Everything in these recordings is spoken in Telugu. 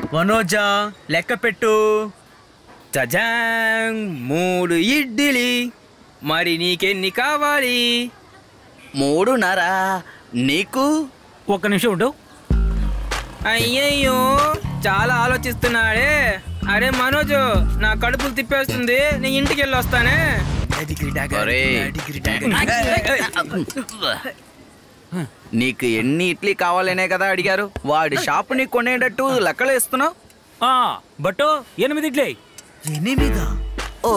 మనోజా లెక్క పెట్టు చజాంగ్ మూడు ఇడ్లీ మరి నీకెన్ని కావాలి మూడున్నరా నీకు ఒక్క నిమిషం ఉండు అయ్యయ్యో చాలా ఆలోచిస్తున్నాడే అరే మనోజు నా కడుపులు తిప్పేస్తుంది నీ ఇంటికి వెళ్ళి వస్తానే ఒరే. నీకు ఎన్ని ఇడ్లీ కావాలనే కదా అడిగారు వాడి షాపుని కొనేటట్టు లెక్కలు ఇస్తున్నావు ఆ, బట్టు ఎనిమిది ఇడ్లీ ఎనిమిదా ఓ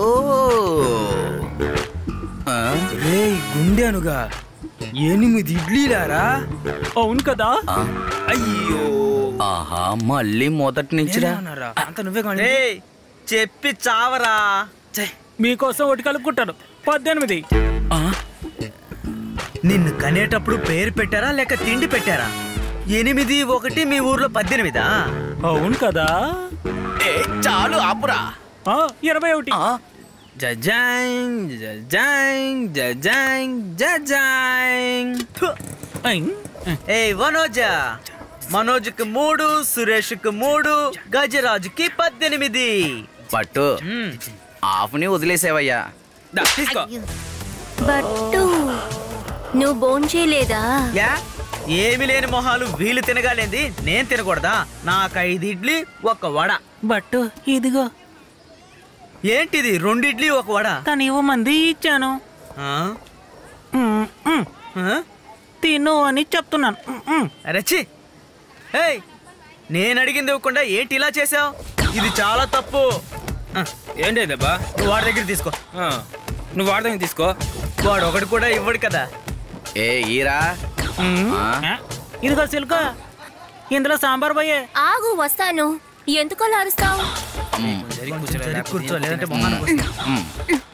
ఆ, రే గుండె అనుగా ఎనిమిది ఇడ్లీలారా అవును కదా ఆ, అయ్యో ఆహా మళ్ళీ మొదటి నుంచిరా ఏమన్నారా? అంత నువ్వే కానీ ఏయ్ చెప్పి చావరా మీకోసం ఒకటి కలుపుకుంటాను పద్దెనిమిది ఆ, నిన్ను కనేటప్పుడు పేరు పెట్టారా లేక తిండి పెట్టారా ఎనిమిది ఒకటి మీ ఊర్లో పద్దెనిమిదా అవును కదా ఏ చాలు ఆపురా ఆ, ఇరవై ఒకటి ఆ, జజాంగ్ జజాంగ్ జజాంగ్ జజాంగ్ ఫు. ఐం. ఏయ్ మనోజా మనోజ్కి మూడు సురేష్కి మూడు గజరాజుకి పద్దెనిమిది పట్టు మ్మ్. ఆఫ్ని వదిలేసేవయ్యా దా, తీసుకో బట్టు నువ్వు భోంచేయలేదా యా ఏమి లేని మొహాలు వీళ్ళు తినగాలేంది నేను తినకూడదా నాకు ఐదు ఇడ్లీ ఒక వడ బట్టు ఇదిగో ఏంటిది రెండు ఇడ్లీ ఒక వడ తను ఇవ్వమంది ఇచ్చాను ఆ? ఉమ్, ఉమ్. ఆ? తిను అని చెప్తున్నాను ఉమ్, ఉమ్. అరచి ఏయ్ నేను అడిగింది ఇవ్వకుండా ఏంటి ఇలా చేసావు ఇది చాలా తప్పు ఆ, ఏంటి దెబ్బా నువ్వు వాడి దగ్గర తీసుకో ఆ, నువ్వు వాడదాం తీసుకో వాడు ఒకటి కూడా ఇవ్వడు కదా ఏ ఈరా ఉమ్. ఆ? ఆ, ఇదిగో సిల్క ఇందులో సాంబార్ పోయే ఆగు వస్తాను ఎందుకు అలా అరుస్తావు మ్మ్, సరిగ్గా కూర్చో లేదంటే మొహాన్ని కొడతా. మ్మ్.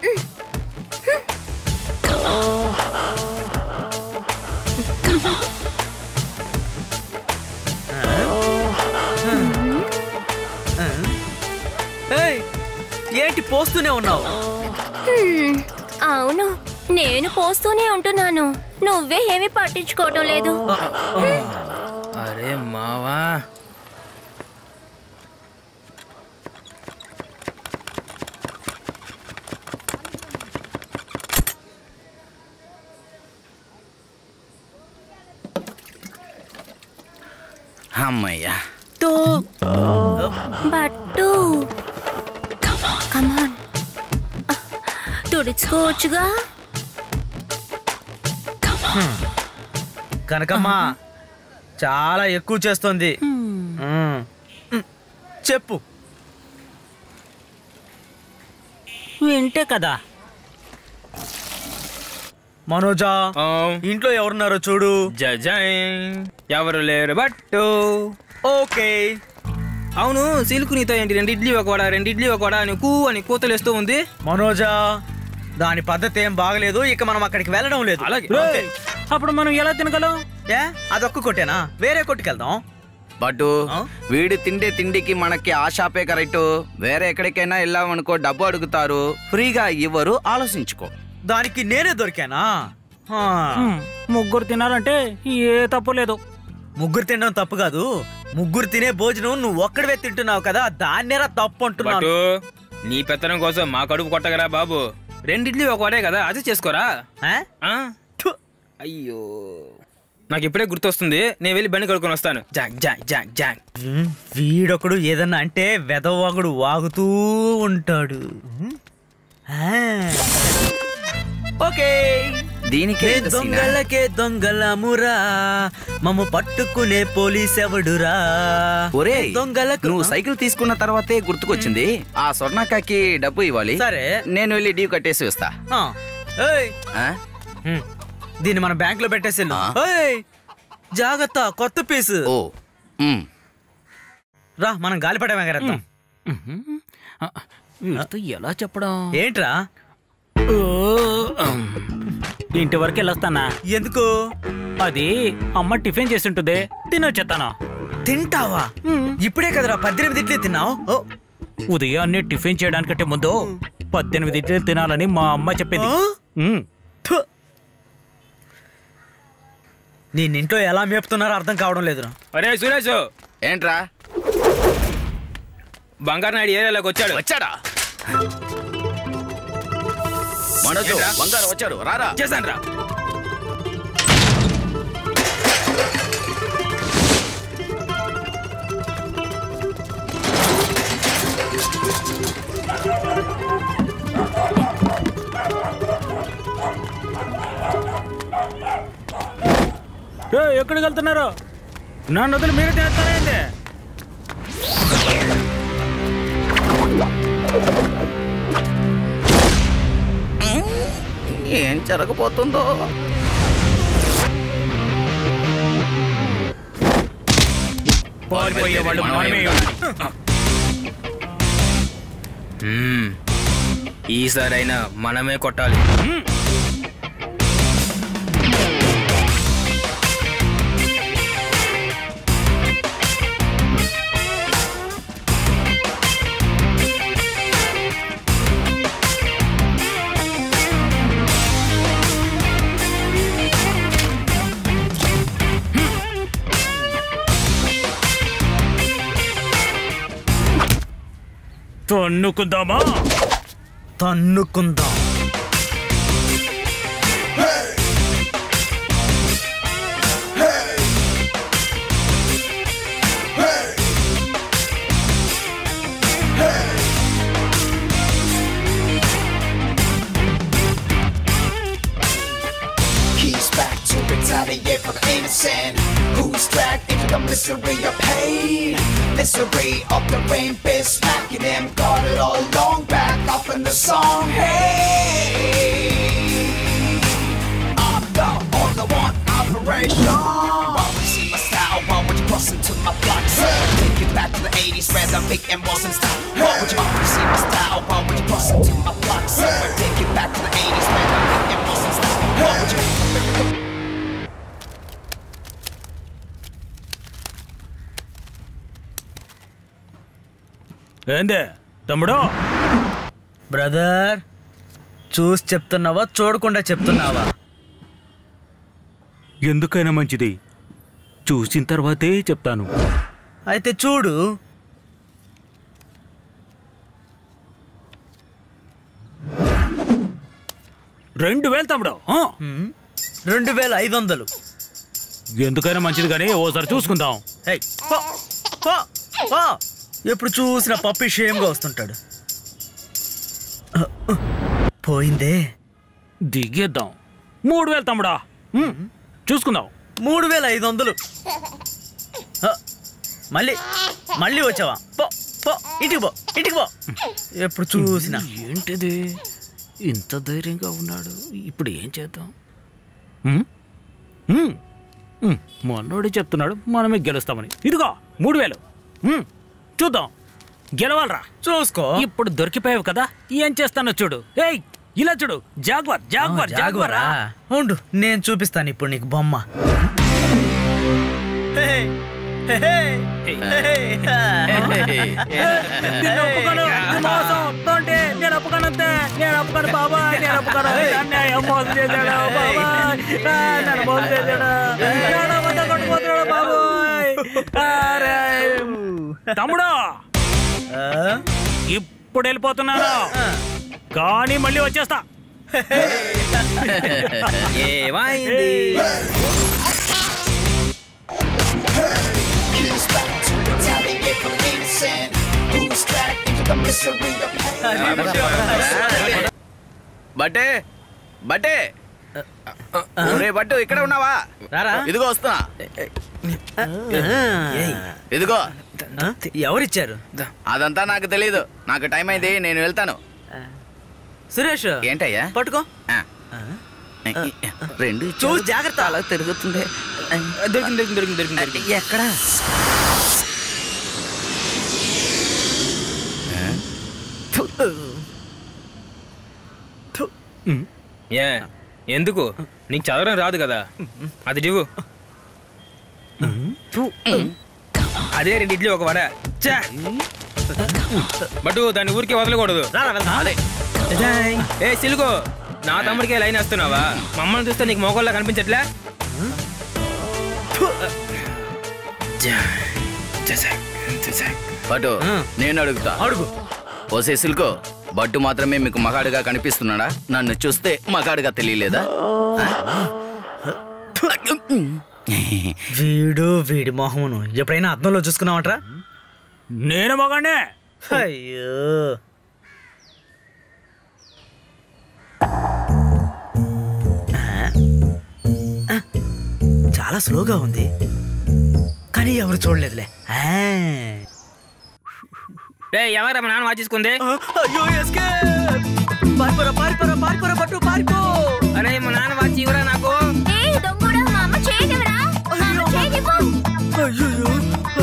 ఏయ్ ఏంటి పోస్తూనే ఉన్నావు హ్మ్, అవును నేను పోస్తూనే ఉంటున్నాను నువ్వే ఏమీ పట్టించుకోవటం లేదు అరే మావా అమ్మయ్యా బట్టు కమాన్ తుడుచుకోవచ్చుగా కనకమ్మా చాలా ఎక్కువ చేస్తుంది మ్మ్. చెప్పు వింటే కదా మనోజా ఆ, ఇంట్లో ఎవరున్నారో చూడు జజాంగ్ ఎవరు లేరు బట్టు ఓకే అవును సిల్క్ నీతో ఏంటి రెండు ఇడ్లీ ఒక వడ రెండు ఇడ్లీ ఒక వడ అని కూ అని కూతలేస్తూ ఉంది మనోజా దాని పద్ధతి ఏం బాగలేదు ఇక మనం అక్కడికి వెళ్ళడం లేదు అలాగే. ఓకే. అప్పుడు మనం ఎలా తినగలం ఏ అదొక్క కొట్టేనా వేరే కొట్టుకెళ్దాం బట్టు ఆ? వీడు తిండే తిండికి మనకి ఆ షాపే కరెక్ట్ వేరే ఎక్కడికైనా వెళ్ళామనుకో డబ్బు అడుగుతారు ఫ్రీగా ఇవ్వరు ఆలోచించుకో దానికి నేనే దొరికానా ఆ. ఉమ్, ముగ్గురు తినాలంటే ఏ తప్పు లేదు ముగ్గురు తినడం తప్పు కాదు ముగ్గురు తినే భోజనం నువ్వు ఒక్కడివే తింటున్నావు కదా దాన్నేరా తప్పు అంటున్నాను బట్టు నీ పెత్తనం కోసం మా కడుపు కొట్టగరా బాబు రెండు ఇడ్లీ ఒక వడే కదా అది చేసుకోరా ఆ? ఆ? థు. అయ్యో నాకు ఇప్పుడే గుర్తొస్తుంది నేను వెళ్ళి బండి కడుక్కొని వస్తాను జాక్ జాక్ జాక్ జాక్ ఉమ్, వీడొకడు ఏదన్నా అంటే వెదవాగుడు వాగుతూ ఉంటాడు ఉమ్. ఆ. ఓకే దీనికే ఏ ఇంత సీనా? దొంగలకే దొంగలమురా మమ్మ పట్టుకునే పోలీస్ ఎవడురా ఒరే ఏ దొంగలకు నువ్వు సైకిల్ తీసుకున్న తర్వాతే గుర్తుకొచ్చింది ఆ స్వర్ణకాకి డబ్బు ఇవ్వాలి సరే నేను వెళ్ళి డ్యూ కట్టేసి వస్తా ఆ. ఏయ్, ఆ? ఉమ్, దీన్ని మనం బ్యాంక్ లో పెట్టేసి వెళ్ళు. ఆ. ఏయ్, జాగ్రత్త కొత్త పీసు ఓ ఉమ్. రా మనం గాలిపటం ఎగరేద్దాం ఉహుం. ఆ, వీడితో ఎలా చెప్పడం ఏంట్రా ఓ, ఉమ్. ఇంటి వరకు వెళ్ళొస్తానా ఎందుకు అది అమ్మ టిఫిన్ చేసి ఉంటుంది తినొచ్చేస్తాను తింటావా ఇప్పుడే కదరా పద్దెనిమిది ఇడ్లీ తిన్నావు ఓ, ఉదయాన్నే టిఫిన్ చేయడానికంటే ముందు పద్దెనిమిది ఇడ్లీలు తినాలని మా అమ్మ చెప్పింది ఆ? ఉమ్. థు. నేను ఇంట్లో ఎలా మేపుతున్నారో అర్థం కావడం లేదు అరే సురేష్ ఏంట్రా బంగారు నాయుడు ఏరియాలోకి వచ్చాడు వచ్చాడా మనోజు ఏంట్రా? బంగారు వచ్చాడు రారా చేశాను రా ఎక్కడికి వెళ్తున్నారు నా నదులు మీరే చేస్తారేంటి ఏం జరగబోతుందో పారిపోయే వాళ్ళు మనమే మ్మ్. ఈసారైనా మనమే కొట్టాలి తన్నుకుందామా తన్నుకుందాం He's back to retaliate for the innocent Who's dragged into the misery of pain Misery of the rain fist smacking him Got it all along back up in the song Hey I'm the only one operation Why would you see my style? Why would you cross into my block? Take it back to the 80s where the big M wasn't style Why would you, why would you see my style? Why would you cross into my block? Take it back to the 80s where the big M wasn't style Why would you ఏందే తమ్ముడు బ్రదర్ చూసి చెప్తున్నావా చూడకుండా చెప్తున్నావా ఎందుకైనా మంచిది చూసిన తర్వాతే చెప్తాను అయితే చూడు రెండు వేలు తమ్ముడు ఆ. రెండు వేల ఐదు వందలు ఎందుకైనా మంచిది కానీ ఓసారి చూసుకుందాం హే, పో, పో, పో. ఎప్పుడు చూసిన పప్పి షేమ్గా వస్తుంటాడు పోయిందే దిగేద్దాం మూడు వేలు తమ్ముడా ఉమ్, చూసుకుందాం మూడు వేల ఐదు వందలు హ, మళ్ళీ మళ్ళీ వచ్చావా పో పో ఇంటికి పో ఇంటికి పో ఎప్పుడు చూసినా ఏంటిది ఇంత ధైర్యంగా ఉన్నాడు ఇప్పుడు ఏం చేద్దాం ఉమ్, ఉమ్, ఉమ్, మొన్నోడే చెప్తున్నాడు మనమే గెలుస్తామని ఇదిగో మూడు వేలు ఉమ్, చూద్దాం గెలవాలరా చూసుకో ఇప్పుడు దొరికిపోయావు కదా ఏం చేస్తానో చూడు ఏయ్ ఇలా చూడు జాగ్వర్ జాగ్వర్ జాగ్వరా జాగ్వరా ఉండు నేను చూపిస్తాను ఇప్పుడు నీకు బొమ్మ హే, హే, హే, హే, హే. నేను ఒప్పుకోను. ఇది మోసం. తోంటి. నేను ఒప్పుకోనంతే. నేను ఒప్పుకోను బాబాయ్. నేను ఒప్పుకోను. ఇది అన్యాయం. మోసం చేశాడు బాబాయ్. ఆ, నన్ను మోసం చేశాడు. నేను అబద్ధం కొట్టుకుపోతున్నాడు బాబాయ్. అరే. తమ్ముడు ఆ? ఇప్పుడు వెళ్ళిపోతున్నాను కానీ మళ్ళీ వచ్చేస్తా ఏమైంది He's back to retaliate for the innocent Who's dragged into the misery of pain బట్టే బట్టే ఒరే బట్టు ఇక్కడ ఉన్నావా రారా ఇదిగో వస్తున్నా ఏయ్, ఇదిగో ఆ? ఎవరిచ్చారు అదంతా నాకు తెలీదు నాకు టైం అయింది నేను వెళ్తాను సురేష్ ఏంటయ్యా పట్టుకో ఆ. రెండు చూసి ఇచ్చారు. జాగ్రత్త. అలా తిరుగుతుంది దొరికింది దొరికింది దొరికింది దొరికింది దొరికింది ఎక్కడ ఏ ఎందుకు నీకు చదవడం రాదు కదా అది ఇవ్వు అదే రెండు ఇడ్లీ ఒక వడ ఛే! బట్టు దాన్ని ఊరికే వదలకూడదు అదే ఏ సిలుగు నా తమ్ముడికే లైన్ వేస్తున్నావా మమ్మల్ని చూస్తే నీకు మొగోళ్ళ కనిపించట్లే జా, జసాక్, జసాక్. బట్టు ఆ. నేను అడుగుతా అడుగు ఓసే సిల్కో బట్టు మాత్రమే మీకు మగాడుగా కనిపిస్తున్నాడా నన్ను చూస్తే మగాడుగా తెలియలేదా వీడు వీడి మొహమును ఎప్పుడైనా అద్దంలో చూసుకున్నావట్రా నేను మగానే అయ్యో ఆ, చాలా స్లోగా ఉంది కానీ ఎవరు చూడలేదులే ఆ. రే ఎవరా మా నాన్న వాచేసుకుంది అయ్యో escape! పారిపోరా పారిపోరా పారిపోరా పట్టు పారిపో అరే మా నాన్న వాచి ఇవ్వరా నాకు ఏ దొంగడా మా అమ్మ చేయనివరా మా అమ్మ చేయనివ్వు అయ్యో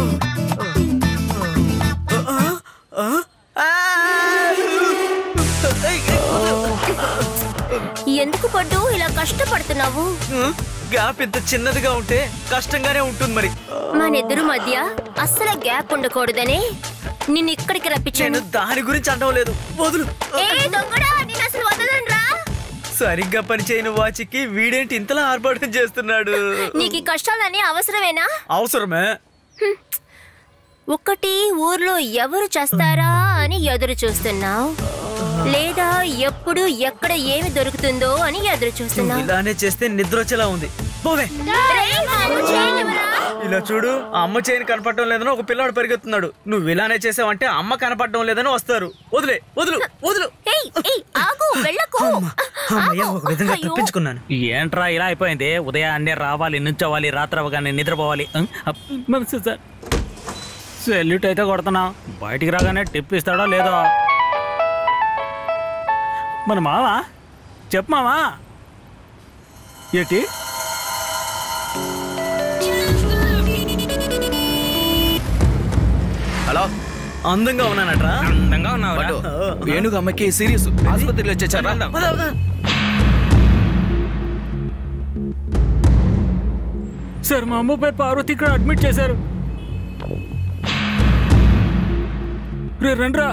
ఎందుకు పడ్డు ఇలా కష్టపడుతున్నావు గ్యాప్ ఇంత చిన్నదిగా ఉంటే కష్టంగానే ఉంటుంది మరి మనిద్దరు మధ్య అస్సలు గ్యాప్ ఉండకూడదని నిన్ను ఇక్కడికి నేను రప్పించాను దాని గురించి అనడం లేదు వదులు ఏ దొంగడా నేను అసలు వదలనురా సరిగ్గా పనిచేయని వాచికి వీడేంటి ఇంతలా ఆర్భాటం చేస్తున్నాడు నీకు ఈ కష్టాలని అవసరమేనా అవసరమే ఒకటి ఊర్లో ఎవరు చేస్తారా అని ఎదురు చూస్తున్నావు లేదా ఎప్పుడు ఎక్కడ ఏమి దొరుకుతుందో అని ఎదురు నువ్వు చూస్తున్నావు ఇలానే చేస్తే నిద్ర వచ్చేలా ఉంది పోవే రేయ్, మా అమ్మ చేయనివ్వరా? ఇలా చూడు ఆ అమ్మ చేయని కనపడటం లేదని ఒక పిల్లాడు పరిగెత్తున్నాడు నువ్వు ఇలానే చేసావంటే అమ్మ కనపడటం లేదని వస్తారు వదిలే వదులు వదులు ఏయ్, ఏయ్, ఆగు వెళ్ళకు అమ్మయ్య ఆగు. ఒక విధంగా అయ్యో. తప్పించుకున్నాను ఏంట్రా ఇలా అయిపోయింది ఉదయాన్నే రావాలి నుంచోవాలి రాత్రి అవగానే నిద్రపోవాలి ఉం? అప్, నమస్తే సార్ సెల్యూట్ అయితే కొడుతున్నా బయటికి రాగానే టిప్ ఇస్తాడో లేదో మన మావా చెప్పు మావా ఏంటి హలో అందంగా ఉన్నానట్రా అందంగా ఉన్నావు బట్టు వేణుగు అమ్మకి సీరియస్ ఆసుపత్రిలో వచ్చేసారా పద, పద. సార్ మా అమ్మ పేరు పార్వతి ఇక్కడ అడ్మిట్ చేశారు రే రండ్రా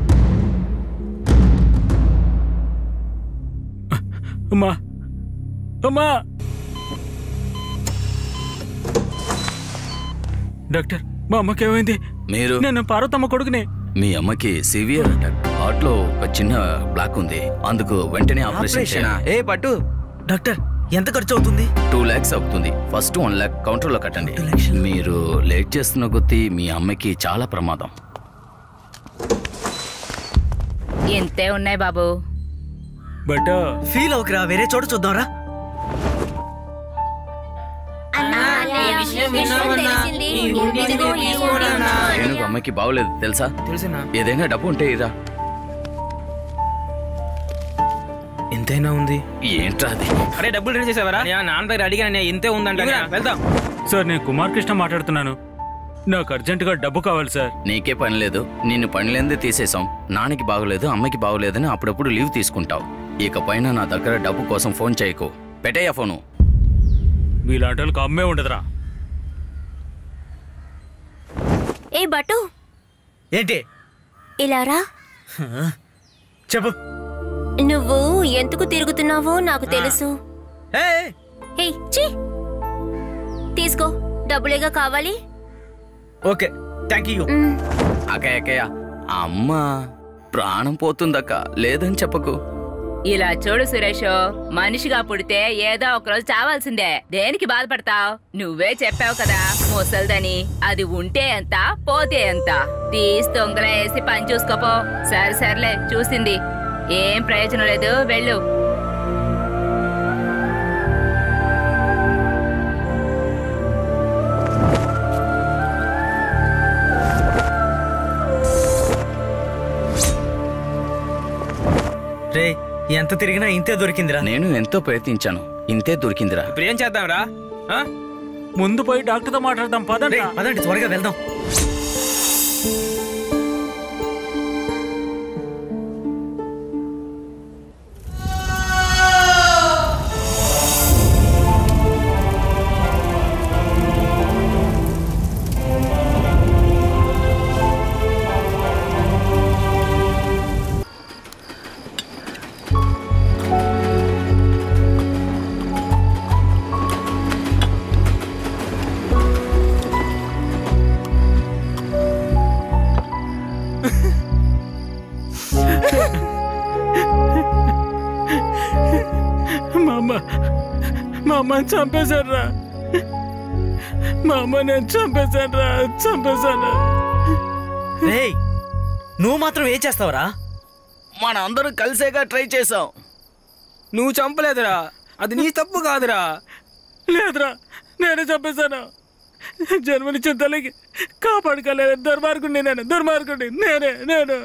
అమ్మా అమ్మా డాక్టర్ మా అమ్మకి ఏమైంది మీరు నేను పార్వతమ్మ కొడుకునే మీ అమ్మకి సివియర్ అటాక్ హార్ట్ లో ఒక చిన్న బ్లాక్ ఉంది అందుకు వెంటనే ఆపరేషన్ ఆపరేషన్? చేయనా ఏ పట్టు డాక్టర్ ఎంత ఖర్చు అవుతుంది టూ ల్యాక్స్ అవుతుంది ఫస్ట్ వన్ ల్యాక్ కౌంటర్ లో కట్టండి Two lakhs. మీరు లేట్ చేస్తున్న కొద్దీ మీ అమ్మకి చాలా ప్రమాదం ఇంతే ఉన్నాయి బాబు బట్ ఫీల్ అవుకురా వేరే చోట చూద్దాంరా అన్నా, అన్నయ్య, విషయం తెలిసింది. ఇదిగో ఈ ఊరు. వేణుగు అమ్మకి బాగోలేదు తెలుసా తెలిసినా ఏదైనా డబ్బు ఉంటే ఇరా ఎంతైనా ఉంది ఏంట్రా అది అరే డబ్బులు రెడీ చేసావరా నాన్న దగ్గర అడిగాను ఇంతే ఉందంట వెళ్దాం సార్ నేను కుమార్ కృష్ణ మాట్లాడుతున్నాను నాకు అర్జెంటుగా డబ్బు కావాలి సార్ నీకే పని లేదు నిన్ను పనిలేందే తీసేశాం నాన్నకి బాగోలేదు అమ్మకి బాగోలేదని అప్పుడప్పుడు లీవ్ తీసుకుంటావు ఇక పైన నా దగ్గర డబ్బు కోసం ఫోన్ చేయకు పెట్టేయా ఫోను మీలాంటి వాళ్ళకి అమ్మే ఉండదురా ఏ బటు ఏంటి ఇలా రా చెప్పు నువ్వు ఎందుకు తిరుగుతున్నావో నాకు తెలుసు ఏ హే ఛీ తీసుకో డబ్బులేగా కావాలి ఓకే థ్యాంక్ యూ మ్, అక్కయ్య అక్కయ్య ఆ అమ్మ ప్రాణం పోతుందక్క లేదని చెప్పకు ఇలా చూడు సురేష్ మనిషిగా పుడితే ఏదో ఒక రోజు చావాల్సిందే దేనికి బాధపడతావు నువ్వే చెప్పావు కదా ముసల్దని అది ఉంటే ఎంత పోతే ఎంత తీసి దొంగల వేసి పని చూసుకోపో సరే సర్లే చూసింది ఏం ప్రయోజనం లేదు వెళ్ళు రే ఎంత తిరిగినా ఇంతే దొరికిందిరా నేను ఎంతో ప్రయత్నించాను ఇంతే దొరికిందిరా ఇప్పుడు ఏం చేద్దాంరా ఆ? ముందు పోయి డాక్టర్తో మాట్లాడదాం రే పదండి పదండి త్వరగా వెళ్దాం అమ్మని చంపేశాను రా మా అమ్మ నేను చంపేశాను రా చంపేశాను రేయ్ నువ్వు మాత్రం ఏం చేస్తావురా మన అందరూ కలిసేగా ట్రై చేసాం నువ్వు చంపలేదురా అది నీ తప్పు కాదురా లేదురా నేనే చంపేశాను జన్మనిచ్చిన తల్లికి కాపాడుకోలేదు దుర్మార్గుడిని నేను దుర్మార్గుడిని నేనే నేను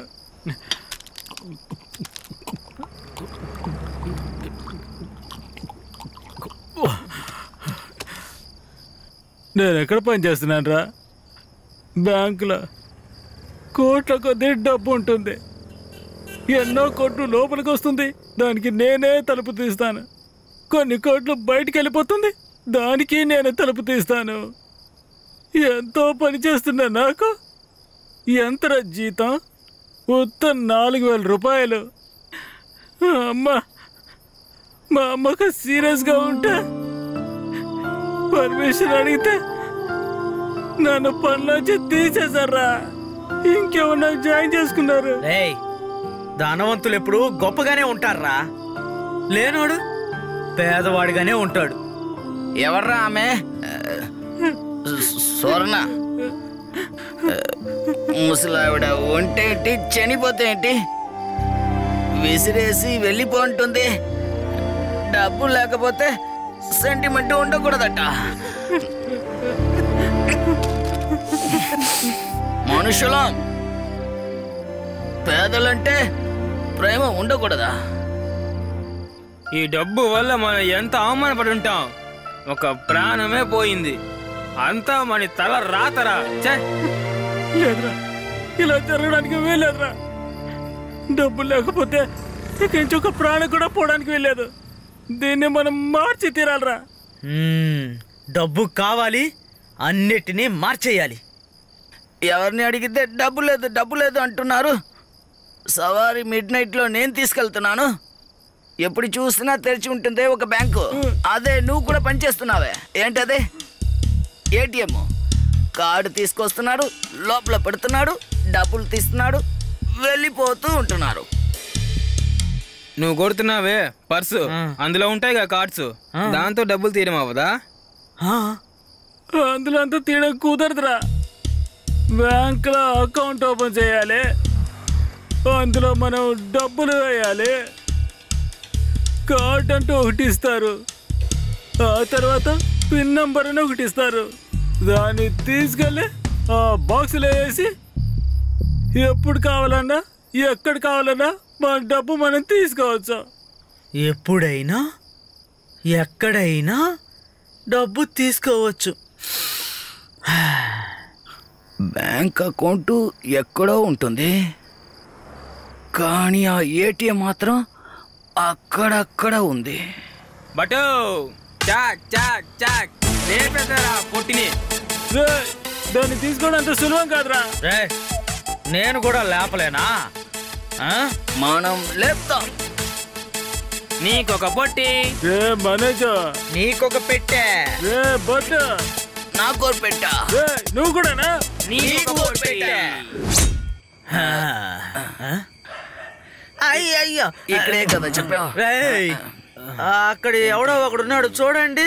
నేను ఎక్కడ పని చేస్తున్నాను రా బ్యాంకులో కోట్ల కొద్ది డబ్బు ఉంటుంది ఎన్నో కోట్లు లోపలికి వస్తుంది దానికి నేనే తలుపు తీస్తాను కొన్ని కోట్లు బయటికి వెళ్ళిపోతుంది దానికి నేనే తలుపు తీస్తాను ఎంతో పని చేస్తున్నా నాకు ఎంత రా జీతం మొత్తం నాలుగు వేల రూపాయలు అమ్మ మా అమ్మకు సీరియస్గా ఉంటే పర్మిషన్ అడిగితే నన్ను పనిలోంచి తీసేశారా ఇంకేమన్నా జాయిన్ చేసుకున్నారు రేయ్ ధనవంతులు ఎప్పుడు గొప్పగానే ఉంటారా లేనోడు పేదవాడిగానే ఉంటాడు ఎవర్రా ఆమె స్వర్ణ ముసలావిడ ఒంటేంటి చనిపోతే ఏంటి విసిరేసి వెళ్ళిపోంటుంది డబ్బు లేకపోతే సెంటిమెంట్ ఉండకూడదట మనుషులం పేదలంటే ప్రేమ ఉండకూడదా ఈ డబ్బు వల్ల మనం ఎంత అవమానపడి ఉంటాం ఒక ప్రాణమే పోయింది అంతా మన తల రాతరా ఛే లేదురా ఇలా జరగడానికి వీల్లేదురా డబ్బు లేకపోతే ఇక నుంచి ఒక ప్రాణం కూడా పోవడానికి వీల్లేదు దీన్ని మనం మార్చి తీరాలరా మ్మ్, డబ్బు కావాలి అన్నిటినీ మార్చేయాలి ఎవరిని అడిగితే డబ్బు లేదు డబ్బు లేదు అంటున్నారు సవారి మిడ్ నైట్లో నేను తీసుకెళ్తున్నాను ఎప్పుడు చూసినా తెరిచి ఉంటుంది ఒక బ్యాంకు అదే నువ్వు కూడా పనిచేస్తున్నావే ఏంటదే ఏటీఎం కార్డు తీసుకొస్తున్నాడు లోపల పెడుతున్నాడు డబ్బులు తీస్తున్నాడు వెళ్ళిపోతూ ఉంటున్నారు నువ్వు కొడుతున్నావే పర్సు ఆ. అందులో ఉంటాయిగా కార్డ్స్ ఆ. దాంతో డబ్బులు తీయడం అవ్వదా ఆ, అందులో అంతా తీయడం కుదరదురా బ్యాంకులో అకౌంట్ ఓపెన్ చేయాలి అందులో మనం డబ్బులు వేయాలి కార్డ్ అంటూ ఒకటి ఇస్తారు ఆ తర్వాత పిన్ నంబర్ అని ఒకటి ఇస్తారు దాన్ని తీసుకెళ్ళి ఆ బాక్సులో వేసి ఎప్పుడు కావాలన్నా ఎక్కడ కావాలన్నా మన డబ్బు మనం తీసుకోవచ్చు ఎప్పుడైనా ఎక్కడైనా డబ్బు తీసుకోవచ్చు బ్యాంక్ అకౌంట్ ఎక్కడో ఉంటుంది కానీ ఆ ఏటీఎం మాత్రం అక్కడక్కడ ఉంది బటో చాక్ చాక్ చాక్ లేపేశారా పొట్టిని రేయ్, దాన్ని తీసుకోవడం అంత సులభం కాదురా రే నేను కూడా లేపలేనా ఆ? మనం లేపుతాం నీకొక పొట్టి రే మనోజు నీకొక పెట్టే రే బొట్టు నాకు పెట్టా రే నువ్వు కూడానా నీకు పొట్టి ఆ, ఆ? అయ్యయ్యో ఇక్కడే కదా చెప్పావు రేయ్ అక్కడ ఎవడో ఒకడు ఉన్నాడు చూడండి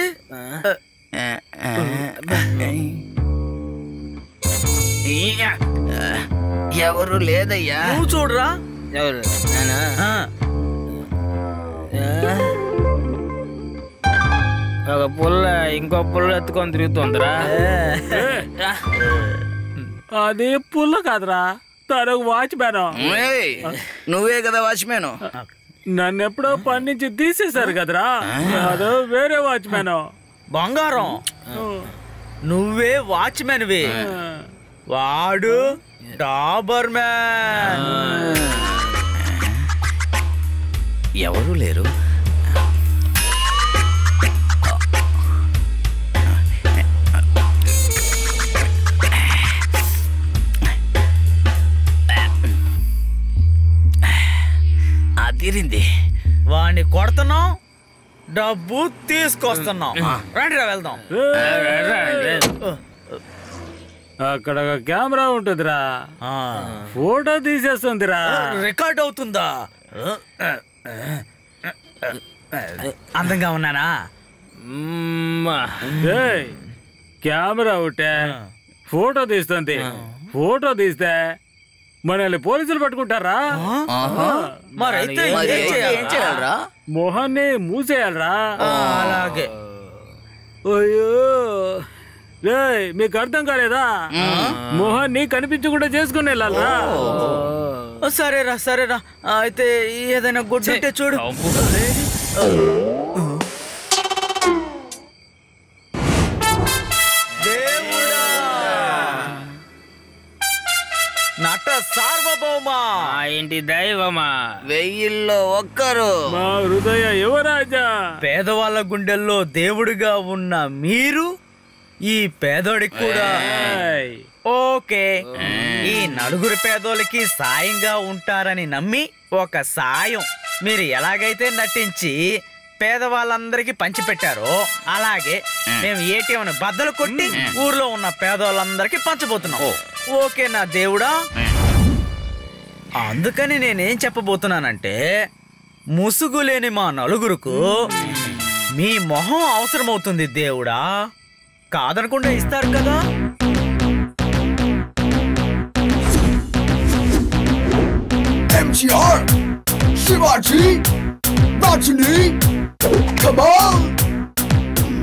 ఎవరు లేదయ్యా నువ్వు చూడరా ఎవరు నేనా? ఆ, ఒక పుల్ల ఇంకో పుల్ల ఎత్తుకొని తిరుగుతుందిరా అది పుల్ల కాదురా తను వాచ్ మ్యాన్ ఏయ్, నువ్వే కదా వాచ్మేన్ నన్ను ఎప్పుడో పని నుంచి తీసేశారు కదరా అదో వేరే వాచ్ మ్యాన్ బంగారం నువ్వే వాచ్మెన్వి వాడు డాబర్ మ్యాన్ ఎవరు లేరు అదిరింది వాడిని కొడుతున్నాం డబ్బు తీసుకొస్తున్నాం రండి రా వెళ్దాం అక్కడ ఒక కెమెరా ఉంటుందిరా ఆ, ఫోటో తీసేస్తుందిరా రికార్డ్ అవుతుందా అందంగా ఉన్నానా మ్మ్. ఏయ్, కెమెరా ఉంటే ఫోటో తీస్తుంది ఫోటో తీస్తే మనల్ని పోలీసులు పట్టుకుంటారా మరైతే మరి ఏం అయితే చేయాలి? ఏం చేయాలరా మొహాన్ని మూసేయాలరా ఆ, అలాగే అయ్యో రేయ్ మీకు అర్థం కాలేదా మొహాన్ని కనిపించకుండా చేసుకుని వెళ్ళాలరా ఓ, సరేరా సరేరా ఆ, అయితే ఏదైనా గుడ్డు ఉంటే చూడు దేవుడా నట సార్వభౌమా ఆ ఏంటి దైవమా వెయ్యిల్లో ఒక్కరు మా హృదయ యువరాజా పేదవాళ్ళ గుండెల్లో దేవుడిగా ఉన్న మీరు ఈ పేదోడికి కూడా ఏయ్, ఓకే ఈ నలుగురు పేదోళ్ళకి సాయంగా ఉంటారని నమ్మి ఒక సాయం మీరు ఎలాగైతే నటించి పేదవాళ్ళందరికీ పంచిపెట్టారో అలాగే మేము ఏటీఎం బద్దలు కొట్టి ఊర్లో ఉన్న పేదవాళ్ళందరికీ పంచబోతున్నాం ఓకే నా దేవుడా అందుకని నేనేం చెప్పబోతున్నానంటే ముసుగు లేని మా నలుగురుకు మీ మొహం అవసరమవుతుంది దేవుడా కాదనకుండా ఇస్తారు కదా MGR, Shivaji, Rajini, come on!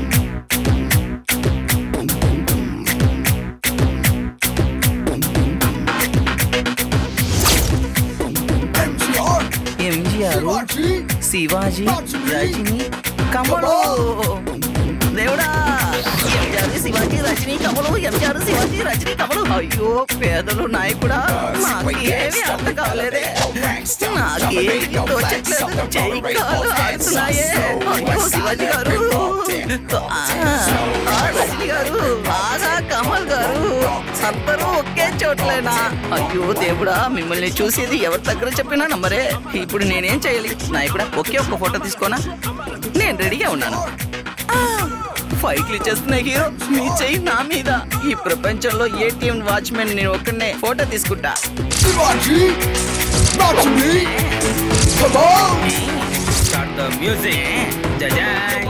MGR, MGR Shivaji, Shivaji Rajini Kamal దేవుడా ఎంజిఆర్ శివాజీ రజనీ కమలు ఎంజిఆర్ శివాజీ రజనీ కమలు అయ్యో పేదలు నాయకుడా నాకు ఏమీ అర్థం కాలేదే నాకేమీ తోచట్లేదు చెయ్యి కాలు ఆడుతున్నాయే అయ్యో శివాజీ గారు ఆ, ఆ, రజనీ గారు బాగా కమల్ గారు అందరూ ఒకే చోట్లేనా అయ్యో దేవుడా మిమ్మల్ని చూసేది ఎవరి దగ్గర చెప్పినా నంబరే ఇప్పుడు నేనేం చేయాలి నాయకుడా ఒకే ఒక్క ఫోటో తీసుకోనా నేను రెడీగా ఉన్నాను ఆ, ఫైట్లు చేస్తున్న హీరో మీ చెయ్యి నా మీద ఈ ప్రపంచంలో ఏటీఎం వాచ్మెన్ నేను ఒక్కనే ఫోటో తీసుకుంటా Shivaji, Rajini, come on! Start the music జజాయ్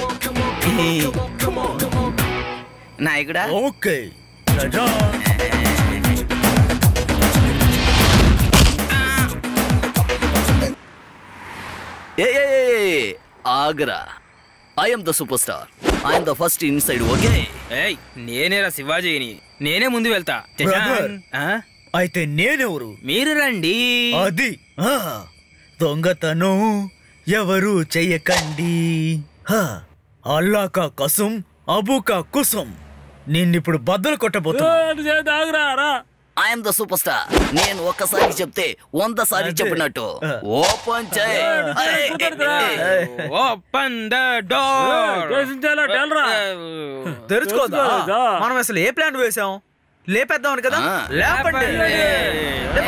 నాయకుడా ఓకే రజా. ఏ ఏ, ఏ, ఏ, ఆగ్రా I'm the super star I'm the first inside okay ఏయ్ నేనేరా శివాజీని నేనే ముందు వెళ్తా జజాయ్. Brother. ఆ? అయితే నేనెవరు మీరు రండి అది ఆ, దొంగతనం ఎవరు చెయ్యకండి హ, అల్లాకా కసుం అబుకా కుసుం నిన్నిప్పుడు బద్దలు కొట్టబోతున్నా ఏయ్, చేద్దాం, ఆగురా, రా. ఐఎమ్ ద సూపర్ స్టార్ నేను ఒక్కసారి చెప్తే వంద సారి అదే. చెప్పినట్టు ఓపెన్ చేయి ఏయ్, ఏయ్, ఏయ్. ఓపెన్ ద డోర్ చేసించాలా, టెల్రా. తెరుచుకోదా తెరుచుకోదా? మనం అసలు ఏ ప్లాన్ వేసాం లేపేద్దామని కదా ఆ. లేపండి లేపో.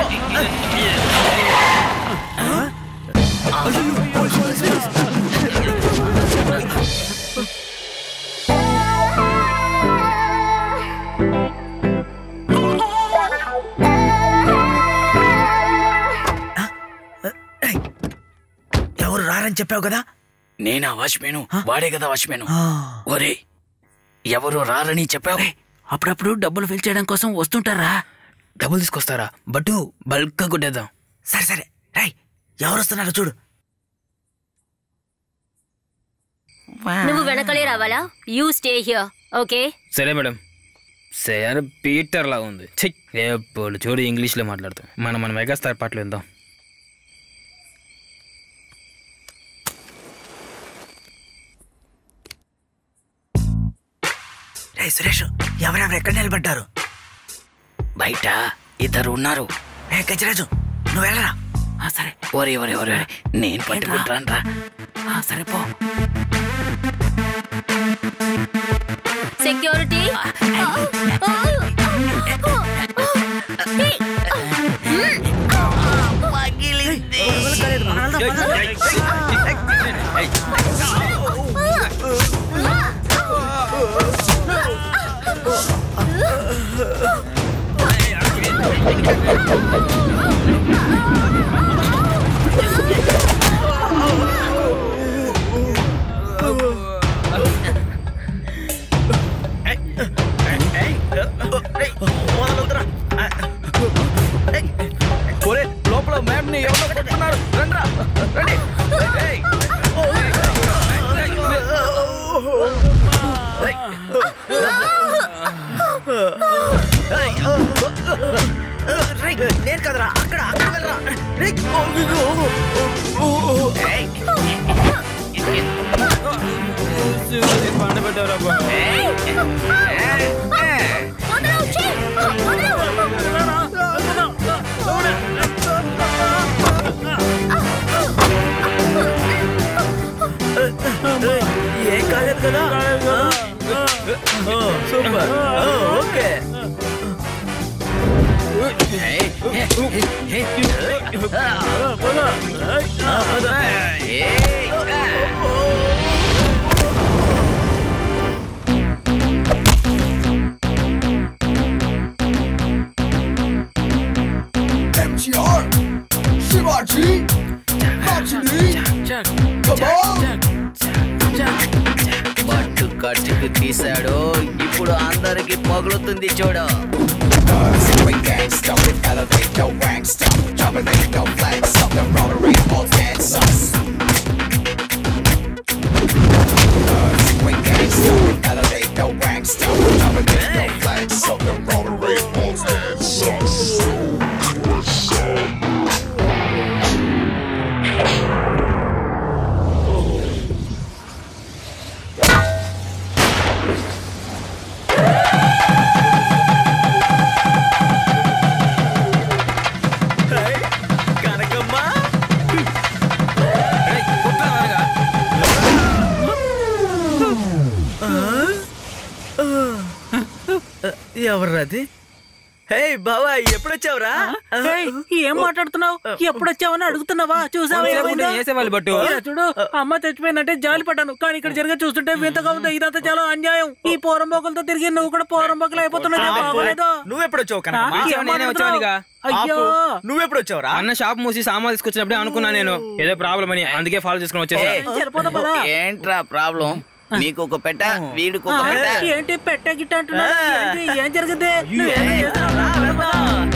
ఎవరు రారని చెప్పావు కదా నేనా వాచ్మేను వాడే కదా వాచ్మేను ఆ. ఒరే ఎవరు రారని చెప్పావు అప్పుడప్పుడు డబ్బులు ఫిల్ చేయడం కోసం వస్తుంటారా డబ్బులు తీసుకొస్తారా బట్టు బల్క్ కొట్టేద్దాం సరే సరే రై ఎవరు వస్తున్నారో చూడు నువ్వు వెనకలే రావాలా యూ స్టే హియర్ ఓకే సరే మేడం సరే పీటర్ లా ఉంది ఛీ, ఎప్పుడు చూడు ఇంగ్లీష్ లో మాట్లాడతాం మనం మన మెగాస్టార్ పాటలు విందాం రే సురేష్ ఎవరెవరు ఎక్కడ నిలబడ్డారు బయట ఇద్దరు ఉన్నారు ఏ గజరాజు నువ్వు వెళ్ళరా ఆ, సరే ఒరే ఒరే ఒరే ఒరే. నేను పట్టుకుంటాను రా ఆ, సరే పో సెక్యూరిటీ రేయ్, నేను కదరా అక్కడ అక్కడ వెళ్ళరా రేయ్, ఓ, ఓ, ఓ, ఓ, ఏయ్, పండ పెట్టారా ఏయ్, ఏయ్, ఏయ్. వదలవు, చెయ్. వదలవు. ఏం కాలేదు కదా super okay MGR, Shivaji, Rajini, come on. పట్టు కట్టుకు తీశాడు ఇప్పుడు అందరికి పగులుతుంది చూడు Swing gangsta, we elevate the wanksta, dominate the flags of the rotary balls dancers. Swing gangsta, we elevate the wanksta, dominate the flags of the rotary balls dancers. కనకమ్మా ఎవర్రాది హే బావా ఎప్పుడొచ్చావురా ఏయ్, ఏం మాట్లాడుతున్నావు ఎప్పుడు వచ్చావని అడుగుతున్నావా చూసావా ఏమైందో? వేసేవాళ్ళు బట్టు ఇలా చూడు అమ్మ చచ్చిపోయినట్టే జాలి పడ్డాను కానీ ఇక్కడ జరిగే చూస్తుంటే వింతగా ఉంది ఇదంతా చాలా అన్యాయం ఈ పోరంబోకులతో తిరిగి నువ్వు కూడా పోరంబోకులు అయిపోతున్నావు బాగోలేదు నువ్వెప్పుడొచ్చావు ఆ, కనకమ్మా ఏం నేనే మాట్లాడుతున్నావు? వచ్చానుగా. అయ్యో నువ్వెప్పుడొచ్చావురా అన్న షాప్ మూసి సామాన్ తీసుకొచ్చినప్పుడే అనుకున్నా నేను ఏదో ప్రాబ్లం అని అందుకే ఫాలో చేసుకుని వచ్చేసా సరిపోదా పదా ఏంట్రా ప్రాబ్లం నీకు ఒక పెట్ట వీడికి ఆ, ఒక పెట్ట ఏంటి పెట్టే గిట్ట అంటున్నావు ఏంటి? ఏం జరిగింది నువ్వు ఏం ఏయ్, చేస్తున్నావు? రా, వెళ్దాం.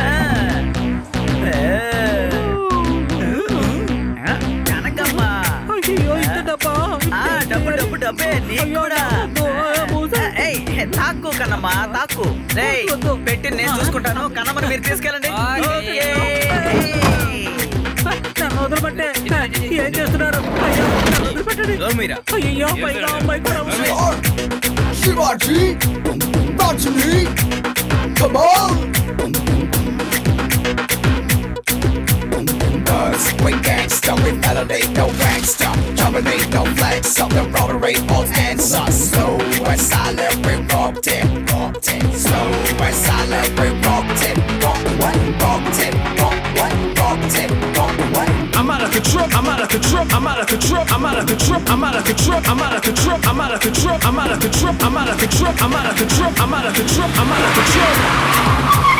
ఆ, కనకమ్మా అయ్యో, ఇంత డబ్బా? ఆ, డబ్బు డబ్బు డబ్బే నీకు అయ్యో, కూడా డబ్బు, ఆ, మూస. ఏయ్ తాకు కన్నమ్మా తాకు రేయ్ వద్దు. పెట్టి నేను చూసుకుంటాను కన్నమ్మని మీరు తీసుకెళ్ళండి ఓకే. నన్ను వదిలిపెట్టే ఏం చేస్తున్నారు అయ్యో నన్ను వదిలిపెట్టండి మీరా అయ్యో పైగా అమ్మాయి కూడా ఉంది. Shivaji, Rajini, come on. Swing gangsta, we elevate the wanksta, dominate the flags of the rotary balls dancers. Slow and silent, we rocked it, rocked it. Slow and silent, we rocked it, rocked what, rocked it, rocked what, rocked it, rocked what. I'm out of control. I'm out of control. I'm out of control. I'm out of control. I'm out of control. I'm out of control. I'm out of control. I'm out of control. I'm out of control. I'm out of control. I'm out of control. I'm out of control.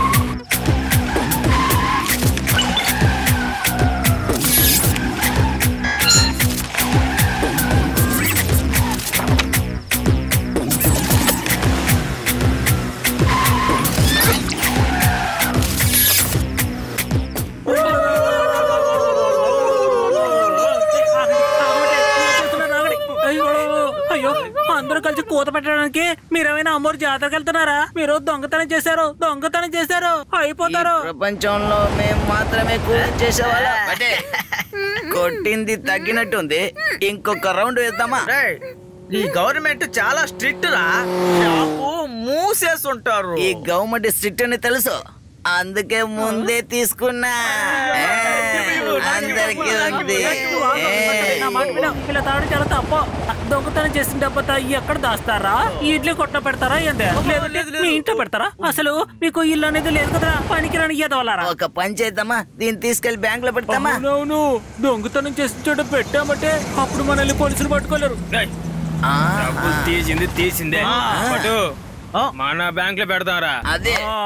అయ్యో అయ్యో అందరూ కలిసి కూత పెట్టడానికి మీరేమైనా అమ్మోరు జాతరకు వెళ్తున్నారా మీరు దొంగతనం చేశారు దొంగతనం చేశారు ఈ అయిపోతారు ప్రపంచంలో మేము మాత్రమే కూలి చేసేవాళ్ళం కొట్టింది తగ్గినట్టుంది ఇంకొక రౌండ్ వేద్దామా రేయ్, ఈ గవర్నమెంట్ చాలా స్ట్రిక్ట్ రా షాపు మూసేసుంటారు ఈ గవర్నమెంట్ స్ట్రిక్ట్ అని తెలుసు అందుకే ముందే తీసుకున్నా ఏ, అందరికీ ఉంది నా మాట విను. ఇలా తాగడం చాలా తప్పు దొంగతనం చేసిన డబ్బా ఎక్కడ దాస్తారా ఈ ఇడ్లీ కొట్ట పెడతారా ఏంది లేదంటే మీ ఇంట్లో పెడతారా అసలు మీకు ఇల్లు అనేది లేదు కదా పనికిరాని ఎదవలారా ఒక పని చేద్దామా దీన్ని తీసుకెళ్లి బ్యాంక్ లో పెడతామా అవునవును దొంగతనం చేసిన చోట పెట్టామంటే అప్పుడు మనల్ని పోలీసులు పట్టుకోలేరు ఆ, డబ్బులు తీసింది తీసిందే బట్టు ఆ. మన బ్యాంక్ లో పెడతారా అదే ఆ.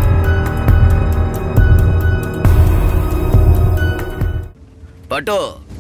పటు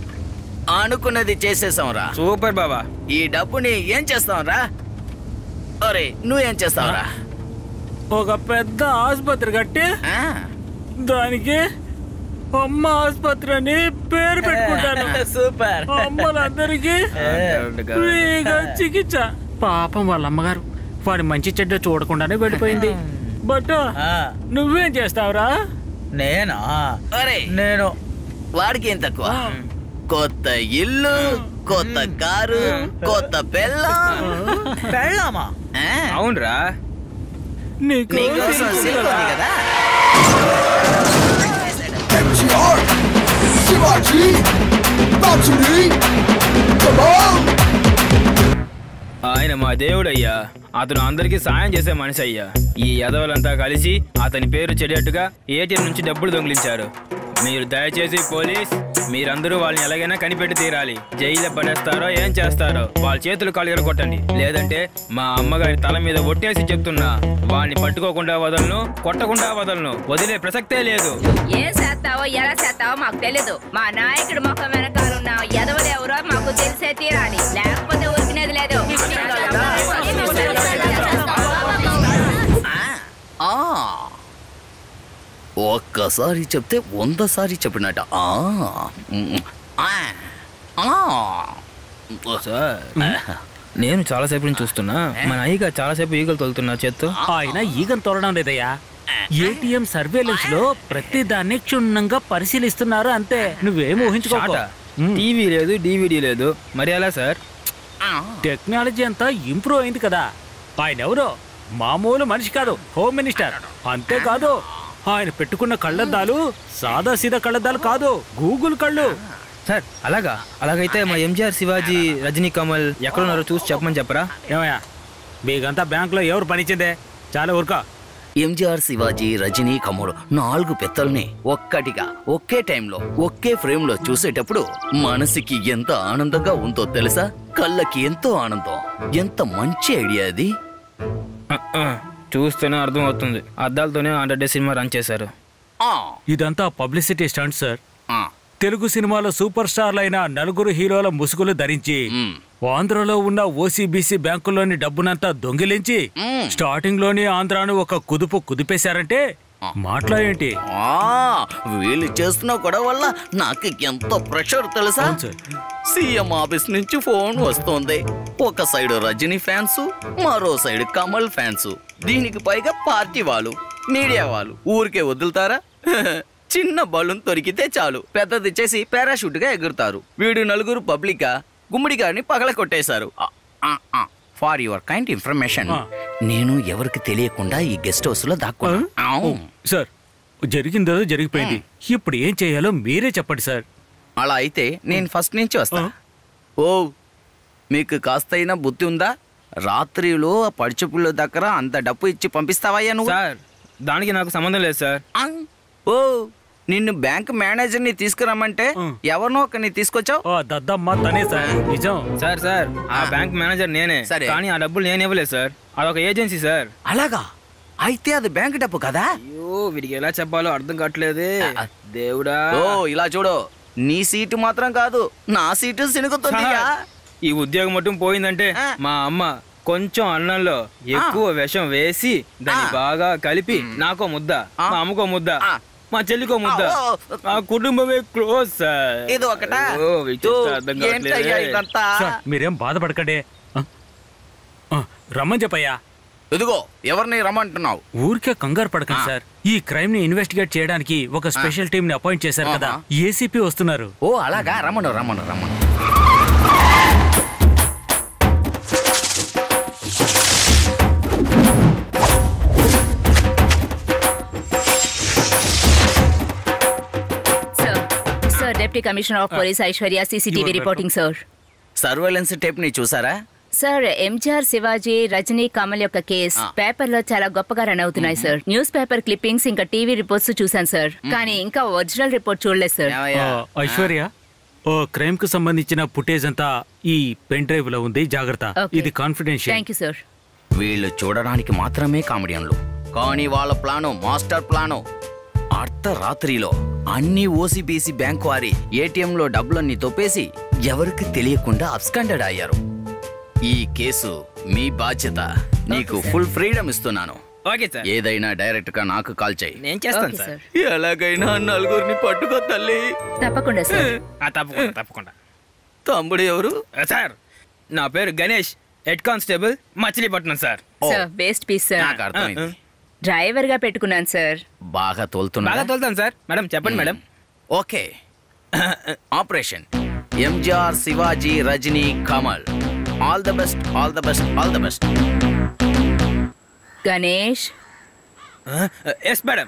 అనుకున్నది చేసేసాంరా సూపర్ బాబా ఈ డబ్బుని ఏం చేస్తాంరా అరే నువ్వేం చేస్తావురా ఒక పెద్ద ఆసుపత్రి కట్టి ఆ? దానికి అమ్మ ఆసుపత్రి అని పేరు పెట్టుకుంటాను సూపర్ అమ్మలందరికీ ఫ్రీగా చికిత్స పాపం వాళ్ళ అమ్మగారు వాడి మంచి చెడ్డ చూడకుండానే వెళ్ళిపోయింది బట్ ఆ, నువ్వేం చేస్తావురా నేనా అరే నేను వాడికి ఏం తక్కువ కొత్త ఇల్లు కొత్త కారు కొత్త పిల్లం పెళ్ళామా ఆ? అవునరా నీకు నీకోసం సిల్క్ ఉంది కదా MGR, Shivaji, Bajuli, come on! ఆయన మా దేవుడయ్యా అతను అందరికీ సాయం చేసే మనిషి అయ్యా ఈ యదవులంతా కలిసి అతని పేరు చెడేట్టుగా ఏటీఎం నుంచి డబ్బులు దొంగిలించారు మీరు దయచేసి పోలీస్ మీరందరూ వాళ్ళని ఎలాగైనా కనిపెట్టి తీరాలి జైల్లో పడేస్తారో ఏం చేస్తారో వాళ్ళ చేతులు కాళ్ళు కొట్టండి లేదంటే మా అమ్మగారి తల మీద ఒట్టేసి చెప్తున్నా వాళ్ళని పట్టుకోకుండా వదలను కొట్టకుండా వదలను వదిలే ప్రసక్తే లేదు ఏం చేస్తావో ఎలా చేస్తావో మాకు తెలీదు మా నాయకుడు ముఖం వెనకాల ఉన్న ఎదవలు ఎవరో మాకు తెలిసే తీరాలి లేకపోతే ఉరికినది లేదు ఆ. ఒక్కసారి చెప్తే వంద సారి చెప్పినట్ట ఆ. మ్. ఆ. ఆ. సార్ నేను చాలాసేపు నుంచి చూస్తున్నా మన అయ్యగా చాలాసేపు ఈగలు తొలుతున్నా చేత్తో ఆయన ఈగను తోలడం లేదయ్యా ఏటీఎం సర్వేలెన్స్ లో ప్రతి దాన్ని క్షుణ్ణంగా పరిశీలిస్తున్నారు అంతే నువ్వేం ఊహించుకోక చాట టీవీ లేదు డివిడి లేదు మరి ఎలా సార్ టెక్నాలజీ అంతా ఇంప్రూవ్ అయింది కదా ఆయన ఎవరో మామూలు మనిషి కాదు హోమ్ మినిస్టర్ అంతేకాదు ఆయన పెట్టుకున్న కళ్ళద్దాలు సాదా సీదా కళ్ళద్దాలు కాదు గూగుల్ కళ్ళు సార్ అలాగా అలాగైతే మా ఎంజిఆర్ శివాజీ రజనీ కమల్ ఎక్కడున్నారో చూసి చెప్పమని చెప్పరా ఏమయ్యా మీకంతా బ్యాంకులో ఎవరు పనిచిందే చాలా ఊరుకో ఎంజిఆర్ శివాజీ రజనీ కమ్ముడు నాలుగు పెత్తల్ని ఒక్కటిగా ఒకే టైంలో ఒకే ఫ్రేమ్ లో చూసేటప్పుడు మనసుకి ఎంత ఆనందంగా ఉందో తెలుసా కళ్ళకి ఎంతో ఆనందం ఎంత మంచి ఐడియా అది ఆ, ఆ, చూస్తేనే అర్థం అవుతుంది అద్దాలతోనే హండ్రెడ్ డేస్ సినిమా రన్ చేశారు ఆ, ఇదంతా పబ్లిసిటీ స్టంట్ సార్ ఆ, తెలుగు సినిమాలో సూపర్ స్టార్లైన నలుగురు హీరోల ముసుగులు ధరించి మ్. ఆంధ్రలో ఉన్న ఓసీబీసీ బ్యాంకుల్లోని డబ్బునంతా దొంగిలించి మ్. స్టార్టింగ్ లోని ఆంధ్రాను ఒక కుదుపు కుదిపేశారంటే మాట్లాడేంటి ఆ, వీళ్ళు చేస్తున్న గొడవ వల్ల నాకు ఎంత ప్రెషర్ తెలుసా అవును సార్. సీఎం ఆఫీస్ నుంచి ఫోన్ వస్తోంది ఒక సైడ్ రజనీ ఫ్యాన్స్ మరో సైడ్ కమల్ ఫ్యాన్స్ దీనికి పైగా పార్టీ వాళ్ళు మీడియా వాళ్ళు ఊరికే వదులుతారా చిన్న బలూన్ దొరికితే చాలు పెద్దది చేసి పారాషూట్ గా ఎగురుతారు వీడు నలుగురు పబ్లిక్ గా గుమ్మడి గారిని పగల కొట్టేశారు ఫార్ యువర్ కైండ్ ఇన్ఫర్మేషన్ ఆ. నేను ఎవరికి తెలియకుండా ఈ గెస్ట్ హౌస్ లో దాక్కున్నా సార్ జరిగిందో జరిగిపోయింది ఇప్పుడు ఏం చేయాలో మీరే చెప్పండి సార్ అలా అయితే నేను ఫస్ట్ నుంచి వస్తా ఓ మీకు కాస్తైనా బుద్ధి ఉందా రాత్రిలో ఆ పడిచెప్పుల దగ్గర అంత డబ్బు ఇచ్చి పంపిస్తావయ్యా నువ్వు సార్ దానికి నాకు సంబంధం లేదు సార్ అంగ్. ఓ నిన్ను బ్యాంక్ మేనేజర్ని తీసుకురమ్మంటే ఎవరినో ఒకరిని తీసుకొచ్చావు ఓ దద్దమ్మ తనే సార్ నిజం సార్ సార్ ఆ బ్యాంక్ మేనేజర్ నేనే సరే. కానీ ఆ డబ్బులు నేను ఇవ్వలేదు సార్ అదొక ఏజెన్సీ సార్ అలాగా అయితే అది బ్యాంక్ డబ్బు కదా అయ్యో వీడికి ఎలా చెప్పాలో అర్థం కావట్లేదే దేవుడా ఓ ఇలా చూడు నీ సీటు మాత్రం కాదు నా సీటు సినుగుతుంది సార్, ఈ ఉద్యోగం మొత్తం పోయిందంటే ఆ. మా అమ్మ కొంచెం అన్నంలో ఎక్కువ విషం వేసి దాన్ని ఆ. బాగా కలిపి నాకో ముద్ద ఆ. మా అమ్మకో ముద్ద ఆ. మా చెల్లికో ముద్ద ఆ, ఓ. ఆ కుటుంబమే క్లోజ్ సార్ ఇది ఒకటా ఓ, వీడు చెప్తే అర్థం ఓ, ఏంటయ్యా కావట్లేదే. ఇదంతా సార్ మీరేం బాధపడకండి ఆ, ఆ, రమ్మని చెప్పయ్యా ఇదిగో ఎవరిని రమ్మంటున్నావు ఊరికే కంగారు పడకండి ఆ. సార్ ఈ క్రైమ్ ని ఇన్వెస్టిగేట్ చేయడానికి ఒక స్పెషల్ టీం ని అపాయింట్ చేశారు కదా ఆహా. ఏసీపీ వస్తున్నారు ఓ అలాగా రమ్మను రమ్మను రమ్మను sir sir deputy commissioner of police Aishwarya CCTV reporting sir surveillance tape ని చూసారా సార్ ఎంజిఆర్ శివాజీ రజనీ కమల్ యొక్క కేస్ ఆ. పేపర్ లో చాలా గొప్పగా రన్ అవుతున్నాయి సార్ న్యూస్ పేపర్ క్లిప్పింగ్స్ ఇంకా టీవీ రిపోర్ట్స్ చూశాను సార్ కానీ ఇంకా ఒరిజినల్ రిపోర్ట్ చూడలేదు సార్ ఏమయ్యా? ఆ, ఐశ్వర్య ఓ క్రైమ్ కు సంబంధించిన ఫుటేజ్ అంతా ఈ పెన్ డ్రైవ్ లో ఉంది జాగ్రత్త Okay. ఇది కాన్ఫిడెన్షియల్ థ్యాంక్ యూ సార్ వీళ్ళు చూడడానికి మాత్రమే కామెడియన్లు కానీ వాళ్ళ ప్లాను మాస్టర్ ప్లాను అర్ధరాత్రిలో అన్ని ఓసిబిసి బ్యాంక్ వారి ఏటీఎం లో డబ్బులన్నీ తొప్పేసి ఎవరికి తెలియకుండా అబ్స్కండెడ్ అయ్యారు ఈ కేసు మీ బాధ్యత నీకు ఫుల్ ఫ్రీడమ్ ఇస్తున్నాను ఓకే సార్ ఏదైనా డైరెక్ట్ గా నాకు కాల్ చేయి నేను చేస్తాను ఓకే సార్ సార్ ఎలాగైనా నలుగురిని పట్టుకో తల్లి తప్పకుండా సార్ ఆ, తప్పకుండా తప్పకుండా తమ్ముడు ఎవరు ఆ, సార్ నా పేరు Ganesh head constable Machilipatnam sir sir waste piece sir నాకు అర్థమైంది డ్రైవర్ గా పెట్టుకున్నాను సార్ బాగా తోలుతున్నా బాగా తోలుతాను సార్ మేడం చెప్పండి madam okay operation MGR Shivaji Rajini Kamal all the best all the best all the best Ganesh yes madam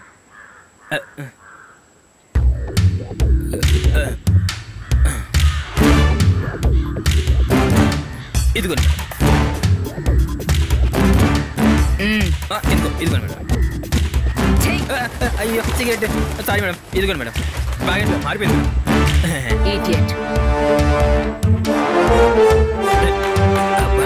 ఇదిగోండి మ్మ్. ఆ, ఇదిగో ఇదిగోండి మేడం చెయ్. ఆ, ఆ, అయ్యో సిగరెట్ సారీ మేడం ఇదిగోండి మేడం బాగా మారిపోయింది మేడం. Idiot. అబ్బా.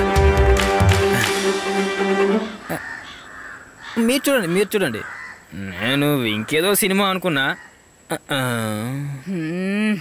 మీరు చూడండి మీరు చూడండి నేను ఇంకేదో సినిమా అనుకున్నా ఆ, ఆ. మ్మ్.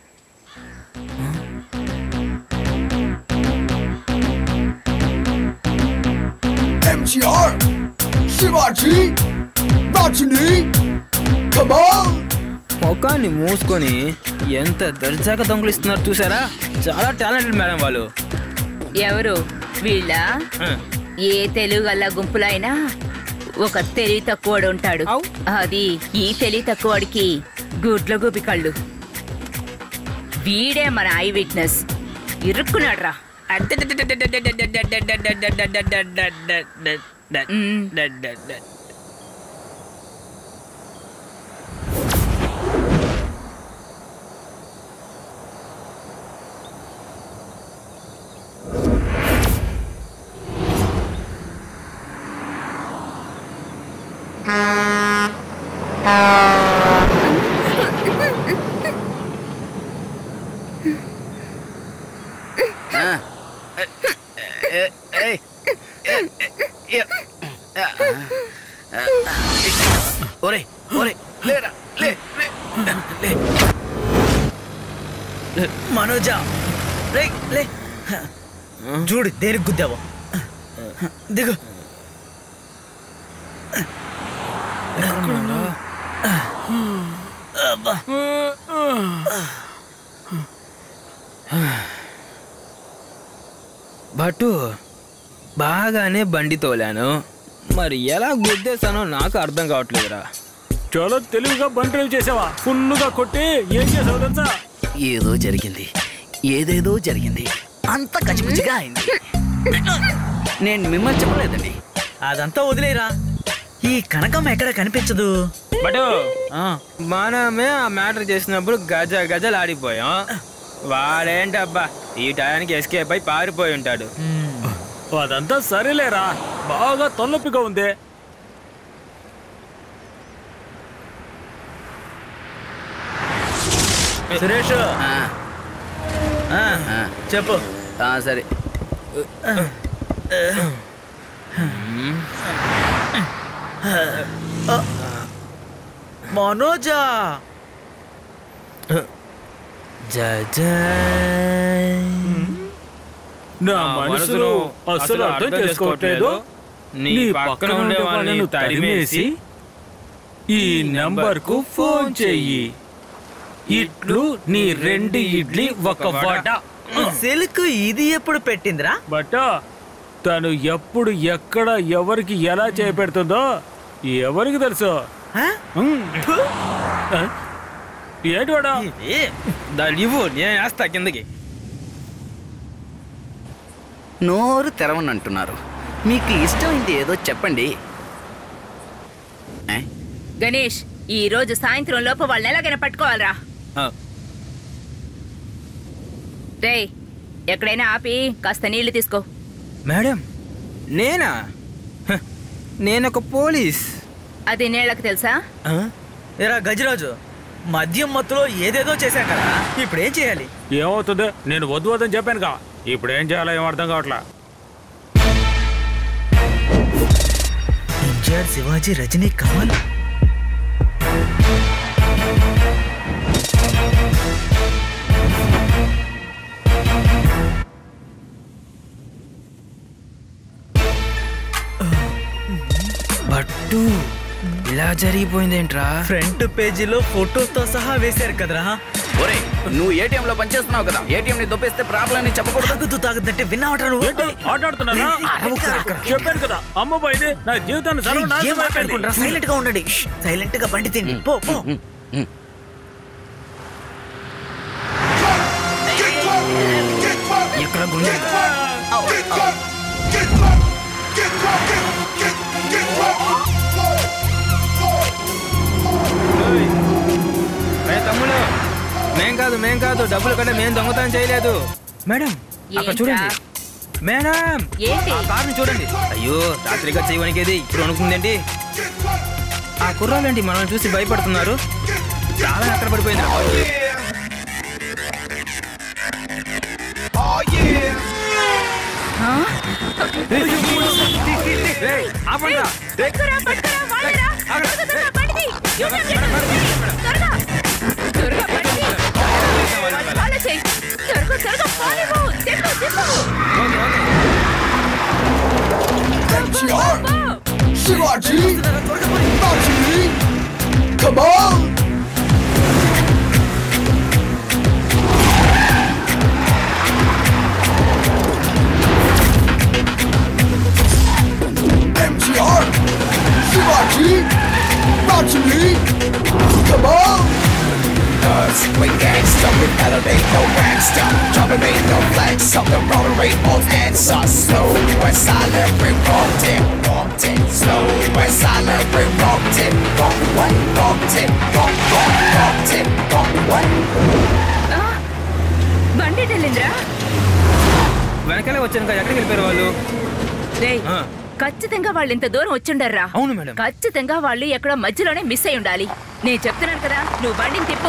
MGR, Shivaji, Rajini, come on! ముఖాన్ని మూసుకొని ఎంత దర్జాగా దొంగలిస్తున్నారు చూసారా చాలా టాలెంటెడ్ మేడం వాళ్ళు ఎవరు వీళ్ళ ఆ, ఏ తెలుగు గల్ల గుంపులో అయినా ఒక తెలివి తక్కువడు ఉంటాడు ఔ. అది ఈ తెలివి తక్కువడికి గుడ్ల గూపి కళ్ళు వీడే మన ఐ విట్నెస్ ఇరుక్కున్నాడు రా ఒరే ఒరే లేరా లే లే లే మనోజా రే లే చూడు దేనికి గుద్దావు దిగు అబ్బా. బట్టు బాగానే బండి తోలాను మరి ఎలా గుద్దేశానో నాకు అర్థం కావట్లేదురా చాలా తెలివిగా బండి డ్రైవ్ చేసావా ఫుల్లుగా కొట్టి ఏం చేసావు తెలుసా ఏదో జరిగింది ఏదేదో జరిగింది అంత కచ్చిపిచ్చిగా అయింది నేను మిమ్మల్ని చెప్పలేదండి అదంతా వదిలేరా ఈ కనకం ఎక్కడ కనిపించదు బటు ఆ, మనమే ఆ మ్యాటర్ చేసినప్పుడు గజ గజలు ఆడిపోయాం వాడేంటబ్బా ఈ టయానికి ఎస్కేప్ అయి పారిపోయి ఉంటాడు మ్, అదంతా సరేలేరా బాగా తలనొప్పిగా ఉంది సురేష్ ఆ, ఆ, ఆ, చెప్పు ఆ, సరే మనోజా నా మనసును అస్సలు అర్థం చేసుకోవట్లేదు నీ పక్కన ఉండే వాళ్ళని తరిమేసి ఈ నంబర్ కు ఫోన్ చెయ్యి ఇట్లు నీ రెండు ఇడ్లీ ఒక వడ సిల్క్ ఇది ఎప్పుడు పెట్టిందిరా బట్ తను ఎప్పుడు ఎక్కడ ఎవరికి ఎలా చేపెడుతుందో ఎవరికి తెలుసు ఆ? ఉమ్. ఆ? ఏంటి వాడా ఇది దాన్ని ఇవ్వు నేను వేస్తా కిందకి నోరు తెరవనంటున్నారు మీకు ఇష్టమైంది ఏదో చెప్పండి ఏ? గణేష్ ఈ రోజు సాయంత్రం లోపు వాళ్ళని ఎలాగైనా పట్టుకోవాలరా ఆ, రే ఎక్కడైనా ఆపి కాస్త నీళ్లు తీసుకో మేడం నేనా హ, నేనొక పోలీస్ అది నీళ్ళకి తెలుసా ఆ? ఏరా గజరాజు మద్యం మత్తులో ఏదేదో చేశాం కదా ఇప్పుడు ఏం చేయాలి ఏమవుతుంది నేను వద్దు వద్దని చెప్పానుగా ఇప్పుడు ఏం చేయాలో ఏం అర్థం కావట్లా ఎంజిఆర్ శివాజీ రజనీ కమల్ లడ్డు ఇలా జరిగిపోయిందేంట్రా ఫ్రంట్ పేజీలో ఫోటోతో సహా వేశారు కదరా ఒరే నువ్వు ఏటీఎం లో పనిచేస్తున్నావు కదా ఏటీఎం ని దొబ్బేస్తే ప్రాబ్లం అని చెప్పకూడదు తాగుతూ తాగుతుంటే విన్నావట నువ్వు ఆటాడుతున్నానా చెప్పాను కదా అమ్మ పోయింది నా జీవితాన్ని సర్వనాశనం అయిపోయింది సైలెంట్ గా ఉండండి సైలెంట్ గా బండి తిండి పో పో ఎక్కడ గుండె ఏ తమ్ముడు మేం కాదు మేం కాదు డబ్బులు కంటే మేం దొంగతనం చేయలేదు మేడం అక్కడ ఏంట్రా? చూడండి మేడం ఏంటి? ఆ కార్ని చూడండి అయ్యో రాత్రిగా చేయవనికేది ఇప్పుడు అనుకుందేంటి ఆ కుర్రాలేంటి మనల్ని చూసి భయపడుతున్నారు చాలా ఎక్కడ పడిపోయింది ఆపండి పట్టుకురా, పట్టుకురా, వాళ్ళరా. త్వరగా, త్వరగా, బండిది. త్వరగా. త్వరగా, బండిది. follow చెయ్. త్వరగా, త్వరగా, follow. తిప్పు, తిప్పు. MTR, పో. Shivaji, Bajini, come on! MTR, Shivaji, Bajini, come on! Cause we gangsta, we elevate no gangsta Dominate no flex of the rotary old answer Slow, we're silent, we walked in, walked in Slow, we're silent, we walked in Walk one, walked in, walk one, walked in Walk one ఆ, బండి ఎటు వెళ్ళిందిరా వెనకాలే వచ్చాను కదా ఎక్కడికి వెళ్ళిపోయారు వాళ్ళు రేయ్, ఆ. ఖచ్చితంగా వాళ్ళు ఇంత దూరం వచ్చుండర్రా అవును మేడం ఖచ్చితంగా వాళ్ళు ఎక్కడో మధ్యలోనే మిస్ అయి ఉండాలి నేను చెప్తున్నాను కదా నువ్వు బండిని తిప్పు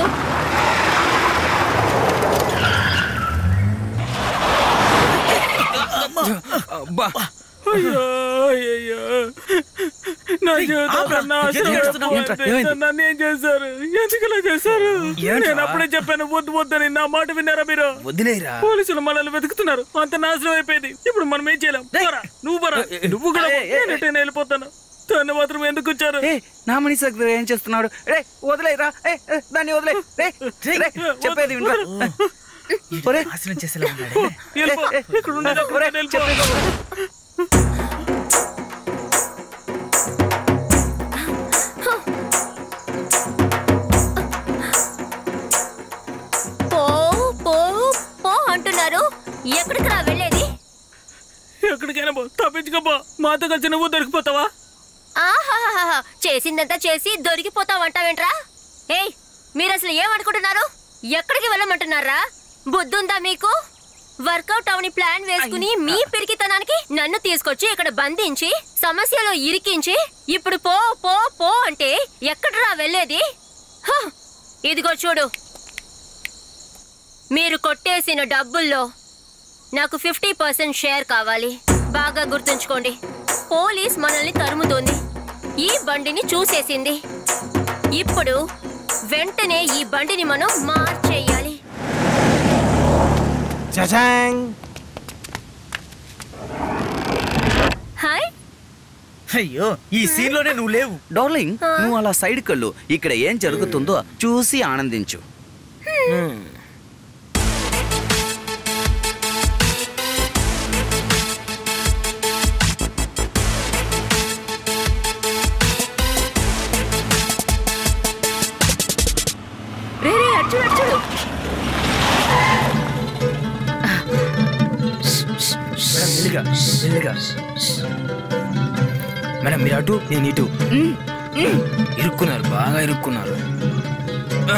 అబ్బా అయ్యో, అయ్యయ్యో. నా జీవితంలో నాశనం ఏడుస్తున్నావు? అయిపోయింది. ఏమైంది? నన్ను ఏం చేశారు ఎందుకు ఇలా చేశారు ఏంట్రా? నేను అప్పుడే చెప్పాను వద్దు వద్దని నా మాట విన్నారా మీరు వదిలేరా పోలీసులు మనల్ని వెతుకుతున్నారు అంత నాశనం అయిపోయింది ఇప్పుడు మనం ఏం చేయలేం పోరా, నువ్వు బరా నువ్వు కూడా పో. నేను ఎటైనా వెళ్ళిపోతాను తను మాత్రం ఎందుకు వచ్చారు ఏ నా మనిషి దగ్గర ఏం చేస్తున్నాడు రే వదిలేరా ఏ ఏ, దాన్ని వదిలే రే రే, చెప్పేది వినరా ఒరే నాశనం చేసేలా ఉన్నాడే వెళ్ళిపో. ఇక్కడ ఉండదు అక్కడ ఒరే, వెళ్ళిపో. పో పో పో అంటున్నారు ఎక్కడికి రా వెళ్ళేది ఎక్కడికైనా పో తప్పించుకోపో మాతో కలిసి నువ్వు దొరికిపోతావా ఆహాహాహా చేసిందంతా చేసి దొరికిపోతావంటావేంట్రా ఏయ్ మీరు అసలు ఏమనుకుంటున్నారు ఎక్కడికి వెళ్ళమంటున్నారా బుద్ధుందా మీకు వర్కౌట్ అవని ప్లాన్ వేసుకుని మీ పిరికితనానికి నన్ను తీసుకొచ్చి ఇక్కడ బంధించి సమస్యలో ఇరికించి ఇప్పుడు పో పో పో అంటే ఎక్కడరా వెళ్ళేది హ! ఇదిగో చూడు మీరు కొట్టేసిన డబ్బుల్లో నాకు ఫిఫ్టీ పర్సెంట్ షేర్ కావాలి బాగా గుర్తుంచుకోండి పోలీస్ మనల్ని తరుముతోంది ఈ బండిని చూసేసింది ఇప్పుడు వెంటనే ఈ బండిని మనం మార్చేయాలి హాయ్ అయ్యో ఈ సీన్ లోనే నువ్వు లేవు డార్లింగ్ నువ్వు అలా సైడ్ కళ్ళు ఇక్కడ ఏం జరుగుతుందో చూసి ఆనందించు రే రే అచ్చు అచ్చు మెల్లిగా మెల్లిగా మేడం మీరు అటు నేను ఇటు ఇరుక్కున్నారు బాగా ఇరుక్కున్నారు ఆ.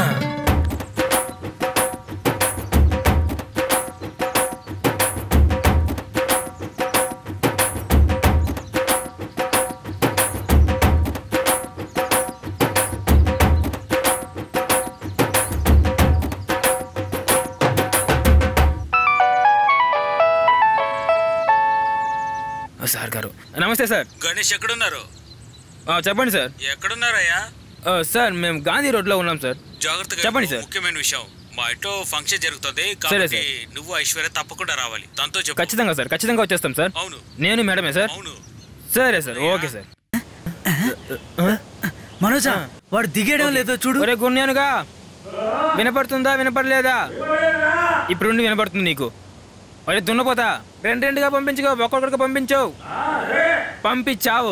ఆ, సార్ గారు నమస్తే సార్ గణేష్ ఎక్కడున్నారు ఆ, చెప్పండి సార్ ఎక్కడున్నారయ్యా ఆ, సార్ మేము గాంధీ రోడ్లో ఉన్నాం సార్ జాగ్రత్తగా చెప్పండి ఇవ్వు. సార్. ముఖ్యమైన విషయం మా ఇంట్లో ఫంక్షన్ జరుగుతుంది సరే, కాబట్టి సార్. నువ్వు ఐశ్వర్య తప్పకుండా రావాలి తనతో చెప్పు ఖచ్చితంగా సార్ ఖచ్చితంగా వచ్చేస్తాం సార్ అవును నేను మేడమే సార్ అవును సరే సార్ ఓకే సార్ మనోజ వాడు దిగేయడం లేదో చూడు ఒరే గుణ్యానుగా వినపడుతుందా వినపడలేదా ఇప్పుడు నుండి వినపడుతుంది నీకు ఒరే దున్నపోతా రెండు రెండుగా పంపించుకో ఒక్కొక్కడికి పంపించవు పంపించావు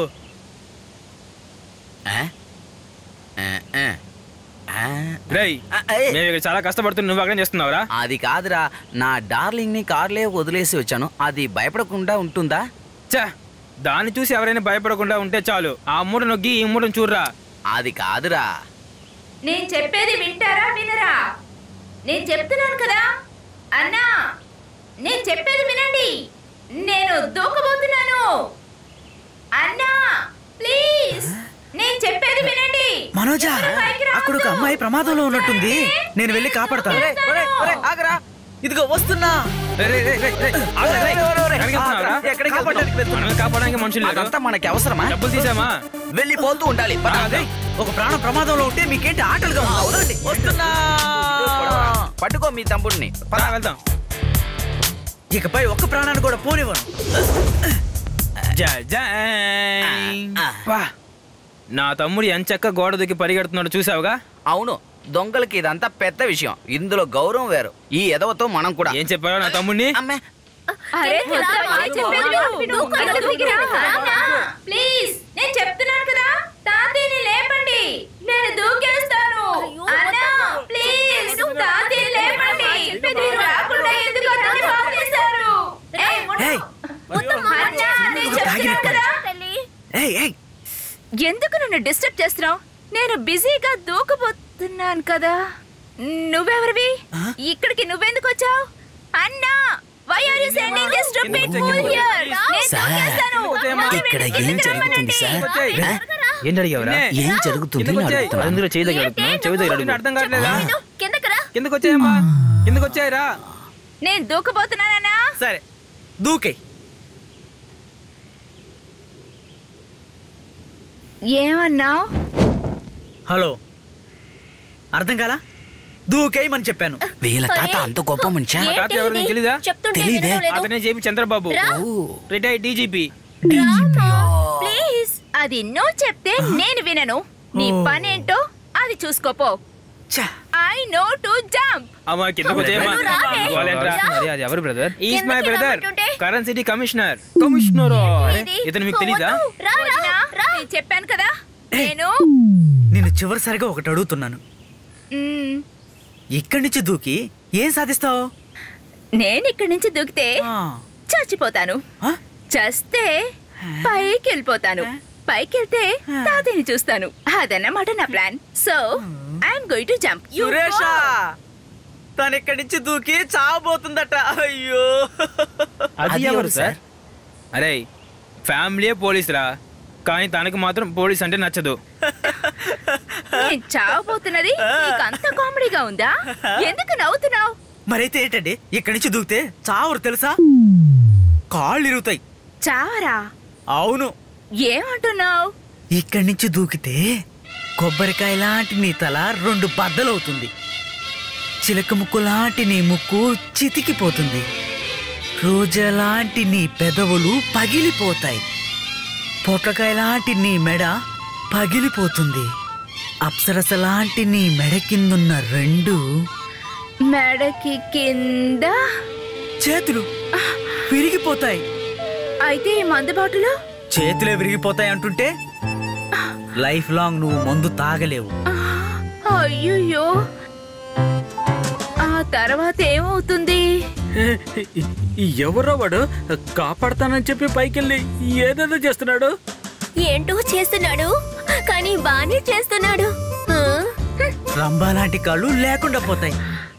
ఆ? ఆ, ఆ. ఆ. రేయ్ ఆ, ఏయ్. మేము ఇక్కడ చాలా కష్టపడుతున్నా నువ్వు అక్కడ చేస్తున్నావురా అది కాదురా నా డార్లింగ్ ని కార్లే వదిలేసి వచ్చాను అది భయపడకుండా ఉంటుందా చా దాన్ని చూసి ఎవరైనా భయపడకుండా ఉంటే చాలు ఆ మూడ నొగ్గి ఈ మూడను చూడరా అది కాదురా నేను చెప్పేది వింటారా వినరా నేను చెప్తున్నాను కదా అన్నా నేను చెప్పేది వినండి నేను దూకబోతున్నాను అన్నా ప్లీజ్ నేను చెప్పేది వినండి మనోజ ఎవరు పైకి రావద్దు. అక్కడ ఒక అమ్మాయి ప్రమాదంలో ఉన్నట్టుంది నేను వెళ్ళి కాపాడతాను ఒరేయ్, ఒరేయ్, ఒరేయ్, ఆగరా ఇదిగో వస్తున్నా రేయ్, రేయ్, రేయ్, రేయ్, రేయ్, ఆగు, రేయ్. ఎక్కడికి వెళ్తున్నావురా? ఎక్కడికి కాపాడడానికి వెళ్తున్నా. మనల్ని కాపాడడానికి మనుషులు లేరు. అదంతా మనకి అవసరమా డబ్బులు తీసామా వెళ్ళి పోతూ ఉండాలి పద. ఏయ్, ఒక ప్రాణ ప్రమాదంలో ఉంటే మీకేంటి ఆటలుగా ఉందా? వదలండి. వస్తున్నా పట్టుకో మీ తమ్ముడిని పద. పద, వెళ్దాం ఇకపై ఒక్క ప్రాణాన్ని కూడా పోనివ్వను జై జై ఆ. వా. నా తమ్ముడు ఎంచక్క గోడ దూకి పరిగెడుతున్నాడు చూసావుగా అవును దొంగలకి ఇదంతా పెద్ద విషయం ఇందులో గౌరవం వేరు ఈ ఎదవతో మనం కూడా ఏం చెప్పావు నా తమ్ముడిని అమ్మే అరే కిందకి రా, వద్దా, బాబు. చెప్పేది విను. దూకు, ఇక్కడ దూకు, దిగిరా. దూకు. అన్నా, ప్లీజ్ నేను చెప్తున్నాను కదా తాతయ్యని లేపండి నేను దూకేస్తాను అయ్యో, అన్నా వద్దమ్మా. ప్లీజ్ చెప్పేది విను. తాతయ్యని లేపండి మీరు రాకుండా ఎందుకు అతన్ని బాగు చేశారు ఏయ్, ఉండు. ఏయ్. వద్దమ్మా, అన్నా, నేను చెప్తున్నాను తాగినట్టు. కదా తల్లి ఏయ్ ఏయ్ ఎందుకు నన్ను డిస్టర్బ్ చేస్తున్నావు నేను బిజీగా దూకబోతున్నాను కదా నువ్వెవరివి ఇక్కడికి నువ్వెందుకు వచ్చావు అన్నా why are you sending this stupid fool here నేను సార్, దూకేస్తాను ఇక్కడ ఏం జరుగుతుంది సార్ ఆ? ఏంటి అడిగావురా ఏం జరుగుతుంది కిందకు అని వచ్చాయి. అడుగుతున్నాను. అందులో చేయి దగ్గర అడుగుతున్నాను. చెవి దగ్గర అడుగు. అర్థం కావట్లేదా విను, కిందకి రా కిందకు వచ్చాయమ్మా కిందకు వచ్చాయిరా నేను దూకబోతున్నానన్నా సరే దూకే ఏమన్నావు హలో అర్థం కాలా దూకేయమని చెప్పాను వీళ్ళ తాత అంత గొప్ప మనిషా ఏంటి తాత ఎవరో నీకు ఇది? తెలీదా? చెప్తుంటే తెలీదే. వినడం లేదు. అతనే చెప్పి చంద్రబాబు రా. రిటైర్డ్ డీజీపీ రామ్మా, ప్లీజ్ అది నువ్వు చెప్తే నేను వినను నీ ఓ. పనేంటో అది చూసుకోపో ఛా, ఐ నో టు జంప్ అమ్మా కిందకు వచ్చేయమ్మా నువ్వు రావే. ఇవ్వాలేంట్రా? రా. మరి అది ఎవరు బ్రదర్ ఈస్ మై కిందకి బ్రదర్ రమ్మంటుంటే? కరెంట్ సిటీ కమిషనర్ కమిషనర్ ఇది? ఇతను మీకు తెలీదా వద్దు, రా, రా, వదినా, రా. నేను చెప్పాను కదా నేను నేను చివరిసారిగా ఒకటి అడుగుతున్నాను మ్, ఇక్కడి నుంచి దూకి ఏం సాధిస్తావు నేను ఇక్కడి నుంచి దూకితే చచ్చిపోతాను చస్తే పైకి వెళ్ళిపోతాను పైకి వెళ్తే తాతయ్యని చూస్తాను అదన్నమాట నా plan so I'm going to jump Suresh తను ఇక్కడి నుంచి దూకి చావబోతుందట అయ్యో అది ఎవరు సార్ అరే ఫ్యామిలీ పోలీస్ రా కానీ తనకు మాత్రం పోలీస్ అంటే నచ్చదు నేను చావబోతున్నది నీకు అంత కామెడీగా ఉందా ఎందుకు నవ్వుతున్నావు మరైతే ఏంటండి ఇక్కడి నుంచి దూకితే చావరు తెలుసా కాళ్ళు ఇరుగుతాయి చావరా అవును ఏమంటున్నావు ఇక్కడి నుంచి దూకితే కొబ్బరికాయ లాంటి నీ తల రెండు బద్దలవుతుంది చిలక ముక్కు లాంటి నీ ముక్కు చితికిపోతుంది రోజా లాంటి నీ పెదవులు పగిలిపోతాయి పొట్లకాయ లాంటి నీ మెడ పగిలిపోతుంది అప్సరస లాంటి నీ మెడ కిందున్న రెండు మెడకి కింద చేతులు విరిగిపోతాయి అయితే ఈ మందు బాటులో చేతులే విరిగిపోతాయి అంటుంటే లైఫ్ లాంగ్ నువ్వు మందు తాగలేవు అయ్యయ్యో ఆ తర్వాత ఏమవుతుంది ఎవరో వాడు కాపాడతానని చెప్పి పైకెళ్ళి ఏదేదో చేస్తున్నాడు ఏంటో చేస్తున్నాడు కానీ బానే చేస్తున్నాడు ఆ? రంభా లాంటి కాళ్ళు లేకుండా పోతాయి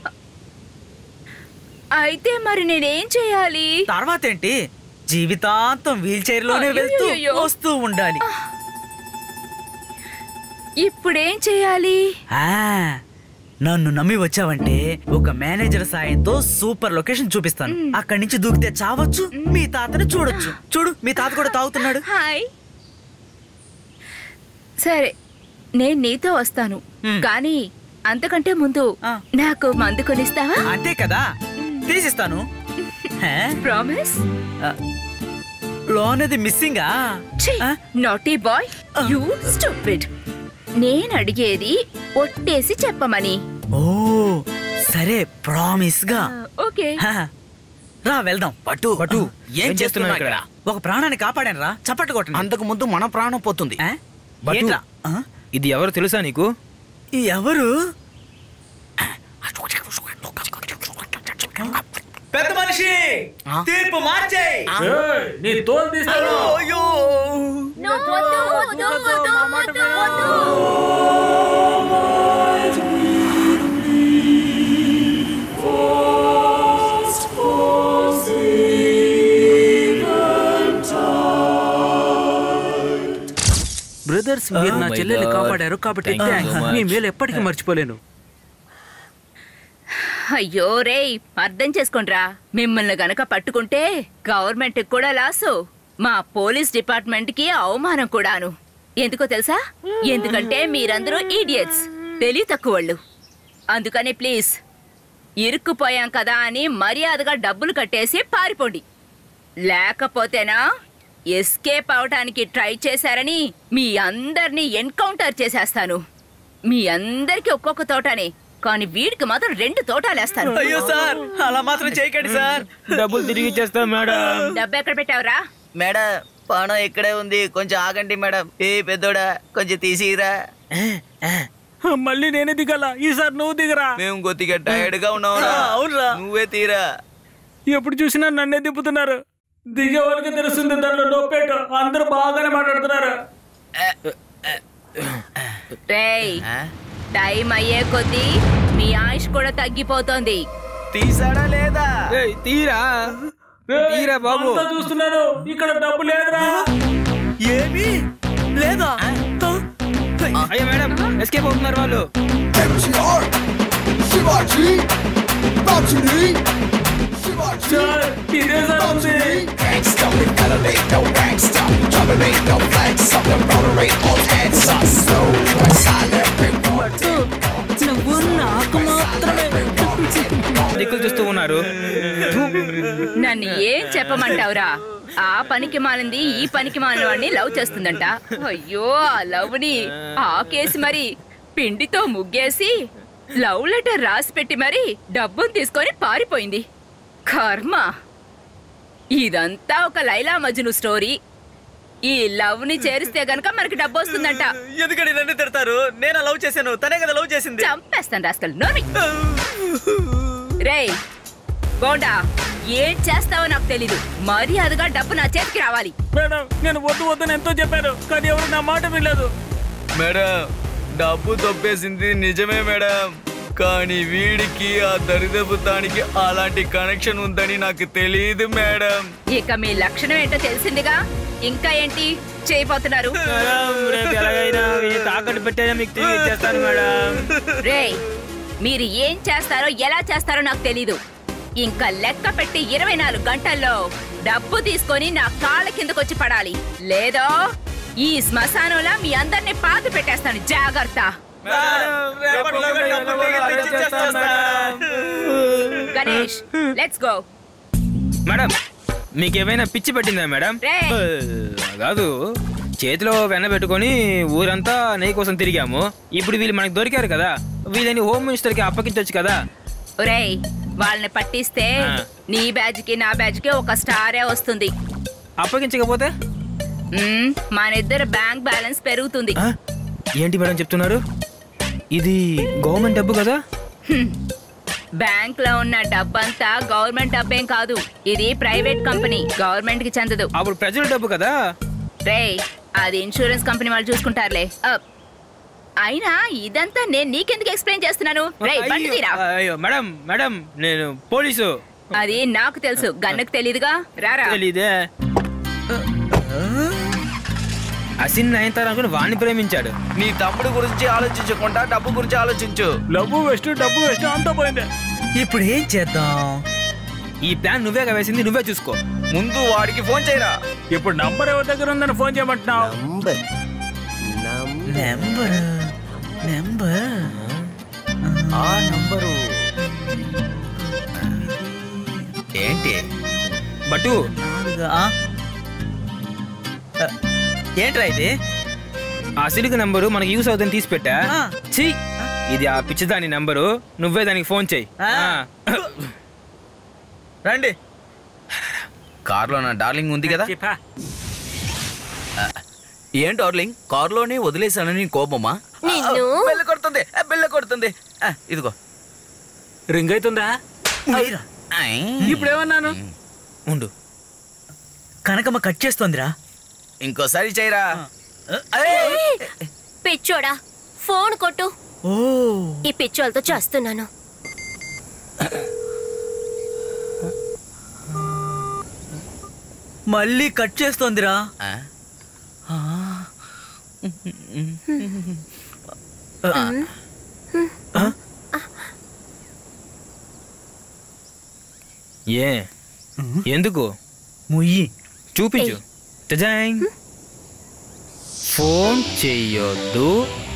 అయితే మరి నేనేం చేయాలి తర్వాత ఏంటి జీవితాంతం వీల్ చైర్ లోనే వెళ్తూ అయ్యయ్యో. వస్తూ ఉండాలి ఇప్పుడేం చేయాలి ఆ నన్ను నమ్మి వచ్చావంటే ఒక మేనేజర్ సాయంతో సూపర్ లొకేషన్ చూపిస్తాను అక్కడి నుంచి దూకితే చావచ్చు మీ తాతని చూడొచ్చు చూడు మీ తాత కూడా తాగుతున్నాడు హాయ్ సరే నేను నీతో వస్తాను మ్. కానీ అంతకంటే ముందు ఆ. నాకు మందు కొనిస్తావా అంతే కదా తీసిస్తాను హే? ప్రామిస్ ఆ, లోనది మిస్సింగా నాటీ బాయ్ యూ స్టూపిడ్ నేను అడిగేది ఒట్టేసి చెప్పమని ఓ సరే ప్రామిస్ గా ఓకే హా, రా వెళ్దాం పట్టు పట్టు, ఏం ఏం చేస్తున్నావు చేస్తున్నావు ఇక్కడ ఒక ప్రాణాన్ని కాపాడాను రా చప్పట్లు కొట్టండి అంతకు ముందు మన ప్రాణం పోతుంది ఆ? బటు. ఏంట్రా? ఆ? ఇది ఎవరు తెలుసా నీకు ఈ ఎవరు పెద్ద మనిషి ఆ? తీర్పు మార్చేయి ఏయ్, నీ తోలు తీస్తాను అయ్యో బ్రదర్స్ మీరు నా Oh my చెల్లెల్ని God. కాపాడారు కాబట్టి Thank you so thanks. much. మీ మేలు ఎప్పటికీ మర్చిపోలేను అయ్యో రేయ్ అర్థం చేసుకోండ్రా మిమ్మల్ని గనక పట్టుకుంటే గవర్నమెంట్ కూడా లాసు మా పోలీస్ డిపార్ట్మెంట్ కి అవమానం కూడాను ఎందుకో తెలుసా ఎందుకంటే మీరందరూ ఈడియట్స్ తెలివి తక్కువళ్ళు అందుకని ప్లీజ్ ఇరుక్కుపోయాం కదా అని మర్యాదగా డబ్బులు కట్టేసి పారిపోండి లేకపోతేనా ఎస్కేప్ అవటానికి ట్రై చేశారని మీ అందరినీ ఎన్కౌంటర్ చేసేస్తాను మీ అందరికి ఒక్కొక్క తోటనే కానీ వీడికి మాత్రం రెండు తోటాలేస్తాను అయ్యో సార్ అలా మాత్రం చేయకండి సార్ డబ్బులు తిరిగి ఇచ్చేస్తాం మేడం డబ్బు ఎక్కడ పెట్టావురా మేడం పానం ఇక్కడే ఉంది కొంచెం ఆగండి మేడం ఏ పెద్దోడా కొంచెం తీసిరా మళ్ళీ నేనే దిగాల ఈసారి నువ్వు దిగరా మేము కొద్దిగా టైర్డ్ గా ఉన్నావురా అవునురా. నువ్వే తీరా ఎప్పుడు చూసినా నన్నే తిప్పుతున్నారు దిగే వాళ్ళకి తెలుస్తుంది దాంట్లో నొప్పేటో అందరూ బాగానే మాట్లాడుతున్నారు రేయ్ టైం అయ్యే కొద్దీ మీ ఆయుష్ కూడా తగ్గిపోతోంది తీసాడా లేదా ఏయ్, తీరా తీరా బాబు అంతా చూస్తున్నారు ఇక్కడ డబ్బు లేదురా ఏమి లేదా అయ్యో మేడం ఎస్కేప్ అవుతున్నారు వాళ్ళు MTR, Shivaji, Bajini, Shivaji, sir ఇదే సార్ ఉంది Gangsta, we elevate no gangsta, tolerate no flags, up the rotary, all hands up, slow, silent, reporting. నువ్వు నాకు మాత్రమే దిక్కులు చూస్తూ ఉన్నారు నన్ను ఏం చెప్పమంటావురా ఆ పనికి మాలింది ఈ పనికి మాలిన వాడిని లవ్ చేస్తుందంట అయ్యో ఆ లవ్ ని ఆకేసి మరి పిండితో ముగ్గేసి లవ్ లెటర్ రాసి పెట్టి మరి డబ్బును తీసుకొని పారిపోయింది కర్మ ఇదంతా ఒక లైలా మజ్ను స్టోరీ ఈ లవ్ ని చేరిస్తే గనక మనకి డబ్బు వస్తుందంట ఎందుకని నన్ను తిడతారు నేను లవ్ చేశాను తనే కదా లవ్ చేసింది చంపేస్తాను రాస్కల్ నోర్మి రేయ్ బోండా ఏం చేస్తావో నాకు తెలీదు మర్యాదగా డబ్బు నా చేతికి రావాలి మేడం నేను వద్దు వద్దని ఎంతో చెప్పాను కానీ ఎవరు నా మాట వినలేదు మేడం డబ్బు తప్పేసింది నిజమే మేడం కానీ వీడికి ఆ దరిదపుతానికి అలాంటి కనెక్షన్ ఉందని నాకు తెలియదు మేడం ఇక మీ లక్షణం ఏంటో తెలిసిందిగా ఇంకా ఏంటి చేయబోతున్నారు మేడం రేపు ఎలాగైనా వీడిని తాకట్టు పెట్టైనా మీకు తిరిగి ఇచ్చేస్తాను మేడం రేయ్ మీరు ఏం చేస్తారో ఎలా చేస్తారో నాకు తెలీదు ఇంకా లెక్క పెట్టి ఇరవై నాలుగు గంటల్లో డబ్బు తీసుకొని నా కాళ్ళ కిందకొచ్చి పడాలి లేదో ఈ శ్మశానంలో మీ అందరినీ పాతి పెట్టేస్తాను జాగ్రత్త గణేష్ లెట్స్ గో మేడం మీకు ఏమైనా పిచ్చి పెట్టిందా మేడం రేయ్. ఏ, కాదు చేతిలో వెన్న పెట్టుకొని ఊరంతా నెయ్యి కోసం తిరిగాము ఇప్పుడు వీళ్ళు మనకు దొరికారు కదా వీళ్ళని హోమ్ మినిస్టర్ కి అప్పగించవచ్చు కదా ఒరేయ్ వాళ్ళని పట్టిస్తే ఆ. నీ బ్యాచ్ కి నా బ్యాచ్ కి ఒక స్టారే వస్తుంది అప్పగించకపోతే మ్మ్, మన ఇద్దరు బ్యాంక్ బ్యాలెన్స్ పెరుగుతుంది ఆ? ఏంటి మేడం చెప్తున్నారు ఇది గవర్నమెంట్ డబ్బు కదా బ్యాంక్ లో ఉన్న డబ్బంతా గవర్నమెంట్ డబ్బేం కాదు ఇది ప్రైవేట్ కంపెనీ గవర్నమెంట్ కి చెందదు అప్పుడు ప్రజల డబ్బు కదా రేయ్ అది ఇన్సూరెన్స్ కంపెనీ వాళ్ళు చూసుకుంటారులే అ, అయినా ఇదంతా నేను నీకెందుకు ఎక్స్ప్లెయిన్ చేస్తున్నాను రేయ్ బండి తీరా అయ్యో, అయ్యో మేడం మేడం నేను పోలీసు అది నాకు తెలుసు గన్నుకు తెలీదుగా రారా తెలీదే అసిన్ నయనతార అనుకుని వాణ్ణి ప్రేమించాడు నీ తమ్ముడు గురించి ఆలోచించకుండా డబ్బు గురించి ఆలోచించు డబ్బు వేస్ట్ డబ్బు వేస్ట్ అంతా పోయింది ఇప్పుడు ఏం చేద్దాం ఈ ప్లాన్ నువ్వే వేసింది నువ్వే చూసుకో ముందు వాడికి ఫోన్ చేయరా ఇప్పుడు నంబర్ ఎవరి దగ్గర ఉందని ఫోన్ చేయమంటున్నావు నెంబర్ నెంబర్ ఆ నంబరు ఏంటి బట్టు నాలుగు, ఆ? ఏంట్రా ఇది ఆ సిలుకు నంబరు మనకి యూస్ అవుతుంది తీసి పెట్టా ఆ. ఛీ ఇది ఆ పిచ్చిదాని నంబరు నువ్వే దానికి ఫోన్ చెయ్యి ఆ. ఆ. రండి కార్లో నా డార్లింగ్ ఉంది కదా చెప్పా ఏం డార్లింగ్ కార్లోనే వదిలేశానని కోపమా నిన్ను? బెల్ల కొడుతుంది ఆ, బెల్ల కొడుతుంది ఆ, ఇదిగో రింగ్ అవుతుందా ఐ. ఇప్పుడు ఏమన్నాను ఉండు కనకమ్మ కట్ చేస్తోందిరా ఇంకోసారి చేయరా పిచ్చోడా ఫోన్ కొట్టు ఓ ఈ పిచ్చోళ్ళతో చేస్తున్నాను మళ్ళీ కట్ చేస్తోందిరా ఆ? ఏ ఎందుకు ముయ్యి చూపించు తజాయింగ్. ఫోన్ చెయ్యొద్దు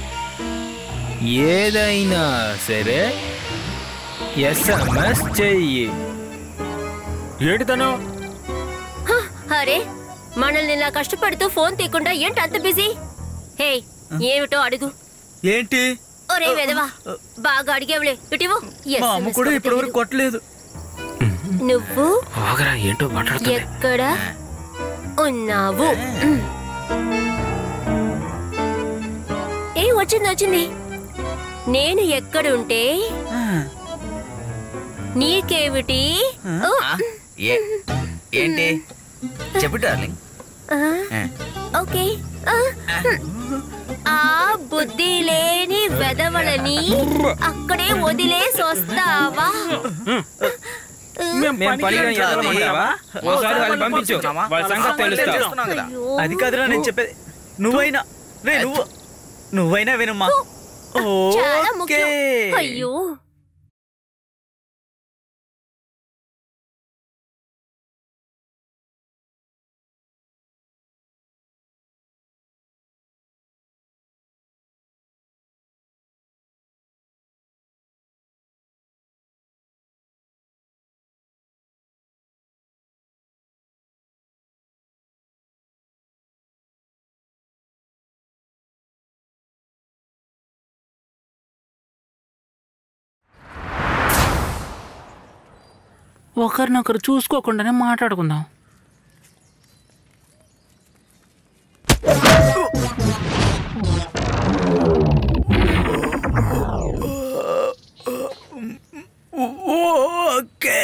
ఏదైనా సరే ఎస్ఎంఎస్ చెయ్యి ఏంటి తను హ, అరే మనల్ని ఇలా కష్టపడుతూ ఫోన్ తీయకుండా ఏంటి అంత బిజీ హే ఏమిటో అడుగు ఏంటి ఒరే వెదవా బాగా అడిగేవులే ఇటివు మా అమ్మ కూడా ఇప్పటివరకు కొట్టలేదు నువ్వు ఆగరా ఏంటో మాట్లాడుతుంది ఎక్కడ ఉన్నావు మ్. ఏ వచ్చింది వచ్చింది నేను ఎక్కడుంటే ఆ, నీకేమిటి ఓ, ఆ? ఏ- ఏంటి చెప్పు డార్లింగ్ ఆ, ఆ. ఓకే ఆ, ఆ బుద్ధి లేని వెదవలని అక్కడే వదిలేసి వస్తావా మేము పనికిరాని ఎదవలమంటావా? ఓసారి వాళ్ళని పంపించు వాళ్ళ సంగతి తెలుస్తా చేస్తున్నాం కదా అది కాదురా నేను చెప్పేది నువ్వైనా రే నువ్వు నువ్వైనా వినమ్మా చాలా ఓకే ముఖ్యం అయ్యో ఒకరినొకరు చూసుకోకుండానే మాట్లాడుకుందాం ఓకే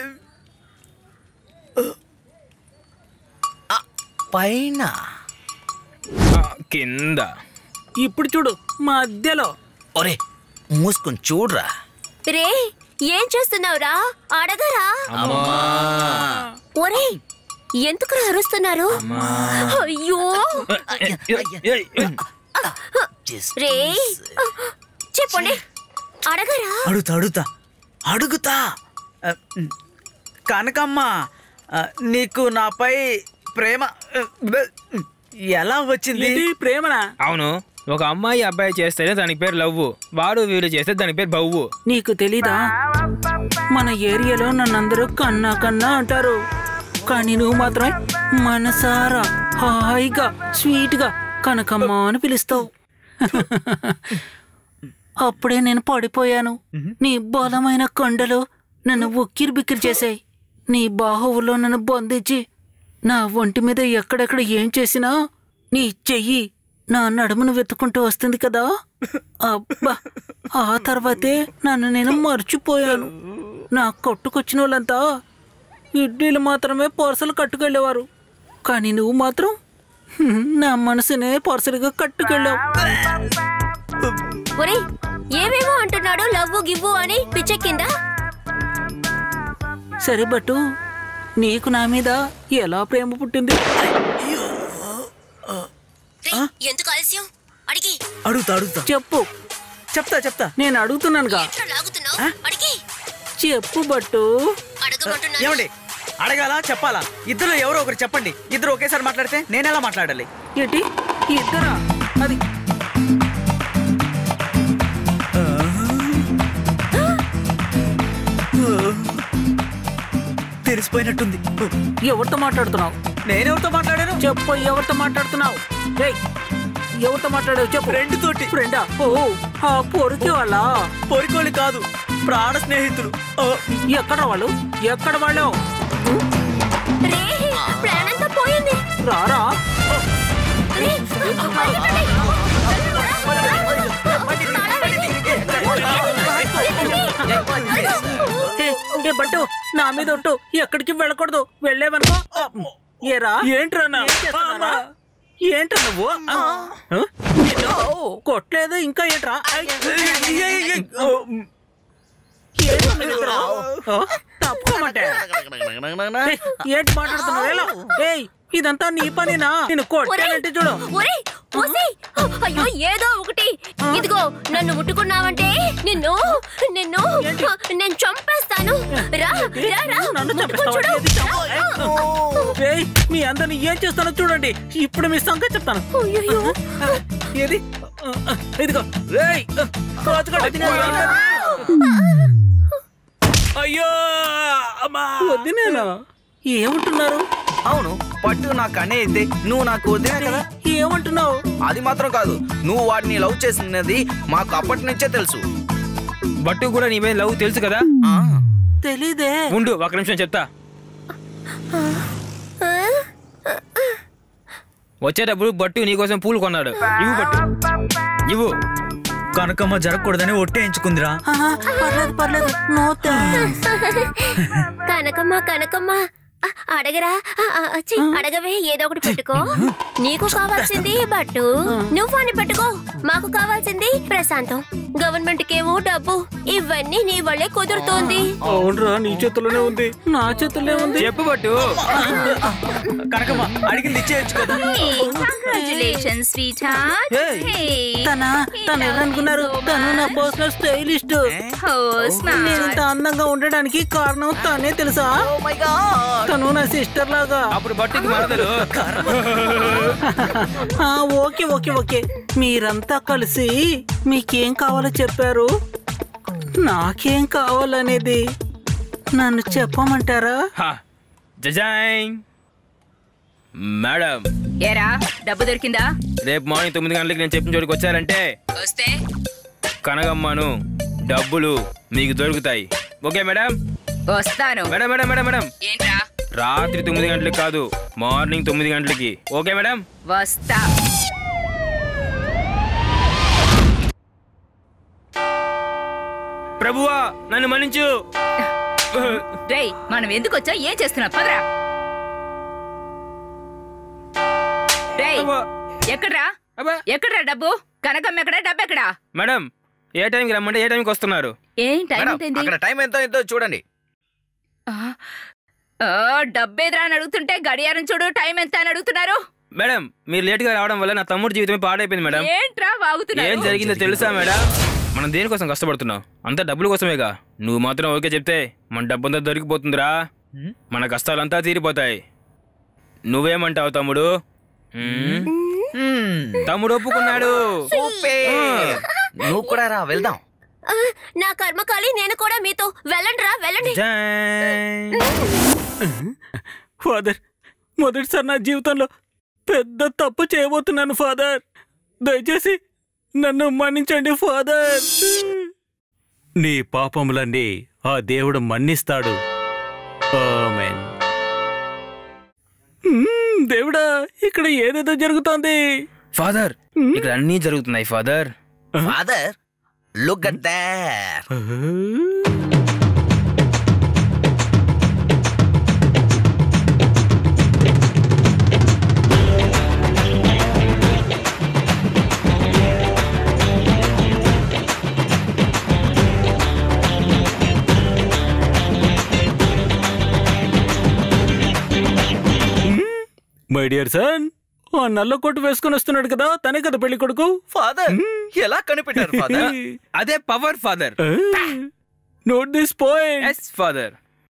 పైన ఆ, కింద ఇప్పుడు చూడు మధ్యలో ఒరే మూసుకొని చూడరా రే ఏం చేస్తున్నావురా అడగరా ఒరే ఎందుకు అరుస్తున్నారు అయ్యో రే చెప్పండి అడగరా అడుగుతా అడుగుతా అడుగుతా ఆ, ఉమ్. కనకమ్మ ఆ, నీకు నాపై ప్రేమ ఆ, బ- ఉమ్, ఎలా వచ్చింది ఏంటి ప్రేమనా అవును ఒక అమ్మాయి అబ్బాయి చేస్తేనే దానికి పేరు లవ్వు వాడు వీడు చేస్తే దాని పేరు బవ్వు నీకు తెలీదా మన ఏరియాలో నన్నందరూ కన్నా కన్నా అంటారు కానీ నువ్వు మాత్రమే మనసారా హాయిగా స్వీట్గా కనకమ్మ అని పిలుస్తావు అప్పుడే నేను పడిపోయాను నీ బలమైన కొండలు నన్ను ఉక్కిరి బిక్కిరి చేశాయి నీ బాహువులో నన్ను బంధించి నా ఒంటి మీద ఎక్కడెక్కడ ఏం చేసినా నీ చెయ్యి నా నడుమును వెతుకుంటూ వస్తుంది కదా అబ్బా ఆ తర్వాతే నన్ను నేను మర్చిపోయాను నా కొట్టుకొచ్చిన వాళ్ళంతా ఇడ్లీలు మాత్రమే పార్సల్ కట్టుకెళ్ళేవారు కానీ నువ్వు మాత్రం హ్మ్, నా మనసునే పార్సల్గా కట్టుకెళ్ళావు ఒరే ఏమేమో అంటున్నాడు లవ్వు గివ్వు అని పిచ్చెక్కిందా సరే బట్టు నీకు నా మీద ఎలా ప్రేమ పుట్టింది రే, ఎందుకు ఆలస్యం అడిగి అడుగుతా అడుగుతా చెప్పు చెప్తా చెప్తా నేను అడుగుతున్నానుగా ఎట్లా లాగుతున్నావు అడిగి చెప్పు బట్టు అడగమంటున్నాను ఏమండి అడగాలా చెప్పాలా ఇద్దరు ఎవరో ఒకరు చెప్పండి ఇద్దరు ఒకేసారి మాట్లాడితే నేను ఎలా మాట్లాడాలి ఏంటి ఇద్దరా అది తెలిసిపోయినట్టుంది ఎవరితో మాట్లాడుతున్నావు నేనెవరితో మాట్లాడాను చెప్పు ఎవరితో మాట్లాడుతున్నావు ఏయ్, ఎవరితో మాట్లాడావు చెప్పు ఫ్రెండ్ తోటి ఫ్రెండా ఓ ఆ పొరికి వాళ్ళ పొరికోళ్ళు కాదు ప్రాణ స్నేహితులు ఆ, ఎక్కడ వాళ్ళు ఎక్కడ వాళ్ళు రే ప్లాన్ అంతా పోయింది రారా రే, ఏ, ఏ బట్టు నా మీద ఒట్టు ఎక్కడికి వెళ్ళకూడదు వెళ్ళేవనుకో ఏరా ఏంట్రా నా? ఏం చేస్తున్నారా? ఏంట్రా నువ్వు ఆ? ఆ? నిన్ను కొట్టలేదు ఇంకా ఏంట్రా ఏయ్, ఏయ్, ఏయ్, ఓ, ఏంట్రా మీ ఇద్దరు? ఆ? తప్పుకోమంటే ఏయ్, ఏంటి మాట్లాడుతున్నావు ఎలా ఏయ్ ఇదంతా నీ పనినా నేను కొట్టానంటే చూడు ఒరేయ్, ఒసేయ్, అయ్యో ఏదో ఒకటి ఇదిగో నన్ను ముట్టుకున్నావంటే నిన్ను నిన్ను నేను చంపేస్తాను రా రా రా నన్ను ముట్టుకో చంపేస్తావా? చూడు. ఏది చంపు? ఏయ్, మీ అందరిని ఏం చేస్తానో చూడండి ఇప్పుడు మీ సంగతి చెప్తాను అయ్యయ్యో. ఏది ఇదిగో రేయ్ కోచుకోండి. అయ్యో అమ్మా వద్దినేనా ఏమంటున్నారు అవును పట్టు నాకు అనేది నువ్వు నాకు వదిలే కదా ఏమంటున్నావు అది మాత్రం కాదు నువ్వు వాడిని లవ్ చేసినది మాకు అప్పటి నుంచే తెలుసు బట్టు కూడా నీ మీద లవ్ తెలుసు కదా ఆ, తెలీదే ఉండు ఒక నిమిషం చెప్తా వచ్చేటప్పుడు బట్టు నీకోసం పూలు కొన్నాడు ఇవ్వు బట్టు ఇవ్వు కనకమ్మ జరగకూడదని ఒట్టేయించుకుందిరా ఆహా, పర్లేదు పర్లేదు నో థాంక్స్. కనకమ్మ కనకమ్మ ఆ, అడగరా ఆ, ఆ, ఛీ, అడగవే ఏదో ఒకటి పెట్టుకో నీకు కావాల్సింది బట్టు నువ్వు అని పెట్టుకో మాకు కావాల్సింది ప్రశాంతం గవర్నమెంట్ కేమో డబ్బు ఇవన్నీ నీ వల్లే కుదురుతోంది అవునరా నీ చేతుల్లోనే ఉంది నా చేతుల్లోనే ఉంది చెప్పు బట్టు కనకమ్మ అడిగింది ఇచ్చేయచ్చు కదా కంగ్రాచులేషన్స్ స్వీట్ హార్ట్ తన తను ఎవరనుకున్నారు తను నా పర్సనల్ స్టైలిస్ట్ నేను ఇంత అందంగా ఉండడానికి కారణం తనే తెలుసా తను నా సిస్టర్ లాగా అప్పుడు బట్టుకి మరదలు ఆ, ఓకే ఓకే ఓకే మీరంతా కలిసి మీకేం కావాలో చెప్పారు నాకేం కావాలనేది నన్ను చెప్పమంటారా హా, జజాయ్ మేడం ఏరా డబ్బు దొరికిందా రేపు మార్నింగ్ తొమ్మిది గంటలకి నేను చెప్పిన చోటుకి వచ్చారంటే వస్తే కనగమ్మను డబ్బులు మీకు దొరుకుతాయి ఓకే మేడం వస్తాను మేడం మేడం మేడం మేడం ఏంట్రా రాత్రి తొమ్మిది గంటలకు కాదు మార్నింగ్ తొమ్మిది గంటలకి ఓకే మేడం వస్తా ప్రభువా నన్ను మన్నించు రేయ్ మనం ఎందుకు వచ్చా ఏం చేస్తున్నాం పదరా రేయ్ అబ్బా, ఎక్కడ్రా అబ్బా. ఎక్కడ్రా డబ్బు కనకమ్మ ఎక్కడా డబ్బు ఎక్కడా మేడం ఏ టైంకి రమ్మంటే ఏ టైంకి వస్తున్నారు ఏం టైం మేడం, ఎంతైంది అక్కడ టైం ఎంతో ఎంతో చూడండి ఆ, ఆ, డబ్బు ఎదురా అని అడుగుతుంటే గడియారం చూడు టైం ఎంత అని అడుగుతున్నారు మేడం మీరు లేట్గా రావడం వల్ల నా తమ్ముడు జీవితమే పాడైపోయింది మేడం ఏంట్రా ఏం వాగుతున్నారు జరిగిందో తెలుసా మేడం మనం దేనికోసం కష్టపడుతున్నాం అంతా డబ్బుల కోసమేగా నువ్వు మాత్రం ఓకే చెప్తే మన డబ్బంతా దొరికిపోతుందిరా మన కష్టాలంతా తీరిపోతాయి నువ్వేమంటావు తమ్ముడు ఉమ్? తమ్ముడు ఒప్పుకున్నాడు నువ్వు కూడా రా వెళ్దాం ఆ, నా కర్మకాలి నేను కూడా మీతో వెళ్ళండి రా వెళ్ళండి జాయ్. ఫాదర్ మొదటిసారి నా జీవితంలో పెద్ద తప్పు చేయబోతున్నాను ఫాదర్ దయచేసి నన్ను మన్నించండి ఫాదర్ నీ పాపములన్నీ ఆ దేవుడు మన్నిస్తాడు ఆమేన్. మ్మ్, దేవుడా ఇక్కడ ఏదేదో జరుగుతోంది ఫాదర్ ఇక్కడ అన్నీ జరుగుతున్నాయి father father look at there my dear son ఆ నల్ల కొట్టు వేసుకొని వస్తున్నాడు కదా తనే కదా పెళ్లి కొడుకు ఫాదర్ ఎలా కనిపెట్టారు ఫాదర్ అదే power father note this point yes father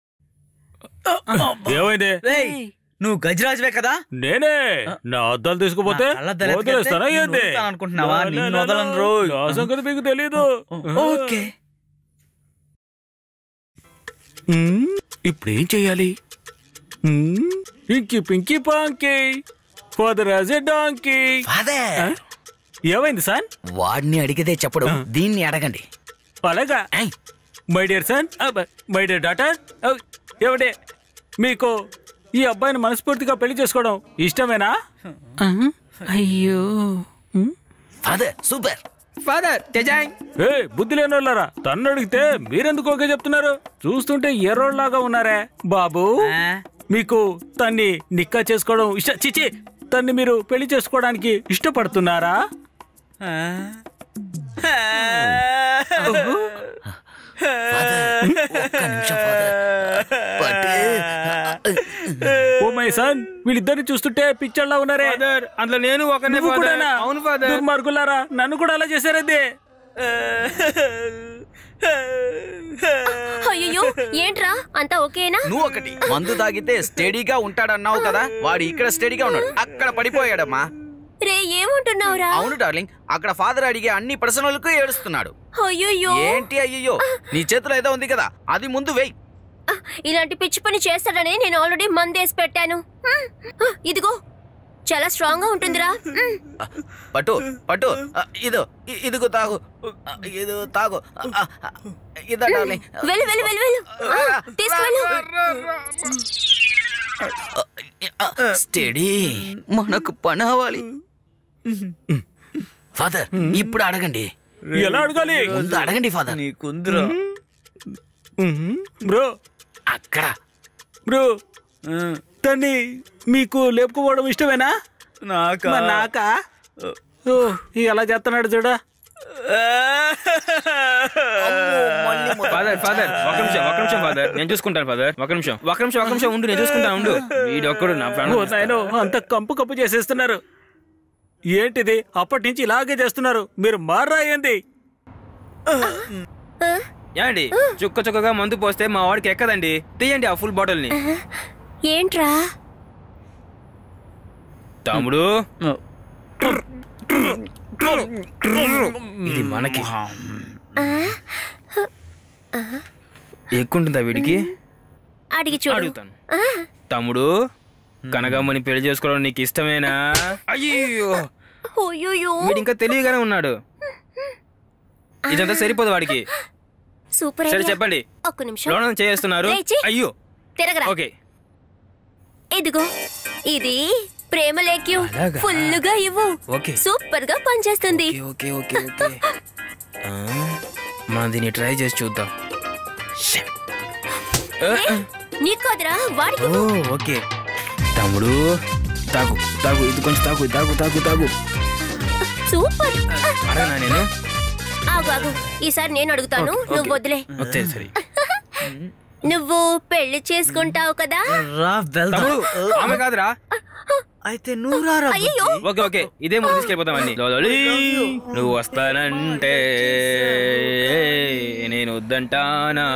ఏమైంది రేయ్, నువ్వు గజరాజువే కదా నేనే నా అద్దాలు తీసుకుపోతే నా కళ్ళద్దాలు ఎత్తుకెళ్తే వదిలేస్తానా నిన్ను ఏంది? వదులుతాను అనుకుంటున్నావా? నా- నిన్ను నా- వదలను నా- రోయ్. నా సంగతి మీకు తెలీదు ఓకే హ్మ్, ఇప్పుడు ఏం చెయ్యాలి inky pinky ponky father as a donkey father ఏమైంది సార్ వాడిని అడిగితే చెప్పడు దీన్ని అడగండి అలాగా ఏయ్, my dear son my dear daughter ఏమిటే మీకు ఈ అబ్బాయిని మనస్ఫూర్తిగా పెళ్లి చేసుకోవడం ఇష్టమేనా అయ్యో ఫాదర్ సూపర్ ఫాదర్ జజాయ్ ఏ బుద్ధి లేని వాళ్ళారా తన్ను అడిగితే మీరెందుకు ఓకే చెప్తున్నారు చూస్తుంటే ఎర్రోళ్ళలాగా ఉన్నారే బాబు మీకు తన్ని నిక్కా చేసుకోవడం ఇష్ట చిచి తన్ని మీరు పెళ్లి చేసుకోవడానికి ఇష్టపడుతున్నారా ఒక్క నిమిషం ఫాదర్ ఓ మై సన్ వీళ్ళిద్దరిని చూస్తుంటే పిక్చర్లా ఉన్నారే ఫాదర్ అందులో నేను ఒకనే నువ్వు ఫాదర్ కూడానా? అవును ఫాదర్ దుర్మార్గులారా నన్ను కూడా అలా చేశారదే అయ్యో ఏంట్రా అంతా ఓకేనా నువ్వు ఒకటి మందు తాగితే స్టడీగా ఉంటాడన్నావు కదా వాడు ఇక్కడ స్టడీగా ఉన్నాడు అక్కడ పడిపోయాడమ్మా రే ఏమంటున్నావురా అవును డార్లింగ్ అక్కడ ఫాదర్ అడిగే అన్ని ప్రశ్నలకు ఏడుస్తున్నాడు అయ్యో ఏంటి అయ్యో నీ చేతిలో ఏదో ఉంది కదా అది ముందు వెయ్ ఇలాంటి పిచ్చి పని చేస్తాడని నేను ఆల్రెడీ మందేసి పెట్టాను మ్, ఆ, ఇదిగో చాలా స్ట్రాంగ్ గా ఉంటుందిరా మ్, పట్టు పట్టు ఆ, ఇదో ఇ- ఇదిగో తాగు ఆ, ఇదో తాగు ఆ, ఆ, ఇదా డార్లింగ్ వెళ్ళు వెళ్ళు వెళ్ళు వెళ్ళు ఆ, తీసుకువెళ్ళు స్టడీ మనకు పని అవ్వాలి ఫాదర్ ఇప్పుడు అడగండి ఎలా అడగాలి ముందు అడగండి ఫాదర్ నీకుందిరా బ్రో అక్కడ బ్రో తన్ని మీకు లేపుకోవడం ఇష్టమేనా నాకా మరి నాకా ఓ ఎలా చేస్తున్నాడు చూడ ఫాదర్ ఫాదర్ ఒక నిమిషం ఒక నిమిషం ఫాదర్ నేను చూసుకుంటాను ఫాదర్ ఒక నిమిషం ఒక నిమిషం ఒక నిమిషం ఉండు నేను చూసుకుంటాను ఉండు వీడొక్కడు నా ప్రాణం ఓ నాయనో అంత కంపు కంపు చేసేస్తున్నారు ఏంటిది అప్పటి నుంచి ఇలాగే చేస్తున్నారు మీరు మారా ఏంది ఏమండి చుక్క చుక్కగా మందు పోస్తే మా వాడికి ఎక్కదండి తీయండి ఆ ఫుల్ బాటిల్ ని ఏంట్రా తమ్ముడు ఇది మనకి ఎక్కుంటుందా వీడికి అడిగి చూడు అడుగుతాను తమ్ముడు కనగమ్మని పెళ్లి చేసుకోవడం నీకు ఇష్టమేనా అయ్యో అయ్యోయ్యో వీడు ఇంకా తెలియగానే ఉన్నాడు ఇదంతా సరిపోదు వాడికి సూపర్ సరే ఐడియా. చెప్పండి ఒక్క నిమిషం లోన చేస్తున్నారు లేచి. అయ్యో తిరగరా ఓకే ఇదిగో ఇది ప్రేమ లేక్యూ అలాగా? ఫుల్లుగా ఇవ్వు ఓకే. సూపర్ గా పనిచేస్తుంది ఓకే ఓకే ఓకే ఆ, మనం దీన్ని ట్రై చేసి చూద్దాం ఆ, ఏ, నీకు కాదురా వాడికి ఓ ఓకే తమ్ముడు తాగు తాగు ఇది కొంచెం తాగు తాగు తాగు తాగు సూపర్ అడగనా నేను ఆగు ఆగు ఈసారి నేను అడుగుతాను ఓకే, నువ్వు ఓకే. వదిలే వస్తే సరే నువ్వు పెళ్లి చేసుకుంటావు కదా రా వెళ్దాం తమ్ముడు ఆమె కాదురా అయితే నువ్వు రారా అయ్యో ఓకే ఓకే ఇదే ముందు తీసుకెళ్ళిపోతాం అన్ని లోలోలి. నువ్వు వస్తానంటే నేను వద్దంటానా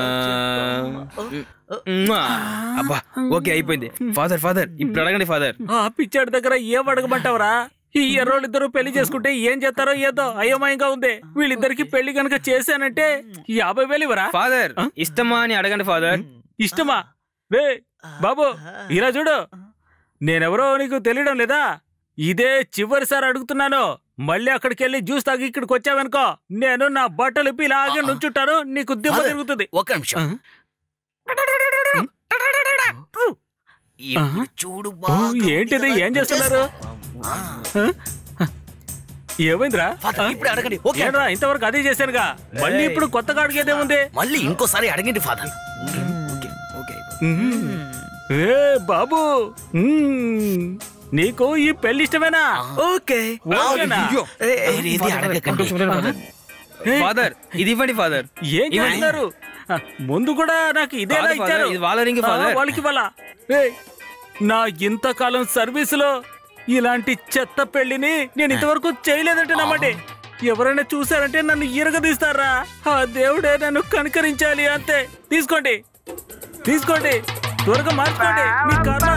ఉమ్మా. అబ్బా ఓకే అయిపోయింది ఫాదర్ ఫాదర్ ఇప్పుడు అడగండి ఫాదర్ ఆ పిచ్చాడి దగ్గర ఏం అడగమంటావురా ఈ ఎర్రోళ్ళిద్దరూ పెళ్లి చేసుకుంటే ఏం చేస్తారో ఏదో అయోమయంగా ఉంది వీళ్ళిద్దరికి పెళ్లి గనక చేశానంటే యాభై వేలు ఇవ్వరా ఫాదర్ ఇష్టమా అని అడగండి ఫాదర్ ఇష్టమా రే బాబు ఇలా చూడు నేనెవరో నీకు తెలియడం లేదా ఇదే చివరిసారి అడుగుతున్నాను మళ్ళీ అక్కడికి వెళ్ళి జ్యూస్ తాగి ఇక్కడికి వచ్చావనుకో నేను నా బట్టలు ఇప్పి ఇలాగే నుంచుంటాను నీకు దిబ్బ Father, తిరుగుతుంది ఒక్క నిమిషం ఇప్పుడు చూడు ఓ, బాగా ఏంటిది ఏం చేస్తున్నారు ఏమైందిరా Father, ఇప్పుడు అడగండి ఓకే ఏంట్రా ఇంతవరకు అదే చేశానుగా మళ్ళీ ఇప్పుడు కొత్తగా అడిగేదేముంది మళ్ళీ ఇంకోసారి అడగండి ఫాదర్ ఓకే ఓకే ఏ బాబు మ్మ్. నీకు ఈ పెళ్లి ఇష్టమేనా ఓకే ఓకేనా? ఇది అడగకండి ఫాదర్ ఇది ఇవ్వండి ఫాదర్ ఏం చేస్తున్నారు ఆ, ముందు కూడా నాకు ఇదేలా కాదు, father, ఇచ్చారు ఇది వాళ్ళ రింగ్, ఆ, father. వాళ్ళకి వాళ్ళ నా ఇంతకాలం సర్వీసులో ఇలాంటి చెత్త పెళ్లిని నేను ఇంతవరకు చేయలేదంటే నమ్మండి ఎవరైనా చూసారంటే నన్ను ఈరగదీస్తారా ఆ దేవుడే నన్ను కనికరించాలి అంతే తీసుకోండి తీసుకోండి త్వరగా మార్చుకోండి మీ కర్మ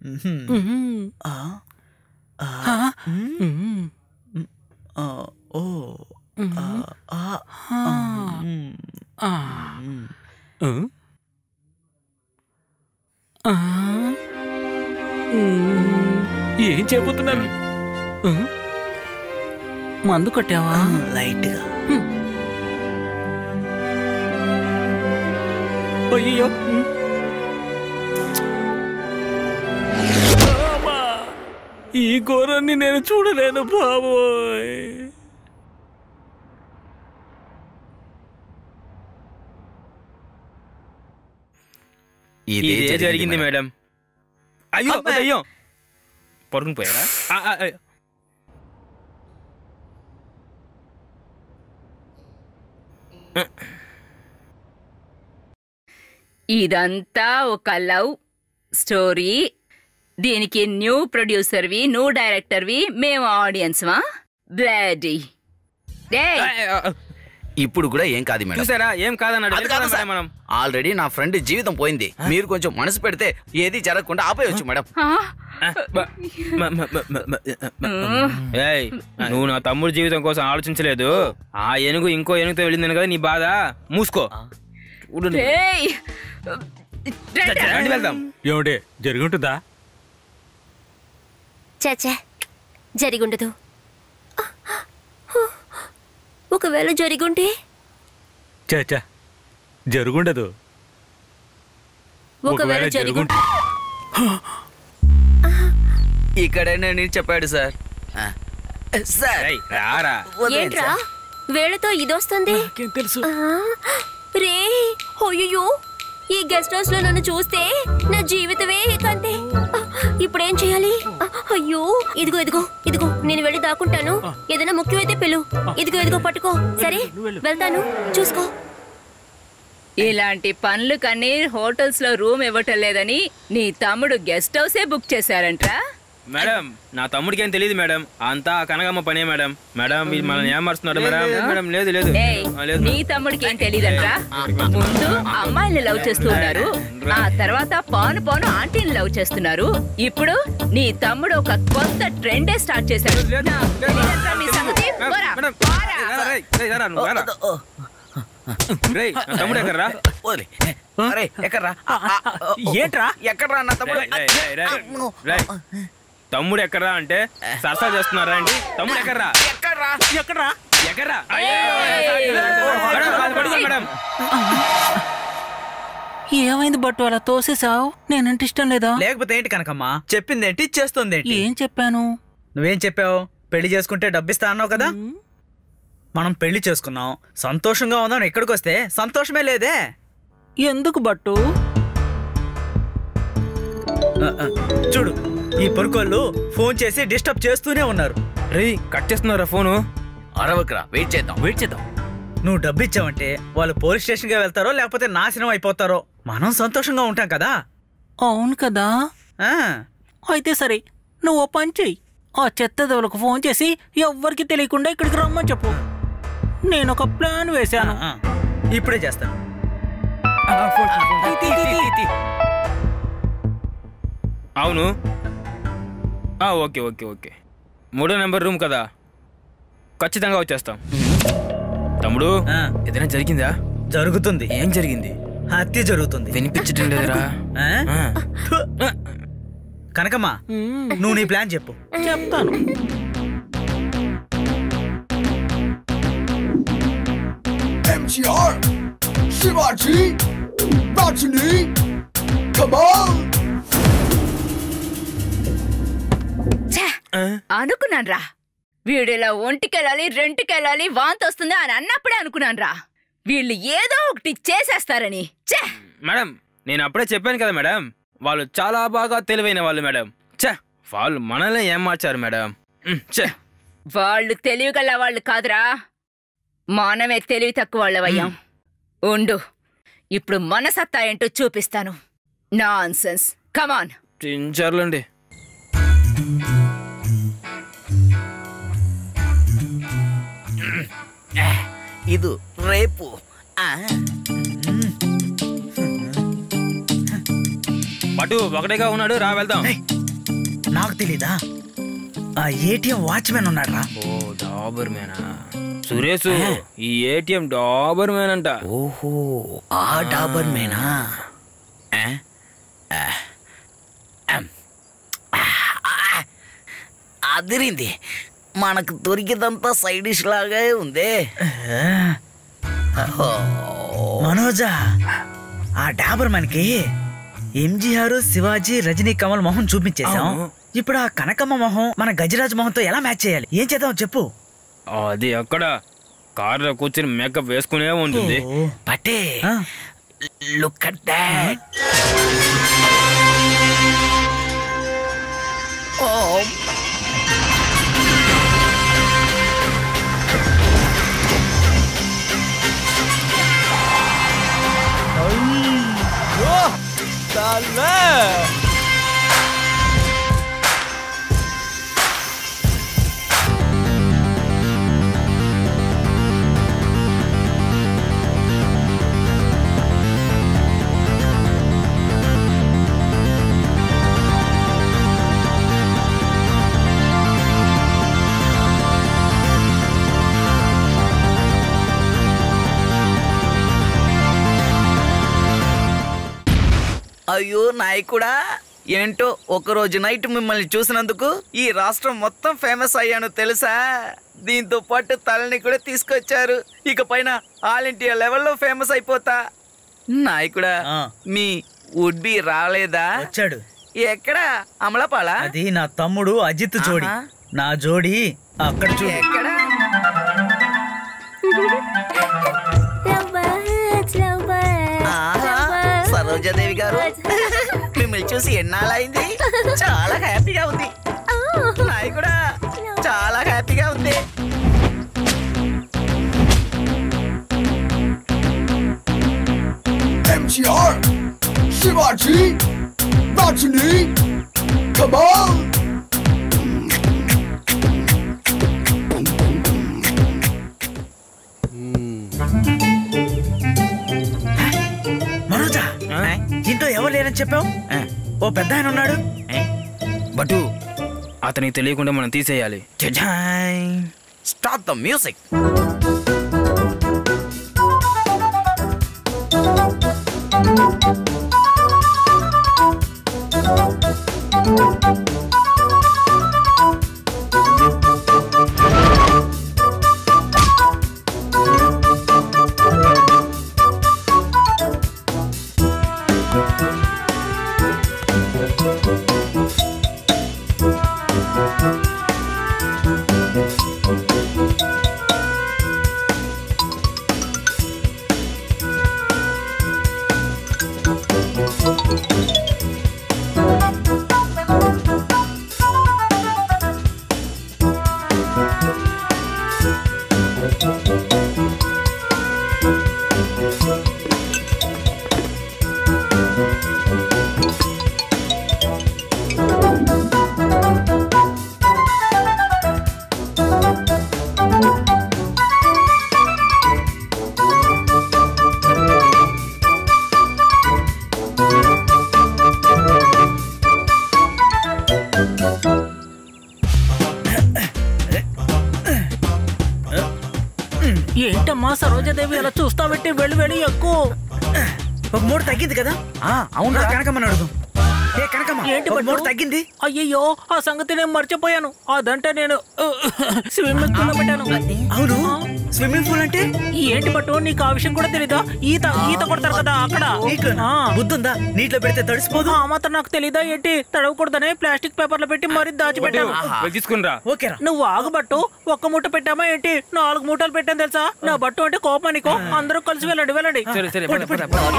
ఆ, ఆ, ఆ, ఓ ఆ, ఆ, మ్. ఏం చేయబోతున్నారు ఆ? మందు కొట్టావా లైట్గా అయ్యో అమ్మా! ఈ ఘోరాన్ని నేను చూడలేను బాబోయ్ ఇదే జరిగింది మేడం అయ్యో అయ్యో పడుకుని పోయారా ఆ, ఆ, ఆ. ఇదంతా ఒక లవ్ స్టోరీ దీనికి న్యూ ప్రొడ్యూసర్వి నువ్వు డైరెక్టర్వి మేము ఆడియన్స్వా బ్లాడీ డేయ్ ఇప్పుడు కూడా ఏం కాదు మేడం చూసారా ఏం కాదన్నాడు అది కాదు వెళ్ళిపోదాం సార్. మనం ఆల్రెడీ నా ఫ్రెండ్ జీవితం పోయింది మీరు కొంచెం మనసు పెడితే ఏది జరగకుండా ఆపేయచ్చు మేడం ఆ? ఆ, బ- మ- మ- మ- మ- మ- ఉమ్. ఏయ్ నువ్వు నా తమ్ముడు జీవితం కోసం ఆలోచించలేదు ఆ ఏనుగు ఇంకో ఏనుగుతో వెళ్ళిందని కదా నీ బాధ మూసుకో చూడు నువ్వు. డేయ్ రండి వెళ్దాం ఏమిటి జరుగుంటుందా చచ్చా జరిగుండదు ఒకవేళ జరిగుంటే చాచా జరుగుండదు ఒకవేళ జరుగుంటే ఇక్కడే నేను చెప్పాడు సార్ ఆ. సార్ ఏయ్, రారా వదిలేయండి ఏంట్రా సార్. వేళతో ఇదొస్తుంది నాకేం తెలుసు ఆ, రే అయ్యో ఈ గెస్ట్ హౌస్ లో నన్ను చూస్తే నా జీవితమే ఏకాంతే ఆ, ఇప్పుడేం చేయాలి ఆ, అయ్యో ఇదిగో ఇదిగో ఇదిగో నేను వెళ్ళి దాక్కుంటాను ఏదైనా ముఖ్యమైతే పిలు ఇదిగో ఇదిగో పట్టుకో సరే వెళ్తాను చూసుకో ఇలాంటి పనులు కన్నీ హోటల్స్ లో రూమ్ ఇవ్వటం లేదని నీ తమ్ముడు గెస్ట్ హౌసే బుక్ చేశారంట్రా మేడం నా తమ్ముడికి ఏం తెలియదు మేడం అంతా ఆ కనగమ్మ పనే మేడం మేడం మీరు మనల్ని ఏమరుస్తున్నారు మేడం మేడం లేదు లేదు ఏయ్ ఆ, లేదు నీ తమ్ముడికి ఏం తెలియదంట్రా ముందు అమ్మాయిల్ని లవ్ చేస్తూ ఉన్నారు ఆ తర్వాత పాను పాను ఆంటీని లవ్ చేస్తున్నారు ఇప్పుడు నీ తమ్ముడు ఒక కొత్త ట్రెండే స్టార్ట్ చేశాడు నాకు తెలియదంట్రా మీ సంగతి పోరా, మేడం, పోరా. ఏయ్, రారా, రేయ్, రేయ్, రారా, నువ్వు రారా. ఓ, రేయ్, నా తమ్ముడు ఎక్కడ్రా? వదిలే. అరే ఎక్కడ్రా ఆ, ఆ, ఓ, ఓ. ఏంట్రా? ఎక్కడ్రా నా తమ్ముడు రేయ్, రేయ్, రేయ్, రేయ్, రేయ్. తమ్ముడు ఎక్కడ్రా అంటే సరసా చేస్తున్నారా అండి తమ్ముడు ఎక్కడ్రా ఎక్కడ్రా ఎక్కడ్రా ఎక్కడ్రా మేడం, అది పడుకో మేడం ఏమైంది బట్టు అలా తోసేసావు నేనంటే ఇష్టం లేదా లేకపోతే ఏంటి కనకమ్మా చెప్పింది ఏంటి చేస్తుంది ఏంటి ఏం చెప్పాను నువ్వేం చెప్పావు పెళ్లి చేసుకుంటే డబ్బిస్తా అన్నావు కదా మనం పెళ్లి చేసుకున్నాం సంతోషంగా ఉందాం ఇక్కడికి వస్తే సంతోషమే లేదే ఎందుకు బట్టు ఆ, ఆ, చూడు ఈ పొరుకోళ్ళు ఫోన్ చేసి డిస్టర్బ్ చేస్తూనే ఉన్నారు రేయ్ కట్ చేస్తున్నారా ఫోను అరవకరా వెయిట్ చేద్దాం వెయిట్ చేద్దాం నువ్వు డబ్బు ఇచ్చావంటే వాళ్ళు పోలీస్ స్టేషన్ గా వెళ్తారో లేకపోతే నాశనం అయిపోతారో మనం సంతోషంగా ఉంటాం కదా అవును కదా ఆ అయితే సరే నువ్వు ఓ పని చెయ్యి ఆ చెత్తదవులకు ఫోన్ చేసి ఎవ్వరికి తెలియకుండా ఇక్కడికి రమ్మని చెప్పు నేను ఒక ప్లాన్ వేశాను ఆ, ఇప్పుడే చేస్తాను తీ, తీ, తీ, తీ. అవును ఆ, ఓకే ఓకే ఓకే మూడో నెంబర్ రూమ్ కదా ఖచ్చితంగా వచ్చేస్తాం తమ్ముడు ఆ, ఏదైనా జరిగిందా జరుగుతుంది ఏం జరిగింది హత్య జరుగుతుంది వినిపించటం లేదురా ఆ? ఆ. ఫు. కనకమ్మా మ్మ్, నువ్వు నీ ప్లాన్ చెప్పు చెప్తాను MGR, Shivaji, Rajini, come on! అనుకున్నాను రా వీడిలా ఒంటికెళ్ళాలి రెంట్కెళ్ళాలి వాంతి వస్తుంది అని అన్నప్పుడే అనుకున్నాను రా వీళ్ళు ఏదో ఒకటి చేసేస్తారని ఛే! మేడం నేను అప్పుడే చెప్పాను కదా మేడం వాళ్ళు చాలా బాగా తెలివైన వాళ్ళు మేడం ఛే వాళ్ళు మనల్ని ఏం మార్చారు మేడం ఉమ్, ఛే వాళ్ళు తెలివిగల వాళ్ళు కాదురా మనమే తెలివి తక్కువ వాళ్ళవయ్యాం ఉండు ఇప్పుడు మన సత్తా ఏంటో చూపిస్తాను నాన్ సెన్స్ కమాన్ చించర్లండి ఇది రేపు ఆ, పటు ఒకటేగా ఉన్నాడు రా వెళ్దాం ఏయ్, నాకు తెలీదా ఆ ఏటీఎం వాచ్మెన్ ఉన్నాడ్రా ఓ డాబర్ మేనా సురేష్ ఈ ఏటీఎం డాబర్ మేన్ అంట ఓహో ఆ డాబర్ మేనా ఆ? ఆ. అమ్. ఆ. అదిరింది మనకు దొరికిదంతా సైడ్ డిష్ లాగే ఉంది మనోజా ఆ డాబర్ మనకి ఎంజీఆర్ శివాజీ రజనీ కమల్ మొహం చూపించేశాం ఇప్పుడు ఆ కనకమ్మ మొహం మన గజరాజ్ మొహంతో ఎలా మ్యాచ్ చేయాలి ఏం చేద్దాం చెప్పు అది అక్కడ కార్లో కూర్చొని మేకప్ వేసుకునే ఉంటుంది పట్టే ఆ, లుక్ అట్ దాట్ ఓ అయ్యో నాయకుడా ఏంటో ఒకరోజు నైట్ మిమ్మల్ని చూసినందుకు ఈ రాష్ట్రం మొత్తం ఫేమస్ అయ్యాను తెలుసా దీంతో పాటు తలని కూడా తీసుకొచ్చారు ఇక పైన ఆల్ ఇండియా లెవెల్లో ఫేమస్ అయిపోతా నాయకుడా ఆ. మీ వుడ్ బి రాలేదా వచ్చాడు ఎక్కడ అమలపాల అది నా తమ్ముడు అజిత్ జోడి ఆహా. నా జోడి అక్కడ చూడు ఎక్కడ ఆహా, సరోజాదేవి గారు మిమ్మల్ని చూసి ఎన్నాళ్ళైంది చాలా హ్యాపీగా ఉంది నాయకుడా చాలా హ్యాపీగా ఉంది MGR, Shivaji, Rajini, come on! Manoja ఇంట్లో ఎవరు లేరని చెప్పావు ఓ పెద్ద ఆయన ఉన్నాడు బటు అతనికి తెలియకుండా మనం తీసేయాలి స్టాప్ ద మ్యూజిక్ ఏంటమ్మా సరోజాదేవి అలా చూస్తా పెట్టి వెళ్ళి వెళ్ళి ఎక్కువ ఒక మూడు తగ్గింది కదా అవును కనకమ్మని అడుగు ఏ కనకమ్మ ఏంటి ఒక బట్టు? మూడు తగ్గింది అయ్యయ్యో ఆ సంగతి నేను మర్చిపోయాను అదంటే నేను స్విమ్మింగ్ పూల్ లో పెట్టాను అవును స్విమ్మింగ్ పూల్ అంటే ఏంటి పట్టు నీకు ఆ విషయం కూడా తెలీదా ఈత ఈత కొడతారు కదా అక్కడ నీటిలోనా? ఆ. బుద్ధుందా నీటిలో పెడితే తడిసిపోదు ఆ మాత్రం నాకు తెలీదా ఏంటి తడవకూడదని ప్లాస్టిక్ పేపర్ లో పెట్టి మరి దాచిపెట్టాను తీసుకునిరా ఓకేరా నువ్వు ఆగు బట్టు ఒక్క మూట పెట్టామా ఏంటి నాలుగు మూటలు పెట్టాను తెలుసా నా బట్టు అంటే కోపం నీకో అందరూ కలిసి వెళ్ళండి వెళ్ళండి సరే సరే పద, పద, పద.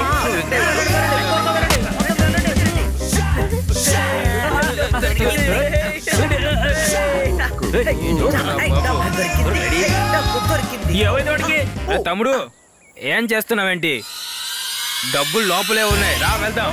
ఏమైంది వాడికి ఏ, తమ్ముడు ఏం చేస్తున్నావేంటి డబ్బులు లోపలే ఉన్నాయి రా వెళ్దాం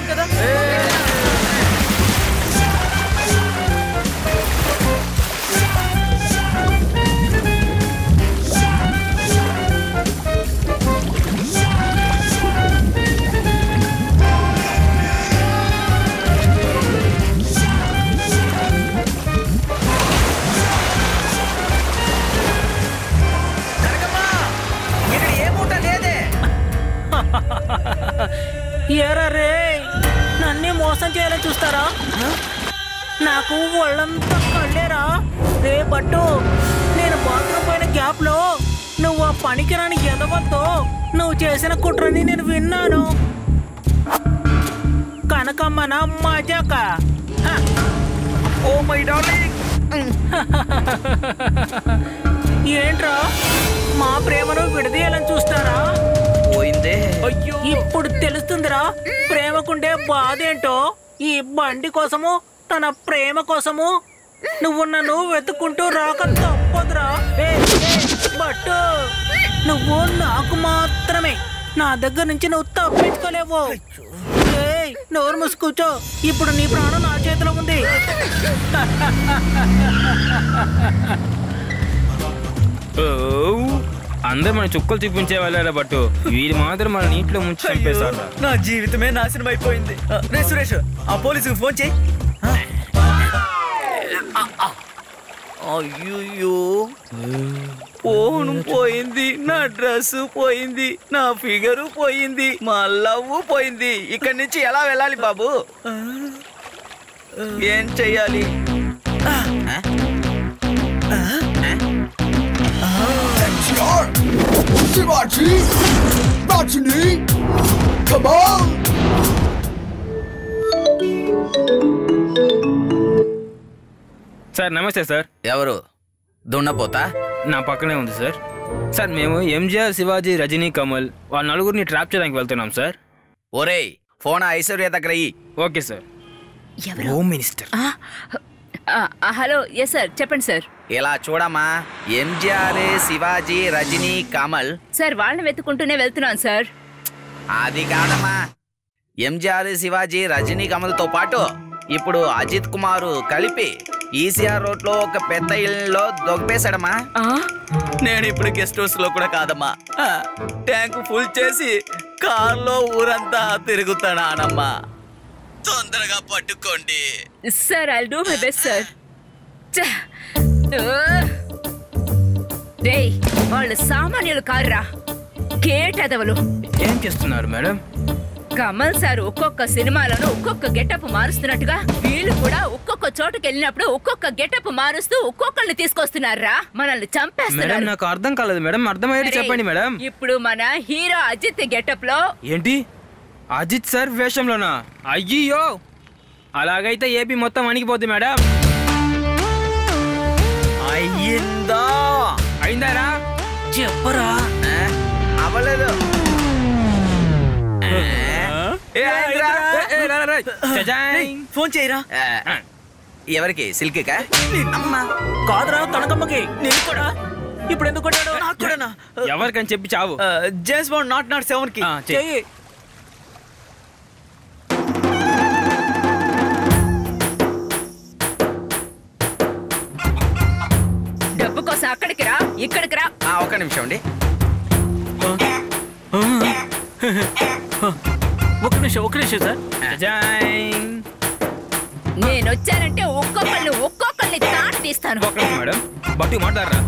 చూస్తారా నాకు ఒళ్ళంతా కళ్ళేరా రే పట్టు నేను బాత్రూమ్ పోయిన గ్యాప్ లో నువ్వు ఆ పనికిరాని ఎదవద్దు నువ్వు చేసిన కుట్రని నేను విన్నాను కనకమ్మన మజాక హ. ఓ మై డార్లింగ్ ఏంట్రా మా ప్రేమను విడదీయాలని చూస్తారా పోయిందే ఇప్పుడు తెలుస్తుందిరా ప్రేమకుండే బాధ ఏంటో ఈ బండి కోసము తన ప్రేమ కోసము నువ్వు నన్ను వెతుక్కుంటూ రాక తప్పదురా ఏ, ఏ, బట్టు నువ్వు నాకు మాత్రమే నా దగ్గర నుంచి నువ్వు తప్పించుకోలేవు ఏయ్, నోరు మూసి కూర్చో ఇప్పుడు నీ ప్రాణం నా చేతిలో ఉంది ఓ, అందరూ మన చుక్కలు చూపించే వాళ్ళ బట్టు వీరు మాత్రం మన నీటిలో ముంచి చంపేశారు నా జీవితమే నాశనం అయిపోయింది ఆ, రే సురేష్ ఆ పోలీసుకి ఫోన్ చేయి అయ్యో ఫోన్ పోయింది నా డ్రెస్ పోయింది నా ఫిగరు పోయింది మా లవ్ పోయింది ఇక్కడి నుంచి ఎలా వెళ్ళాలి బాబు ఏం చెయ్యాలి MTR, Shivaji, Rajini, come on! Sir నమస్తే సార్ ఎవరు దున్నపోతా నా పక్కనే ఉంది సార్ సార్ మేము ఎంజిఆర్ శివాజీ రజనీ కమల్ వాళ్ళ నలుగురిని ట్రాప్ చేయడానికి వెళ్తున్నాం సార్ ఒరేయ్ ఫోన్ ఆ ఐశ్వర్య దగ్గర ఇయ్యి. ఓకే సార్ ఎవరు హోమ్ మినిస్టర్ ఆ, ఆ, ఆ, హలో ఎస్ సార్ చెప్పండి సార్ ఇలా చూడమ్మా ఎంజిఆర్ శివాజీ రజనీ కమల్ సార్ వాళ్ళని వెతుకుంటూనే వెళ్తున్నాను సార్ అది కాదమ్మా ఎంజిఆర్ శివాజీ రజనీ కమల్తో పాటు ఇప్పుడు అజిత్ కుమార్ కలిపి ఈసీఆర్ రోడ్ లో ఒక పెద్ద ఇల్లులో దొబ్బేశాడమ్మా ఆ, నేను ఇప్పుడు గెస్ట్ హౌస్ లో కూడా కాదమ్మా ఆ, ట్యాంక్ ఫుల్ చేసి కార్లో ఊరంతా తిరుగుతానానమ్మా తొందరగా పట్టుకోండి sir I do my best sir ఛ! ఆ! డేయ్ వాళ్ళు సామాన్యులు కారురా కేటెదవలు ఏం చేస్తున్నారు మేడం కమల్ సార్ ఒక్కొక్క సినిమాలను ఒక్కొక్క గెటప్ మారుస్తున్నట్టుగా వీళ్ళు కూడా ఒక్కొక్క చోటుకి వెళ్ళినప్పుడు ఒక్కొక్క గెటప్ మారుస్తూ ఒక్కొక్కరిని తీసుకొస్తున్నారా మనల్ని మేడం చంపేస్తున్నారు నాకు అర్థం కాలేదు మేడం అర్థమయ్యేది అరే, చెప్పండి మేడం ఇప్పుడు మన హీరో అజిత్ గెటప్ లో ఏంటి అజిత్ సార్ వేషంలోనా అయ్యో అలాగైతే ఏపీ మొత్తం అణిగిపోద్ది మేడం అయ్యిందా అయిందారా చెప్పరా ఆ, అవ్వలేదు ఆ, ఏ, అయిందిరా? ఏ, ఏ, రా, రా, రా. చచాయ్. ఫోన్ చేయరా ఆ, ఎవరికి సిల్క్ కా అమ్మా కాదురా కనకమ్మకి నేను కూడా ఇప్పుడు ఎందుకు కొట్టాడు నాకు కూడానా ఎవరికని చెప్పి చావు James Bond nought nought seven కి ఆ, చెయ్. చెయ్యి డబ్బు కోసం అక్కడికి రా ఇక్కడికి రా ఆ, ఒక్క నిమిషం అండి ఒక నిమిషం ఒక నిమిషం సార్ చచాయ్. నేను వచ్చానంటే ఒక్కొక్కరిని ఒక్కొక్కరిని తాట తీస్తాను ఒక్క నిమిషం మేడం బట్టి మాట్లాడరా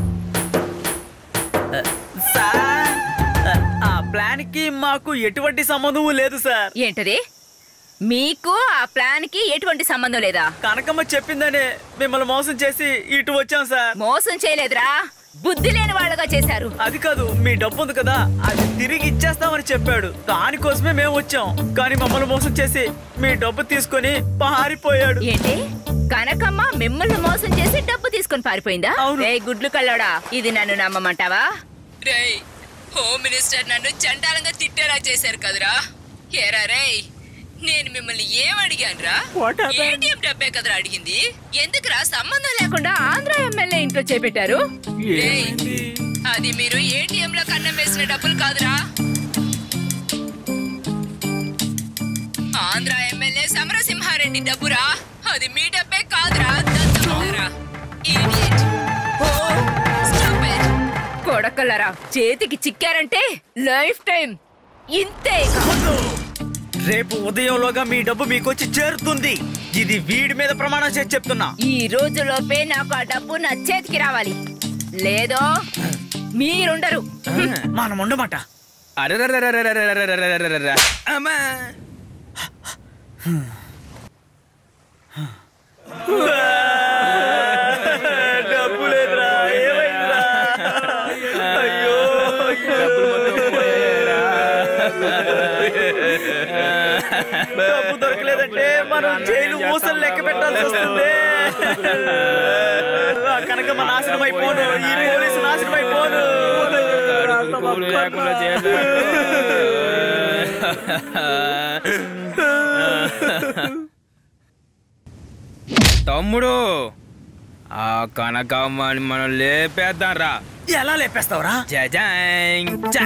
సార్ ఆ ప్లాన్ కి మాకు ఎటువంటి సంబంధము లేదు సార్ ఏంటది మీకు ఆ ప్లాన్ కి ఎటువంటి సంబంధం లేదా కనకమ్మ చెప్పిందనే మిమ్మల్ని మోసం చేసి ఇటు వచ్చాం సార్ మోసం చేయలేదురా బుద్ధి లేని వాళ్ళగా చేశారు అది కాదు మీ డబ్బు ఉంది కదా అది తిరిగి ఇచ్చేస్తామని చెప్పాడు దానికోసమే మేము వచ్చాం కానీ మమ్మల్ని మోసం చేసి మీ డబ్బు తీసుకొని పారిపోయాడు ఏంటి కనకమ్మ మిమ్మల్ని మోసం చేసి డబ్బు తీసుకొని పారిపోయిందా అవును. రే గుడ్లు కల్లోడా ఇది నన్ను నమ్మమంటావా రే హోమ్ మినిస్టర్ నన్ను చండాలంగా తిట్టేలా చేశారు కదరా ఏరా రేయ్ నేను మిమ్మల్ని ఏం అడిగానురా What happened? ఏటీఎం డబ్బే కదరా అడిగింది ఎందుకురా సంబంధం లేకుండా ఆంధ్ర ఎమ్మెల్యే ఇంట్లో చేపెట్టారు రేయ్, అది మీరు ఏటీఎం లో కన్నం వేసిన డబ్బులు కాదురా ఆంధ్ర ఎమ్మెల్యే సమరసింహారెడ్డి డబ్బురా అది మీ డబ్బే కాదురా దద్దమ్మలారా. Idiot. Oh, stupid. కొడకలరా చేతికి చిక్కారంటే లైఫ్ టైం ఇంతే ఇక. రేపు ఉదయంలోగా మీ డబ్బు మీకు వచ్చి చేరుతుంది ఇది వీడి మీద ప్రమాణం చేసి చెప్తున్నా ఈ రోజులోపే నాకు ఆ డబ్బు నా చేతికి రావాలి లేదో మీరుండరు మనం ఉండమాట అరెరెరెరెరెరెరెరెరెరెరెరెరెరెరె. అమ్మా డబ్బు దొరకలేదంటే మనం జైలు ఊసలు లెక్క పెట్టాల్సి వస్తుంది ఆ కనకమ్మ నాశనం అయిపోను ఈ పోలీసు నాశనం అయిపోను కూలి లేకుండా చేశారు. తమ్ముడు ఆ కనకమ్మని మనం లేపేద్దాం రా ఎలా లేపేస్తావురా జజాంగ్ చా.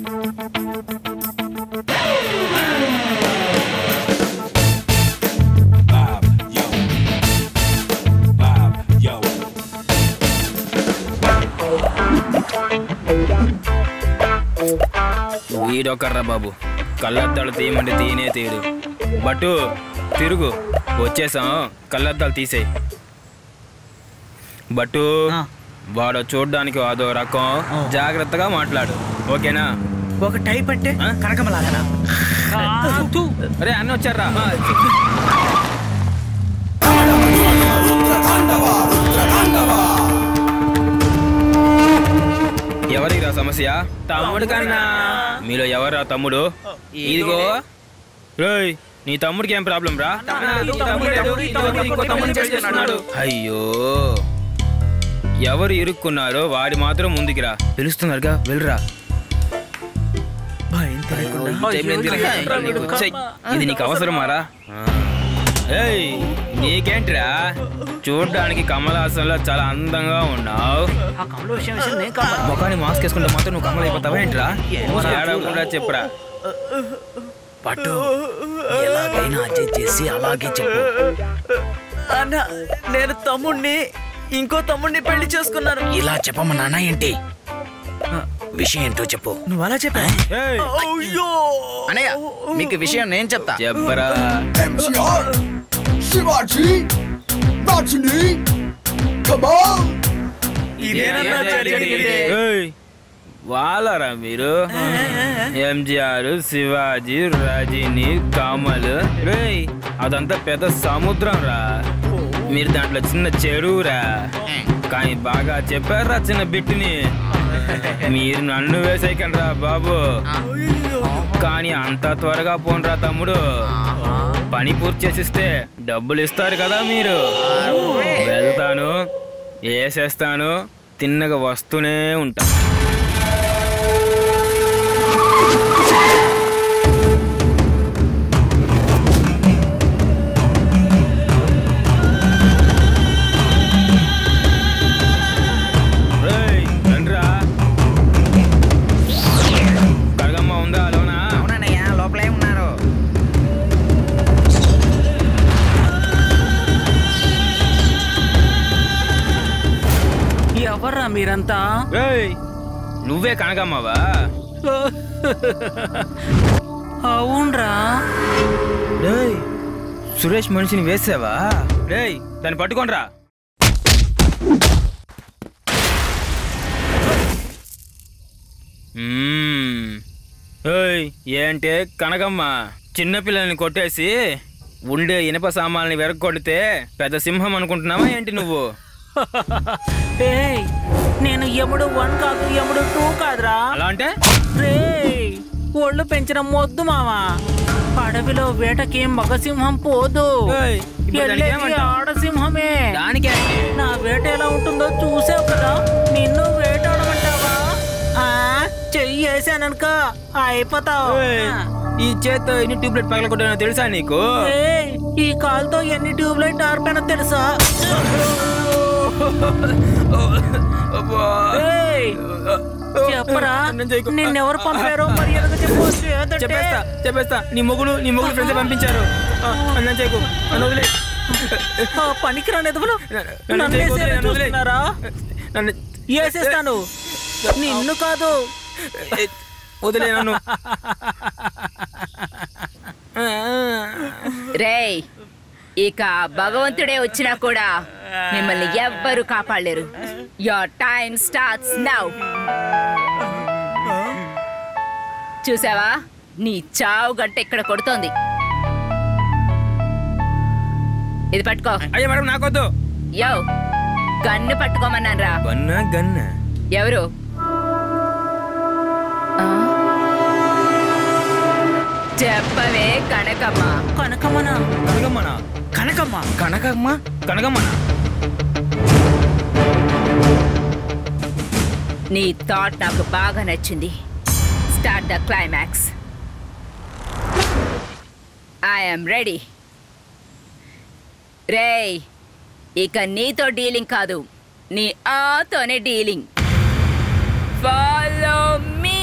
Bob, yo. Bob, yo. వీడొకర్రా బాబు కళ్ళద్దాలు తీయమంటే తీయనే తీయడు బట్టు తిరుగు వచ్చేసాం కళ్ళద్దాలు తీసేయి బట్టు ఆ. వాడు చూడ్డానికి అదో రకం జాగ్రత్తగా మాట్లాడు ఓకేనా ఒక టైప్ అంటే ఆ? కనకమ్మ లాగనా అరే అన్న వచ్చారా ఎవరిరా సమస్య తమ్ముడు కన్నా మీలో ఎవరా తమ్ముడు ఇదిగో రేయ్ నీ తమ్ముడికి ఏం ప్రాబ్లం రా నీ తమ్ముడు లేదు, ఇదిగో ఇంకో తమ్ముడిని పెళ్లి చేసుకున్నాడు. అయ్యో ఎవరు ఇరుక్కున్నారో వాడి మాత్రం ముందుకి రా పిలుస్తున్నారుగా వెళ్ళరా భయం తెలియకుండా టైం లేదు రా. నీకు వచ్చేయ్. ఇది నీకు అవసరమారా ఏయ్ నీకేంట్రా చూడ్డానికి కమలాసంలో చాలా అందంగా ఉన్నావు ఆ కమల విషయం విషయం నేను కావాలి ముఖాన్ని మాస్క్ వేసుకుంటే మాత్రం నువ్వు కమల అయిపోతావా ఏంట్రా తేడా కూడా చెప్పురా పట్టు ఎలాగైనా అడ్జస్ట్ చేసి అలాగే చెప్పు అన్న నేను తమ్ముణ్ణి ఇంకో తమ్ముణ్ణి పెళ్లి చేసుకున్నాను ఇలా చెప్పమన్నానా ఏంటి విషయం ఏంటో చెప్పు నువ్వు అలా చెప్పా ఏయ్, అయ్యో అనయ్య మీకు విషయం నేను చెప్తా చెప్పరా MCR, Shivaji, Rajini, come on! ఇదేనన్నా జరిగింది ఏయ్, వాళ్ళరా మీరు ఎంజిఆర్ శివాజీ రజనీ కమల్ రేయ్ అదంతా పెద్ద సముద్రం రా మీరు దాంట్లో చిన్న చెరువురా కానీ బాగా చెప్పారా చిన్న బిట్టుని మీరు నన్ను వేసేయకండి బాబు కానీ అంత త్వరగా పోన్రా తమ్ముడు పని పూర్తి చేసిస్తే డబ్బులు ఇస్తారు కదా మీరు వెళ్తాను వేసేస్తాను తిన్నగా వస్తూనే ఉంటా రేయ్, రండ్రా. కనకమ్మ ఉందా లోనా అవునన్నయ్య లోపలే ఉన్నారు ఎవర్రా మీరంతా రేయ్, నువ్వే కనకమ్మవా అవునరా రేయ్ సురేష్ మనిషిని వేసావా రేయ్ దాన్ని పట్టుకోనరా ఏయ్ ఏంటే కనకమ్మ చిన్నపిల్లల్ని కొట్టేసి ఉండే ఇనప సామాన్ని వెరగొడితే పెద్ద సింహం అనుకుంటున్నావా ఏంటి నువ్వు ఏయ్ నేను ఎముడు వన్ కాదు ఎముడు టూ కాదురా అలా అంటే రేయ్ ఒళ్ళు పెంచిన మొద్దు మావా అడవిలో వేటకి మగసింహం పోదు ఏయ్, ఇప్పుడు దానికి ఎల్లేది ఏమంటావ్? ఆడసింహమే దానికే నా వేట ఎలా ఉంటుందో చూసావు కదా నిన్ను వేటాడమంటావా ఆ, చెయ్యి వేసాననుక అయిపోతావు ఏయ్, ఈ చేత్తో ఎన్ని ట్యూబ్లెట్ పగలగొట్టానో తెలుసా నీకు ఏయ్, ఈ కాల్తో ఎన్ని ట్యూబ్ లైట్ ఆర్పానో తెలుసా అబ్బా. ఏయ్, చెప్పరా నన్ను చేయకు. నిన్నెవరు పంపారో మర్యాదగా చెప్పు లేదంటే- చెప్పేస్తా చెప్పేస్తా నీ మొగుడు నీ మొగుడు ఫ్రెండ్స్ పంపించారు ఆ, నన్ను చేయకు నన్ను వదిలే ఆ పనికిరాని ఎదవలు నన్ను నన్ను చేయకు, వేసేయాలని నన్ను వదిలే. చూస్తున్నారా నన్ను వేసేస్తాను నిన్ను కాదు ఏ, వదిలే నన్ను రేయ్ ఇక భగవంతుడే వచ్చినా కూడా మిమ్మల్ని ఎవ్వరు కాపాడలేరు యోర్ టైం స్టార్ట్స్ నౌ చూసావా నీ చావు గంట ఇక్కడ కొడుతోంది ఇది పట్టుకో అయ్యా మేడం నాకొద్దు యో గన్ను పట్టుకోమన్నాను రా గన్న గన్న ఎవరు ఆ? చెప్పవే కనకమ్మ కనకమ్మన కనకమ్మన కనకమ్మ కనకమ్మ కనకమ్మన నీ థాట్ నాకు బాగా నచ్చింది start the climax I'm ready రేయ్ ఇక నీతో డీలింగ్ కాదు నీ ఆతోనే dealing follow me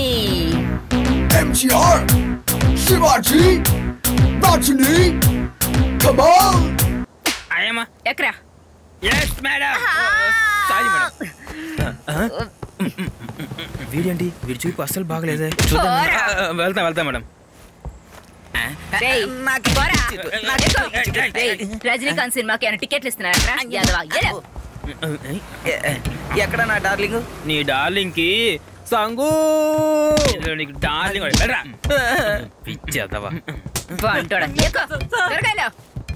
MGR, Shivaji, Rajini, come on! అయ్యమ్మా ఎక్కరా ఎస్ మేడం సారీ మేడం వీడేంటి వీడి చూపు అస్సలు బాగలేదే చూద్దాం పోరా. ఆ, వెళ్తా వెళ్తా మేడం రేయ్, పోరా. ఎక్కు. రేయ్, రజనీకాంత్ సినిమాకి ఏమైనా టికెట్లు ఇస్తున్నారా యాదవా ఎరా. ఎక్కడ నా డార్లింగ్ నీ డార్లింగ్ కి సంగు నీకు డార్లింగ్ వాడు. వెళ్ళరా. పిచ్చి అదవా వంటోడా. ఎక్కు. త్వరగా వెళ్ళు.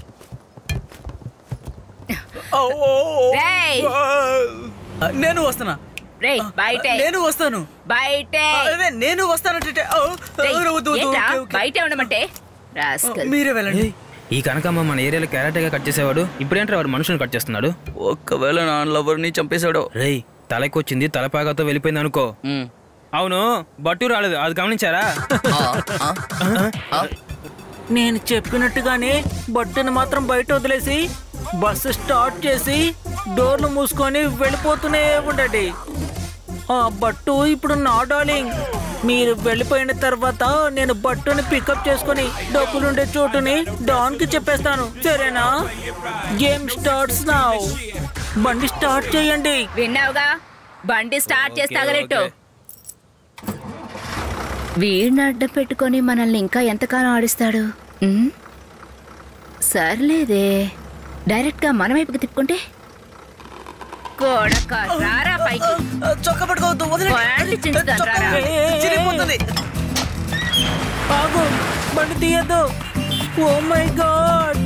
రేయ్, నేను వస్తున్నా రేయ్, బయటే నేను వస్తాను బయటే అదే నేను వస్తానంటే ఓ, రేయ్, వద్దు, వద్దు, ఏంట్రా? Okay, okay. బయటే ఉండమంటే రాస్కల్. మీరే వెళ్ళండి ఏయ్, ఈ కనకమ్మ మన ఏరియాలో క్యారెట్గా కట్ చేసేవాడు ఇప్పుడేంట్రా వాడు మనుషులను కట్ చేస్తున్నాడు ఒక్కవేళ నా లవర్ని చంపేశాడు రేయ్ తలకొచ్చింది తలపాగాతో వెళ్ళిపోయింది అనుకో అవును బట్టు రాలేదు అది గమనించారా నేను చెప్పినట్టుగానే బట్టను మాత్రం బయట వదిలేసి బస్సు స్టార్ట్ చేసి డోర్లు మూసుకొని వెళ్ళిపోతూనే ఉండండి ఆ బట్టు ఇప్పుడు నా డార్లింగ్ మీరు వెళ్ళిపోయిన తర్వాత నేను బట్టుని పికప్ చేసుకొని డబ్బులుండే చోటుని డాన్కి చెప్పేస్తాను సరేనా గేమ్ స్టార్ట్స్ నౌ బండి స్టార్ట్ చేయండి విన్నావుగా బండి స్టార్ట్ చేసి ఓకే, తగలెట్టు ఓకే. వీడిని అడ్డం పెట్టుకొని మనల్ని ఇంకా ఎంతకాలం ఆడిస్తాడు ఉమ్? సర్లేదే డైరెక్ట్ గా మన వైపుకి తిప్పుకుంటే కొడక రారా పైకి చొక్క పట్టుకోవద్దు కొయాంటి చించుతాను రారా చిరిగిపోతుంది ఆగు బండి తీయద్దు ఓ మై గాడ్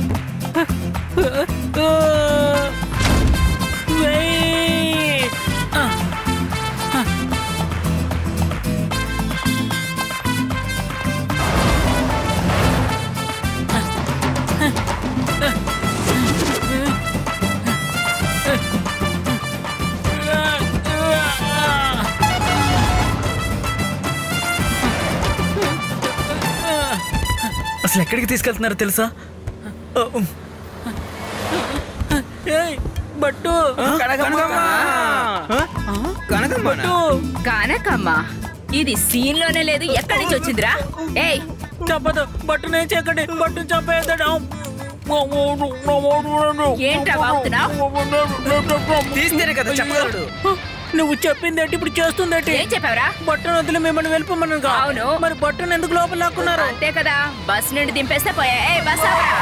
అసలు ఎక్కడికి తీసుకెళ్తున్నారో తెలుసా ఏయ్, బట్టు కనకమ్మ కనకమ్మ బట్టు కానకమ్మ ఇది సీన్ లోనే లేదు ఎక్కడి నుంచి వచ్చిందిరా ఏయ్ చెప్పదు బట్టు నేను చెక్కడి బట్టు చంపేద్దాడు ఏంట్రా వాగుతున్నావ్? తీస్తేనే కదా చెప్పగలడు నువ్వు చెప్పింది ఏంటి ఇప్పుడు చేస్తుంది ఏంటి ఏం చెప్పావురా బట్టను వదిలి మిమ్మల్ని వెళ్ళిపోమను అవును. మరి బట్టను ఎందుకు లోపల లాక్కున్నారు అంతే కదా బస్ నుండి దింపేస్తే పోయా ఏ బస్ ఆపరా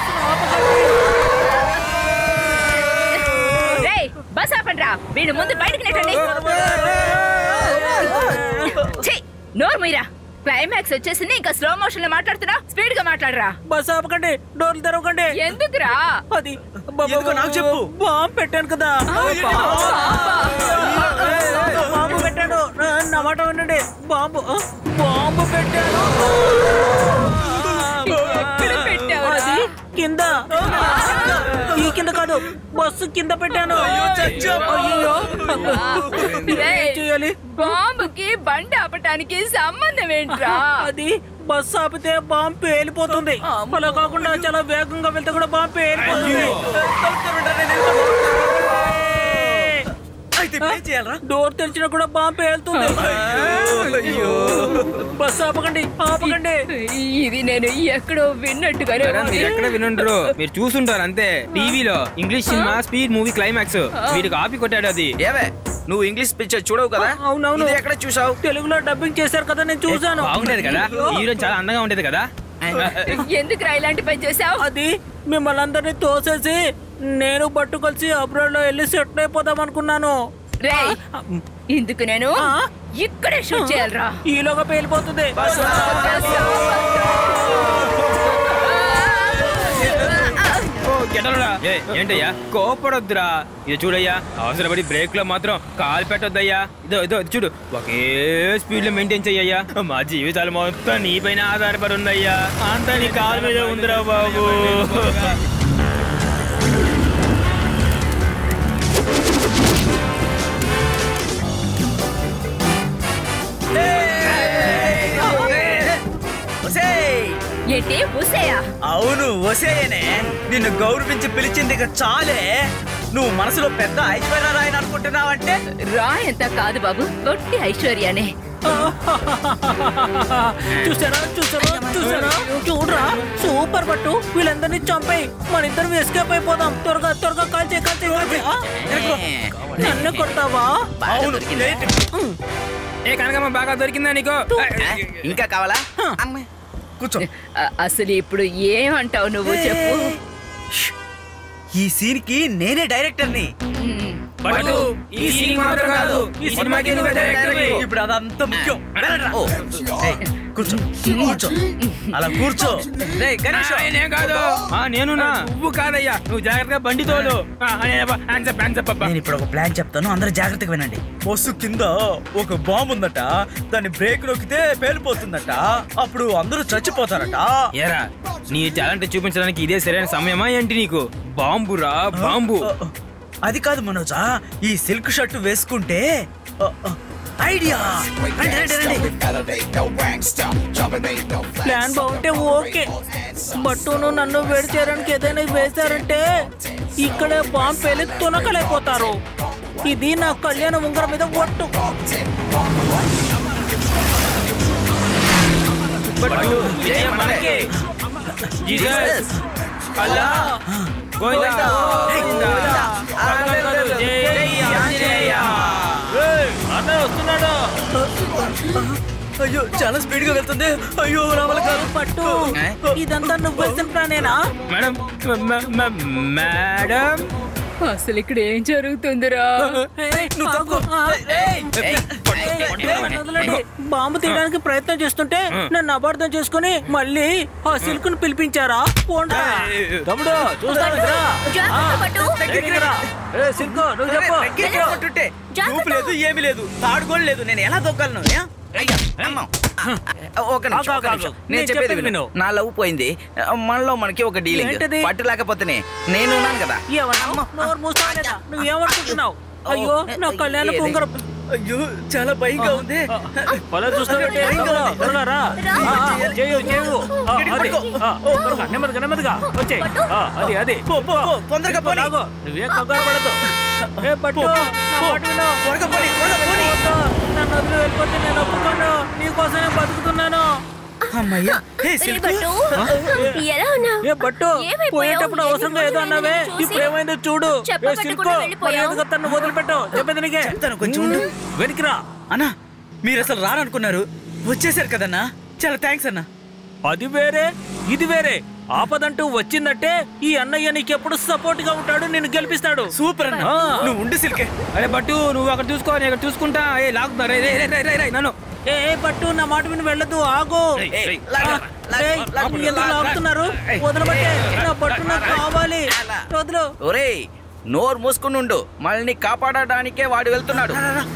రేయ్ బస్ ఆపండ్రా వీడు ముందు బయటికి నెట్టండి ఛీ, నోరు మీరా క్లైమాక్స్ వచ్చేసింది ఇంకా స్లో మోషన్ లో మాట్లాడుతున్నా స్పీడ్ గా మాట్లాడరా బస్ ఆపకండి డోర్లు తెరవకండి ఎందుకురా అది బాబు నాకు చెప్పు బాంబు పెట్టాను కదా బాంబు పెట్టాను నా మాట వినండి బాంబు ఆ, బాంబు పెట్టాను ఎక్కడ పెట్టావురా? అది కింద ఈ కింద కాదు బస్సు కింద పెట్టాను అయ్యో రేయ్, ఏం చేయాలి బాంబుకి బండి ఆపటానికి సంబంధం ఏంట్రా అది బస్సు ఆపితే బాంబు పేలిపోతుంది అలా కాకుండా చాలా వేగంగా వెళ్తే కూడా బాంబు పేలిపోతుంది డోర్ తెరిచినా కూడా బాంబు పేలుతుంది బస్సు ఆపకండి ఆపకండి ఇది నేను ఎక్కడో విన్నట్టుగానే మేడం, ఉంది. మీరు ఎక్కడ వినుండ్రు మీరు చూసుంటారు అంతే టీవీలో English cinema speed movie climax వీడికి ఆపి కొట్టాడు అది ఏవే నువ్వు ఇంగ్లీష్ పిక్చర్ చూడవు కదా అవునవును. ఇది ఎక్కడ చూసావు తెలుగులో డబ్బింగ్ చేశారు కదా నేను చూసాను బాగుండేది కదా హీరో చాలా అందంగా ఉండేది కదా ఎందుకురా ఇలాంటి పని చేసావు అది మిమ్మల్ని అందరినీ తోసేసి నేను బట్టు కలిసి అబ్రాడ్ లో వెళ్ళి సెట్ అయిపోదాం అనుకున్నాను రేయ్ ఇందుకు నేను ఆ? ఇక్కడే షూట్ చేయాలరా ఈలోగా పేలిపోతుంది గెటలరా ఏ ఏంటయ్యా కోపడొద్దురా ఇది చూడయ్యా అవసరపడి బ్రేక్ లో మాత్రం కాలు పెట్టొద్దయ్యా ఇదో ఇదో ఇది చూడు ఒకే స్పీడ్ లో మెయింటైన్ చెయ్యయ్యా మా జీవితాలు మొత్తం నీపైన ఆధారపడి ఉందయ్యా అంతా నీ కాలు మీద ఉందిరా బాబు ఒసేయ్! ఏంటి ఊసేయా అవును వసేయనే నిన్ను గౌరవించి పిలిచింది ఇక చాలే నువ్వు మనసులో పెద్ద ఐశ్వర్యరాయని అనుకుంటున్నావంటే రా ఎంత కాదు బాబు ఒట్టి ఐశ్వర్యానే చూసారా చూసారా చూసారా చూడరా సూపర్ పట్టు వీళ్ళందరినీ చంపేయి మన ఇద్దరం ఎస్కేప్ అయిపోదాం త్వరగా త్వరగా కాల్చే కాల్చే కాల్చే ఆ, నన్ను కొడతావా అవును లేట్. ఏ కనకమ్మ బాగా దొరికిందా నీకు ఇంకా కావాలా కూర్చో అ- అసలు ఇప్పుడు ఏమంటావు నువ్వు చెప్పు ఈ సీన్ కి నేనే డైరెక్టర్ని పట్టు, ఈ సీన్ మాత్రం కాదు ఈ సినిమాకి నువ్వే డైరెక్టర్వి. ఇప్పుడు అదంతా ముఖ్యం వెళ్ళండ్రా. ఏయ్, కూర్చో కూర్చో అలా కూర్చో రేయ్, గణేష్ ఆ, నేనేం కాదు ఆ, నేను నా నువ్వు కాదయ్యా నువ్వు జాగ్రత్తగా బండి తోలు ఆ, నేను హ్యాండ్స్ అప్ హ్యాండ్స్ అప్ నేను ఇప్పుడు ఒక ప్లాన్ చెప్తాను అందరూ జాగ్రత్తగా వినండి బస్సు కింద ఒక బాంబు ఉందట దాన్ని బ్రేక్ నొక్కితే పేలిపోతుందట అప్పుడు అందరూ చచ్చిపోతారట ఏరా నీ టాలెంట్ చూపించడానికి ఇదే సరైన సమయమా ఏంటి నీకు బాంబురా బాంబు అది కాదు మనోజా ఈ సిల్క్ షర్ట్ వేసుకుంటే ఆ, ఆ, ఐడియా రండి, రండి, రండి. Elevate, no rank, stop, jumping, ain't no flex. Plan బాగుంటే ఓకే బట్టును నన్ను వేడి చేయడానికి ఏదైనా వేశారంటే ఇక్కడే బాంబు పేలి తునకలైపోతారు ఇది నా కళ్యాణ ఉంగరం మీద ఒట్టు పట్టు, విజయం మనకే. జీసస్ అల్లా గోవిందా గోవిందా. కనకదుర్గ, జై ఆంజనేయ. అన్నయ్య వస్తున్నాడు అయ్యో చాలా స్పీడ్ గా వెళ్తుంది అయ్యో రావాలి కాదు పట్టు ఇదంతా నువ్వు వేసిన ప్లానేనా మేడం మ- మ- మేడం అసలు ఇక్కడ ఏం జరుగుతుందిరా నువ్వు తప్పుకో. ఏయ్, వదలండి. బాంబు తీయడానికి ప్రయత్నం చేస్తుంటే నన్ను అపార్థం చేసుకుని మళ్ళీ ఆ సిల్క్ ను పిలిపించారా పోండా తమ్ముడు చూస్తాను జాగ్రత్త పట్టు సిల్క్ నువ్వు చెప్పు దగ్గరికి రమ్మంటుంటే చూపు లేదు ఏమీ లేదు తాడుకోలు లేదు నేను ఎలా దొక్కలను ఏ? అమ్మా. ఒక నిమిషం, ఒక ఆగు, నిమిషం. ఆగు. నేను నేను చెప్పేది చెప్పేది విను విను. నా లవ్ పోయింది మనలో మనకి ఒక డీలింగ్ ఏంటది? పట్టు లేకపోతేనే నేను ఉన్నాను కదా ఏమన్నా నోరు మూస్తావా లేదా? నువ్వేమనుకుంటున్నావు అయ్యో నా కళ్యాణ ఏది? ఉంగరం అయ్యో చాలా భయంగా ఉంది భలే చూస్తావంటే త్వరగా, త్వరగా రా. ఆ, ఆ, చేయు, చేయు. ఆ, అది. ఆ, త్వరగా, నెమ్మదిగా నెమ్మదిగా వచ్చేయ్. ఆ, అది అది పో, పో, పో, తొందరగా పోనీ. లాగు. నువ్వేం కంగారు పడదు ఏ పట్టు పో, నా పో. మాట విను. త్వరగా పోనీ, త్వరగా పోనీ. వద్దు. నన్ను వదిలి వెళ్ళిపోతే నేను ఒప్పుకోను నీకోసమే బతుకుతున్నాను అమ్మయ్యా హే రే సిల్క్ బట్టు ఎలా ఉన్నావు ఏ బట్టు ఏమైపోయావు? పోయేటప్పుడు అవసరంగా ఏదో అన్నావే చూసి ఇప్పుడు ఏమైందో చూడు ఏ చెప్పబట్టకుండా సిల్కో వెళ్ళిపోయావు. మర్యాదగా తన్ను వదిలిపెట్టు చెప్పేది నీకే చెప్తాను కొంచెం ఉండు. వెనక్కిరా అన్నా మీరు అసలు రారనుకున్నారు వచ్చేసారు కదన్నా చాలా థ్యాంక్స్ అన్నా అది వేరే ఇది వేరే ఆపదంటూ వచ్చిందంటే ఈ అన్నయ్య నీకెప్పుడు సపోర్ట్ గా ఉంటాడు నిన్ను గెలిపిస్తాడు సూపర్ అన్న ఆ. నువ్వు ఉండు సిల్కే అరే బట్టు నువ్వు అక్కడ చూసుకో నేను ఇక్కడ చూసుకుంటా ఏ లాగుతున్నా రే రే రే రే, రే రే నన్ను ఏ ఏ పట్టు నా మాట విని వెళ్ళదు ఆగు ఏయ్, లాగు, లాగు, ఏయ్, లాగు, ఎందుకు లాగు, లాగుతున్నారు వదలబట్టే నా పట్టు నాకు కావాలి వదులు ఒరేయ్ నోరు మూసుకుని ఉండు మళ్ళీ కాపాడడానికే వాడు వెళ్తున్నాడు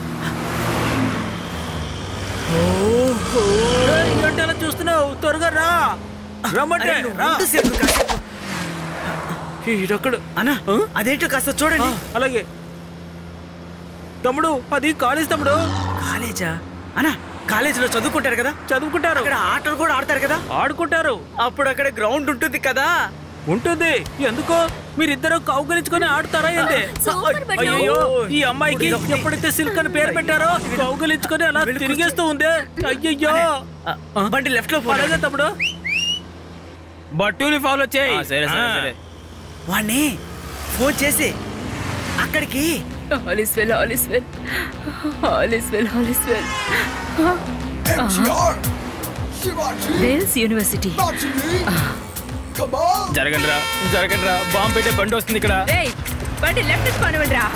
ఏయ్, ఏంటి అలా చూస్తున్నావు త్వరగా రా రమ్మంటే రా. ఉండు సిల్క్ కాసేపు. ఈడొక్కడు అన్నా అదేంటో కాస్త చూడండి అలాగే తమ్ముడు అది కాలేజ్ తమ్ముడు కాలేజా అన్నా కాలేజీలో చదువుకుంటారు కదా చదువుకుంటారు అక్కడ ఆటలు కూడా ఆడతారు కదా ఆడుకుంటారు అప్పుడు అక్కడ గ్రౌండ్ ఉంటుంది కదా ఉంటుంది ఎందుకో మీరిద్దరు కౌగలించుకొని ఆడతారా ఏంటి సూపర్ బట్టు. అయ్యో ఈ అమ్మాయికి ఎప్పుడైతే సిల్క్ అని పేరు పెట్టారో కౌగలించుకొని అలా తిరిగేస్తూ ఉంది అయ్యయ్యో ఆ, బండి లెఫ్ట్ లో అలాగే పోలేదు తమ్ముడు బట్టుని ఫాలో చేయి సరే సరే ఆ. సరే వాణ్ణి ఫోన్ చేసి అక్కడికి all is well all is well all is well all is well MGR, Shivaji, Vels university Rajini, come on. జరగండి రా జరగండి రా బాంబు పెట్టే బండి వస్తుంది ఇక్కడ ఏయ్ బండి లెఫ్ట్ కానివ్వండి రా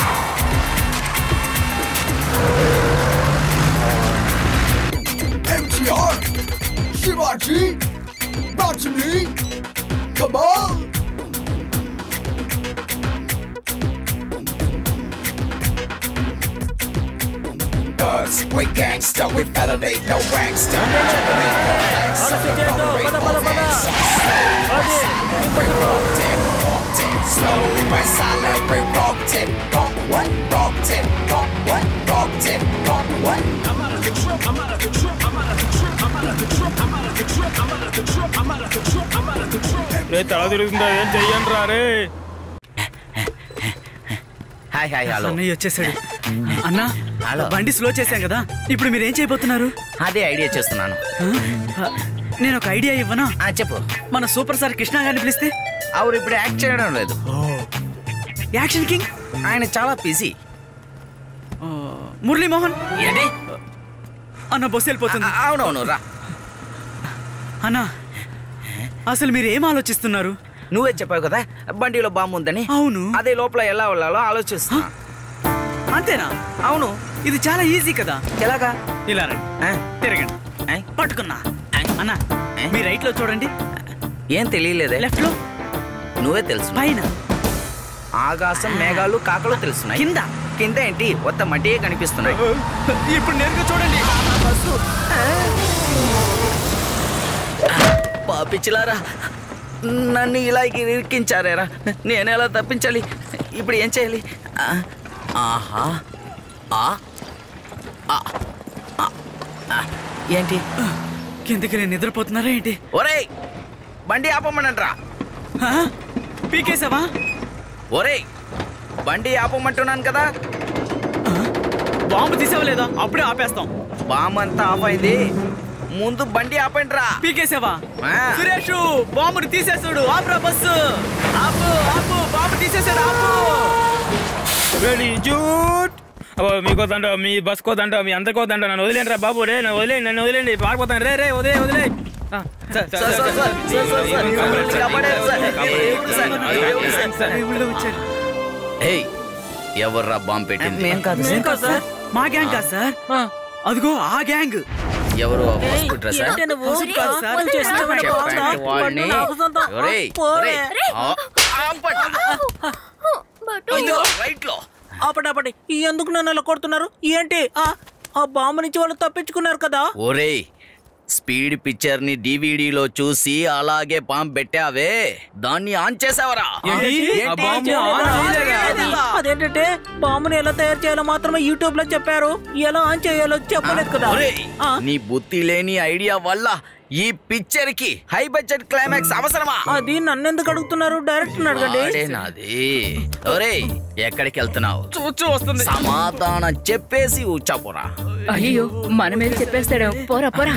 MGR, Shivaji, Rajini, come on. us. We gangsta, we felonate, no gangsta. ఆలస్యం చేయొద్దు. పద పద పద అది Rocked it, rocked it, slowly but silent, we rocked it. Rock what? Rocked it, rock what? Rocked it, rock what? I'm out of control. I'm out of control. I'm out of control. I'm out of control. I'm out of control. I'm out of control. I'm out of control. I'm out of control. రే తల తిరుగుతుందా ఏం చెయ్యండి రా రే హాయ్ హాయ్ హలో అన్నయ్య వచ్చేసాడు అన్నా హలో. బండి స్లో చేశాం కదా ఇప్పుడు మీరు ఏం చేయబోతున్నారు అదే ఐడియా చేస్తున్నాను ఆ, నేను ఒక ఐడియా ఇవ్వనా ఆ, చెప్పు మన సూపర్ స్టార్ కృష్ణ గారిని పిలిస్తే ఆవిడ ఇప్పుడు యాక్ట్ చేయడం లేదు యాక్షన్ కింగ్ ఆయన చాలా బిజీ మురళీమోహన్ ఏంటి అన్న బస్సు వెళ్ళిపోతుంది ఆ, అవునవును రా అన్నా అసలు మీరు ఏం ఆలోచిస్తున్నారు నువ్వే చెప్పావు కదా బండిలో బాంబు ఉందని అవును అదే లోపల ఎలా వెళ్ళాలో ఆలోచిస్తున్నా అంతేనా అవును ఇది చాలా ఈజీ కదా ఎలాగా ఇలా రండి ఆ, తిరగండి ఆ, పట్టుకున్నా అన్నా ఏ? మీ రైట్ లో చూడండి ఏం తెలియలేదే లెఫ్ట్ లో నువ్వే తెలుసు పైన ఆకాశం మేఘాలు కాకలు తెలుస్తున్నాయి కింద కింద ఏంటి కొత్త మట్టియే కనిపిస్తున్నాయి ఇప్పుడు నేరుగా చూడండి పాపిచ్చిలారా నన్ను ఇలా ఇరికించారేరా నేను ఎలా తప్పించాలి ఇప్పుడు ఏం చేయాలి ఆ, ఆహా ఆ, ఆ, ఆ, ఆ. ఏంటి కిందకి నేను నిద్రపోతున్నారా ఏంటి ఒరేయ్ బండి ఆపమనంట్రా ఆ? పీకేసావా ఒరేయ్ బండి ఆపమంటున్నాను కదా బాంబు తీసావా లేదా అప్పుడే ఆపేస్తాం బామ్ అంతా ఆఫ్ అయింది ముందు బండి ఆపండిరా పీకేసావా ఆ. సురేష్ బాంబుని తీసేసాడు ఆపురా బస్సు ఆపు ఆపు బాంబు తీసేసాడు ఆపు రెడీ జూట్ అబ్బో మీకో దండ మీ బస్ కో దండ మీ అందరికో దండ నన్ను వదిలేండి రా బాబు రే నన్ను వదిలేండి నన్ను వదిలేండి పారిపోతాను రే రే వదిలే వదిలే ఆ, sir, sir, sir, sir, sir, sir, sir, sir, కాపాడండి, సార్. కాపాడండి, సార్. దేవుడు సార్, దేవుడు సార్. సార్. దేవుళ్ళు వచ్చారు ఏయ్ ఎవర్రా బాంబు పెట్టింది మేం కాదు సార్ మా గ్యాంగ్ కాదు సార్ అదిగో ఆ గ్యాంగ్ ఎవరు ఆ పసుపు డ్రెస్సా? ఏంటి నువ్వు పసుపు కాదు సార్. నువ్వు చేసినావని చెప్పండి బాగుందా? వాడిని. నాకు సొంతం. ఒరేయ్, పోరే. ఒరేయ్, ఆ, ఆపండి. ఇదిగో, రైట్ లో ఆపండి ఆపండి ఎందుకు నన్ను అలా కొడుతున్నారు ఏంటి ఆ ఆ బాంబు నుంచి వాళ్ళు తప్పించుకున్నారు కదా ఒరేయ్ స్పీడ్ పిక్చర్ ని డివిడిలో చూసి అలాగే బాంబ్ పెట్టావే దాన్ని ఆన్ చేసావరా ఏంటి? ఆ బాంబు ఆన్ చేయలేదా? అదేంటంటే బాంబుని ఎలా తయారు చేయాలో మాత్రమే యూట్యూబ్ లో చెప్పారు ఎలా ఆన్ చేయాలో చెప్పలేదు కదా ఒరేయ్, ఆ, నీ బుద్ధి లేని ఐడియా వల్ల ఈ పిక్చర్ కి హై బడ్జెట్ క్లైమాక్స్ అవసరమా అది నన్ను ఎందుకు అడుగుతున్నారు డైరెక్టర్ అడగండి వాడేనాది ఒరేయ్ ఎక్కడికి వెళ్తున్నావు చూచు వస్తుంది సమాధానం చెప్పేసి ఉచ్చాపురా అయ్యో మన మీద చెప్పేస్తాడు పోరా పోరా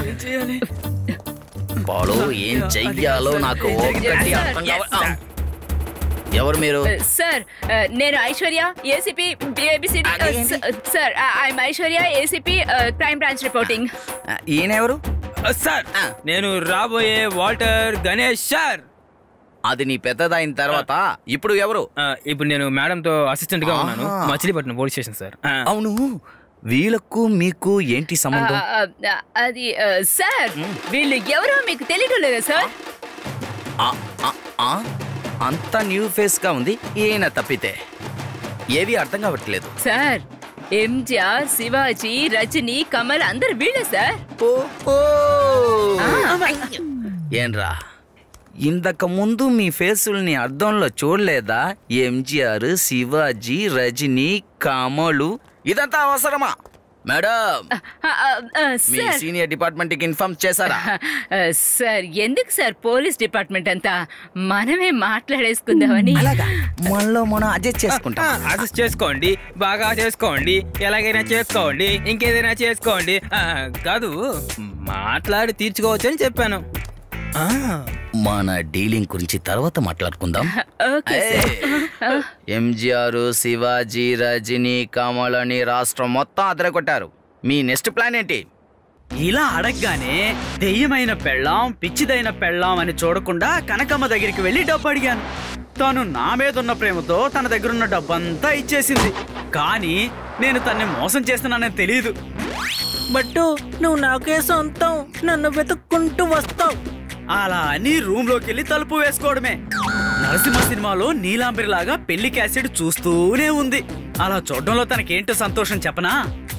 పాడు ఏం చెయ్యాలో నాకు ఒక్కటి అర్థం కావ- ఆ. ఎవరు మీరు సార్ ఆ, నేను Aishwarya ACP ABCD sir I'm Aishwarya ACP crime branch reporting ఆ, ఈయన ఎవరు ఆ, సార్ ఆ. నేను రాబోయే వాల్టర్ గణేష్ సార్ అది నీ పెద్దదైన తర్వాత ఇప్పుడు ఎవరు ఆ, ఇప్పుడు నేను మేడంతో అసిస్టెంట్ గా ఉన్నాను ఆహా. మచిలీపట్నం పోలీస్ స్టేషన్ సార్ ఆ. అవును వీళ్ళకు మీకు ఏంటి సంబంధం అది ఆ, సార్ వీళ్ళు ఎవరో మీకు తెలియడం లేదా సార్ ఆ, ఆ, ఆ? అంత న్యూ ఫేస్ గా ఉంది ఈయన తప్పితే ఏవి అర్థం కావట్లేదు సార్ ఎంజిఆర్ శివాజీ రజనీ కమల్ అందరు వీళ్ళే సార్ ఓ, ఓ. ఆ. ఏంరా ఇంతకు ముందు మీ ఫేసుల్ని అర్థంలో చూడలేదా ఎంజిఆర్ శివాజీ రజనీ కమలు ఇదంతా అవసరమా మేడం ఆ, ఆ, ఆ, మీ సార్ సీనియర్ డిపార్ట్మెంట్ కి ఇన్ఫార్మ్ చేశారా ఆ, సార్ ఎందుకు సార్ పోలీస్ డిపార్ట్మెంట్ అంతా మనమే మాట్లాడేసుకుందామని మనలో మనం అడ్జస్ట్ చేసుకుంటాం అడ్జస్ట్ చేసుకోండి బాగా చేసుకోండి ఎలాగైనా చేసుకోండి ఇంకేదైనా చేసుకోండి ఆ, కాదు మాట్లాడి తీర్చుకోవచ్చు అని చెప్పాను ఆ, మన డీలింగ్ గురించి తర్వాత మాట్లాడుకుందాం ఓకే సార్ ఏయ్, ఎంజిఆర్ శివాజీ రజనీ కమల్ అని రాష్ట్రం మొత్తం అదరగొట్టారు మీ నెక్స్ట్ ప్లాన్ ఏంటి ఇలా అడగగానే దెయ్యమైన పెళ్ళాం పిచ్చిదైన పెళ్ళాం అని చూడకుండా కనకమ్మ దగ్గరికి వెళ్ళి డబ్బు అడిగాను తను నా మీద ఉన్న ప్రేమతో తన దగ్గర ఉన్న డబ్బంతా ఇచ్చేసింది కానీ నేను తన్ని మోసం చేస్తున్నానని తెలియదు బట్టు నువ్వు నాకే సొంతం నన్ను వెతుక్కుంటూ వస్తావు అలా అని రూమ్ లోకి వెళ్ళి తలుపు వేసుకోవడమే నరసింహ సినిమాలో నీలాంబరిలాగా పెళ్లి క్యాసెట్ చూస్తూనే ఉంది అలా చూడడంలో తనకేంటో సంతోషం చెప్పనా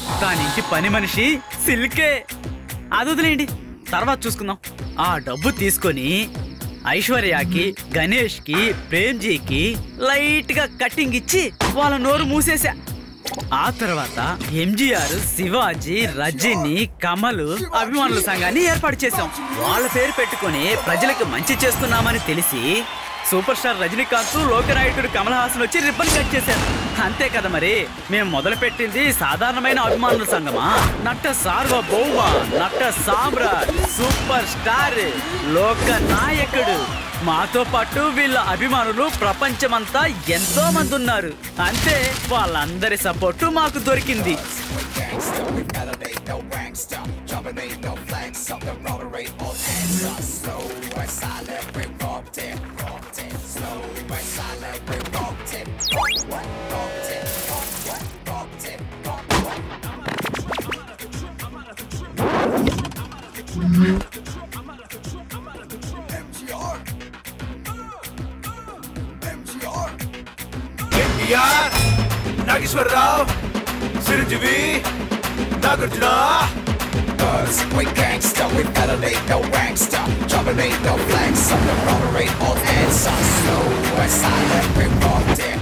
దాని ఇంటి పని మనిషి సిల్కే అది వదిలేయండి తర్వాత చూసుకుందాం ఆ డబ్బు తీసుకొని ఐశ్వర్యకి గణేష్కి ప్రేమ్జీకి లైట్ గా కటింగ్ ఇచ్చి వాళ్ళ నోరు మూసేశా ఆ తర్వాత ఎంజీఆర్ శివాజీ రజని కమల్ అభిమానుల సంఘాన్ని ఏర్పాటు చేశాం వాళ్ళ పేరు పెట్టుకొని ప్రజలకు మంచి చేస్తున్నామని తెలిసి సూపర్ స్టార్ రజనీకాంత్ లోకనాయకుడు కమల్ హాసన్ వచ్చి రిబ్బన్ కట్ చేశారు అంతే కదా మరి మేము మొదలు పెట్టింది సాధారణమైన అభిమానుల సంఘమా నట్ట సార్వభౌమ నట్ట సామ్రాట్ సూపర్ స్టార్ లోక నాయకుడు మాతో పాటు వీళ్ళ అభిమానులు ప్రపంచమంతా ఎంతో మంది ఉన్నారు అంతే వాళ్ళందరి సపోర్టు మాకు దొరికింది NTR Nageswararao Chiranjeevi Nagarjuna Cause we gangsta, we elevate no gangsta Dominate no flags, some the moderate all answers Slow and silent, we rocked it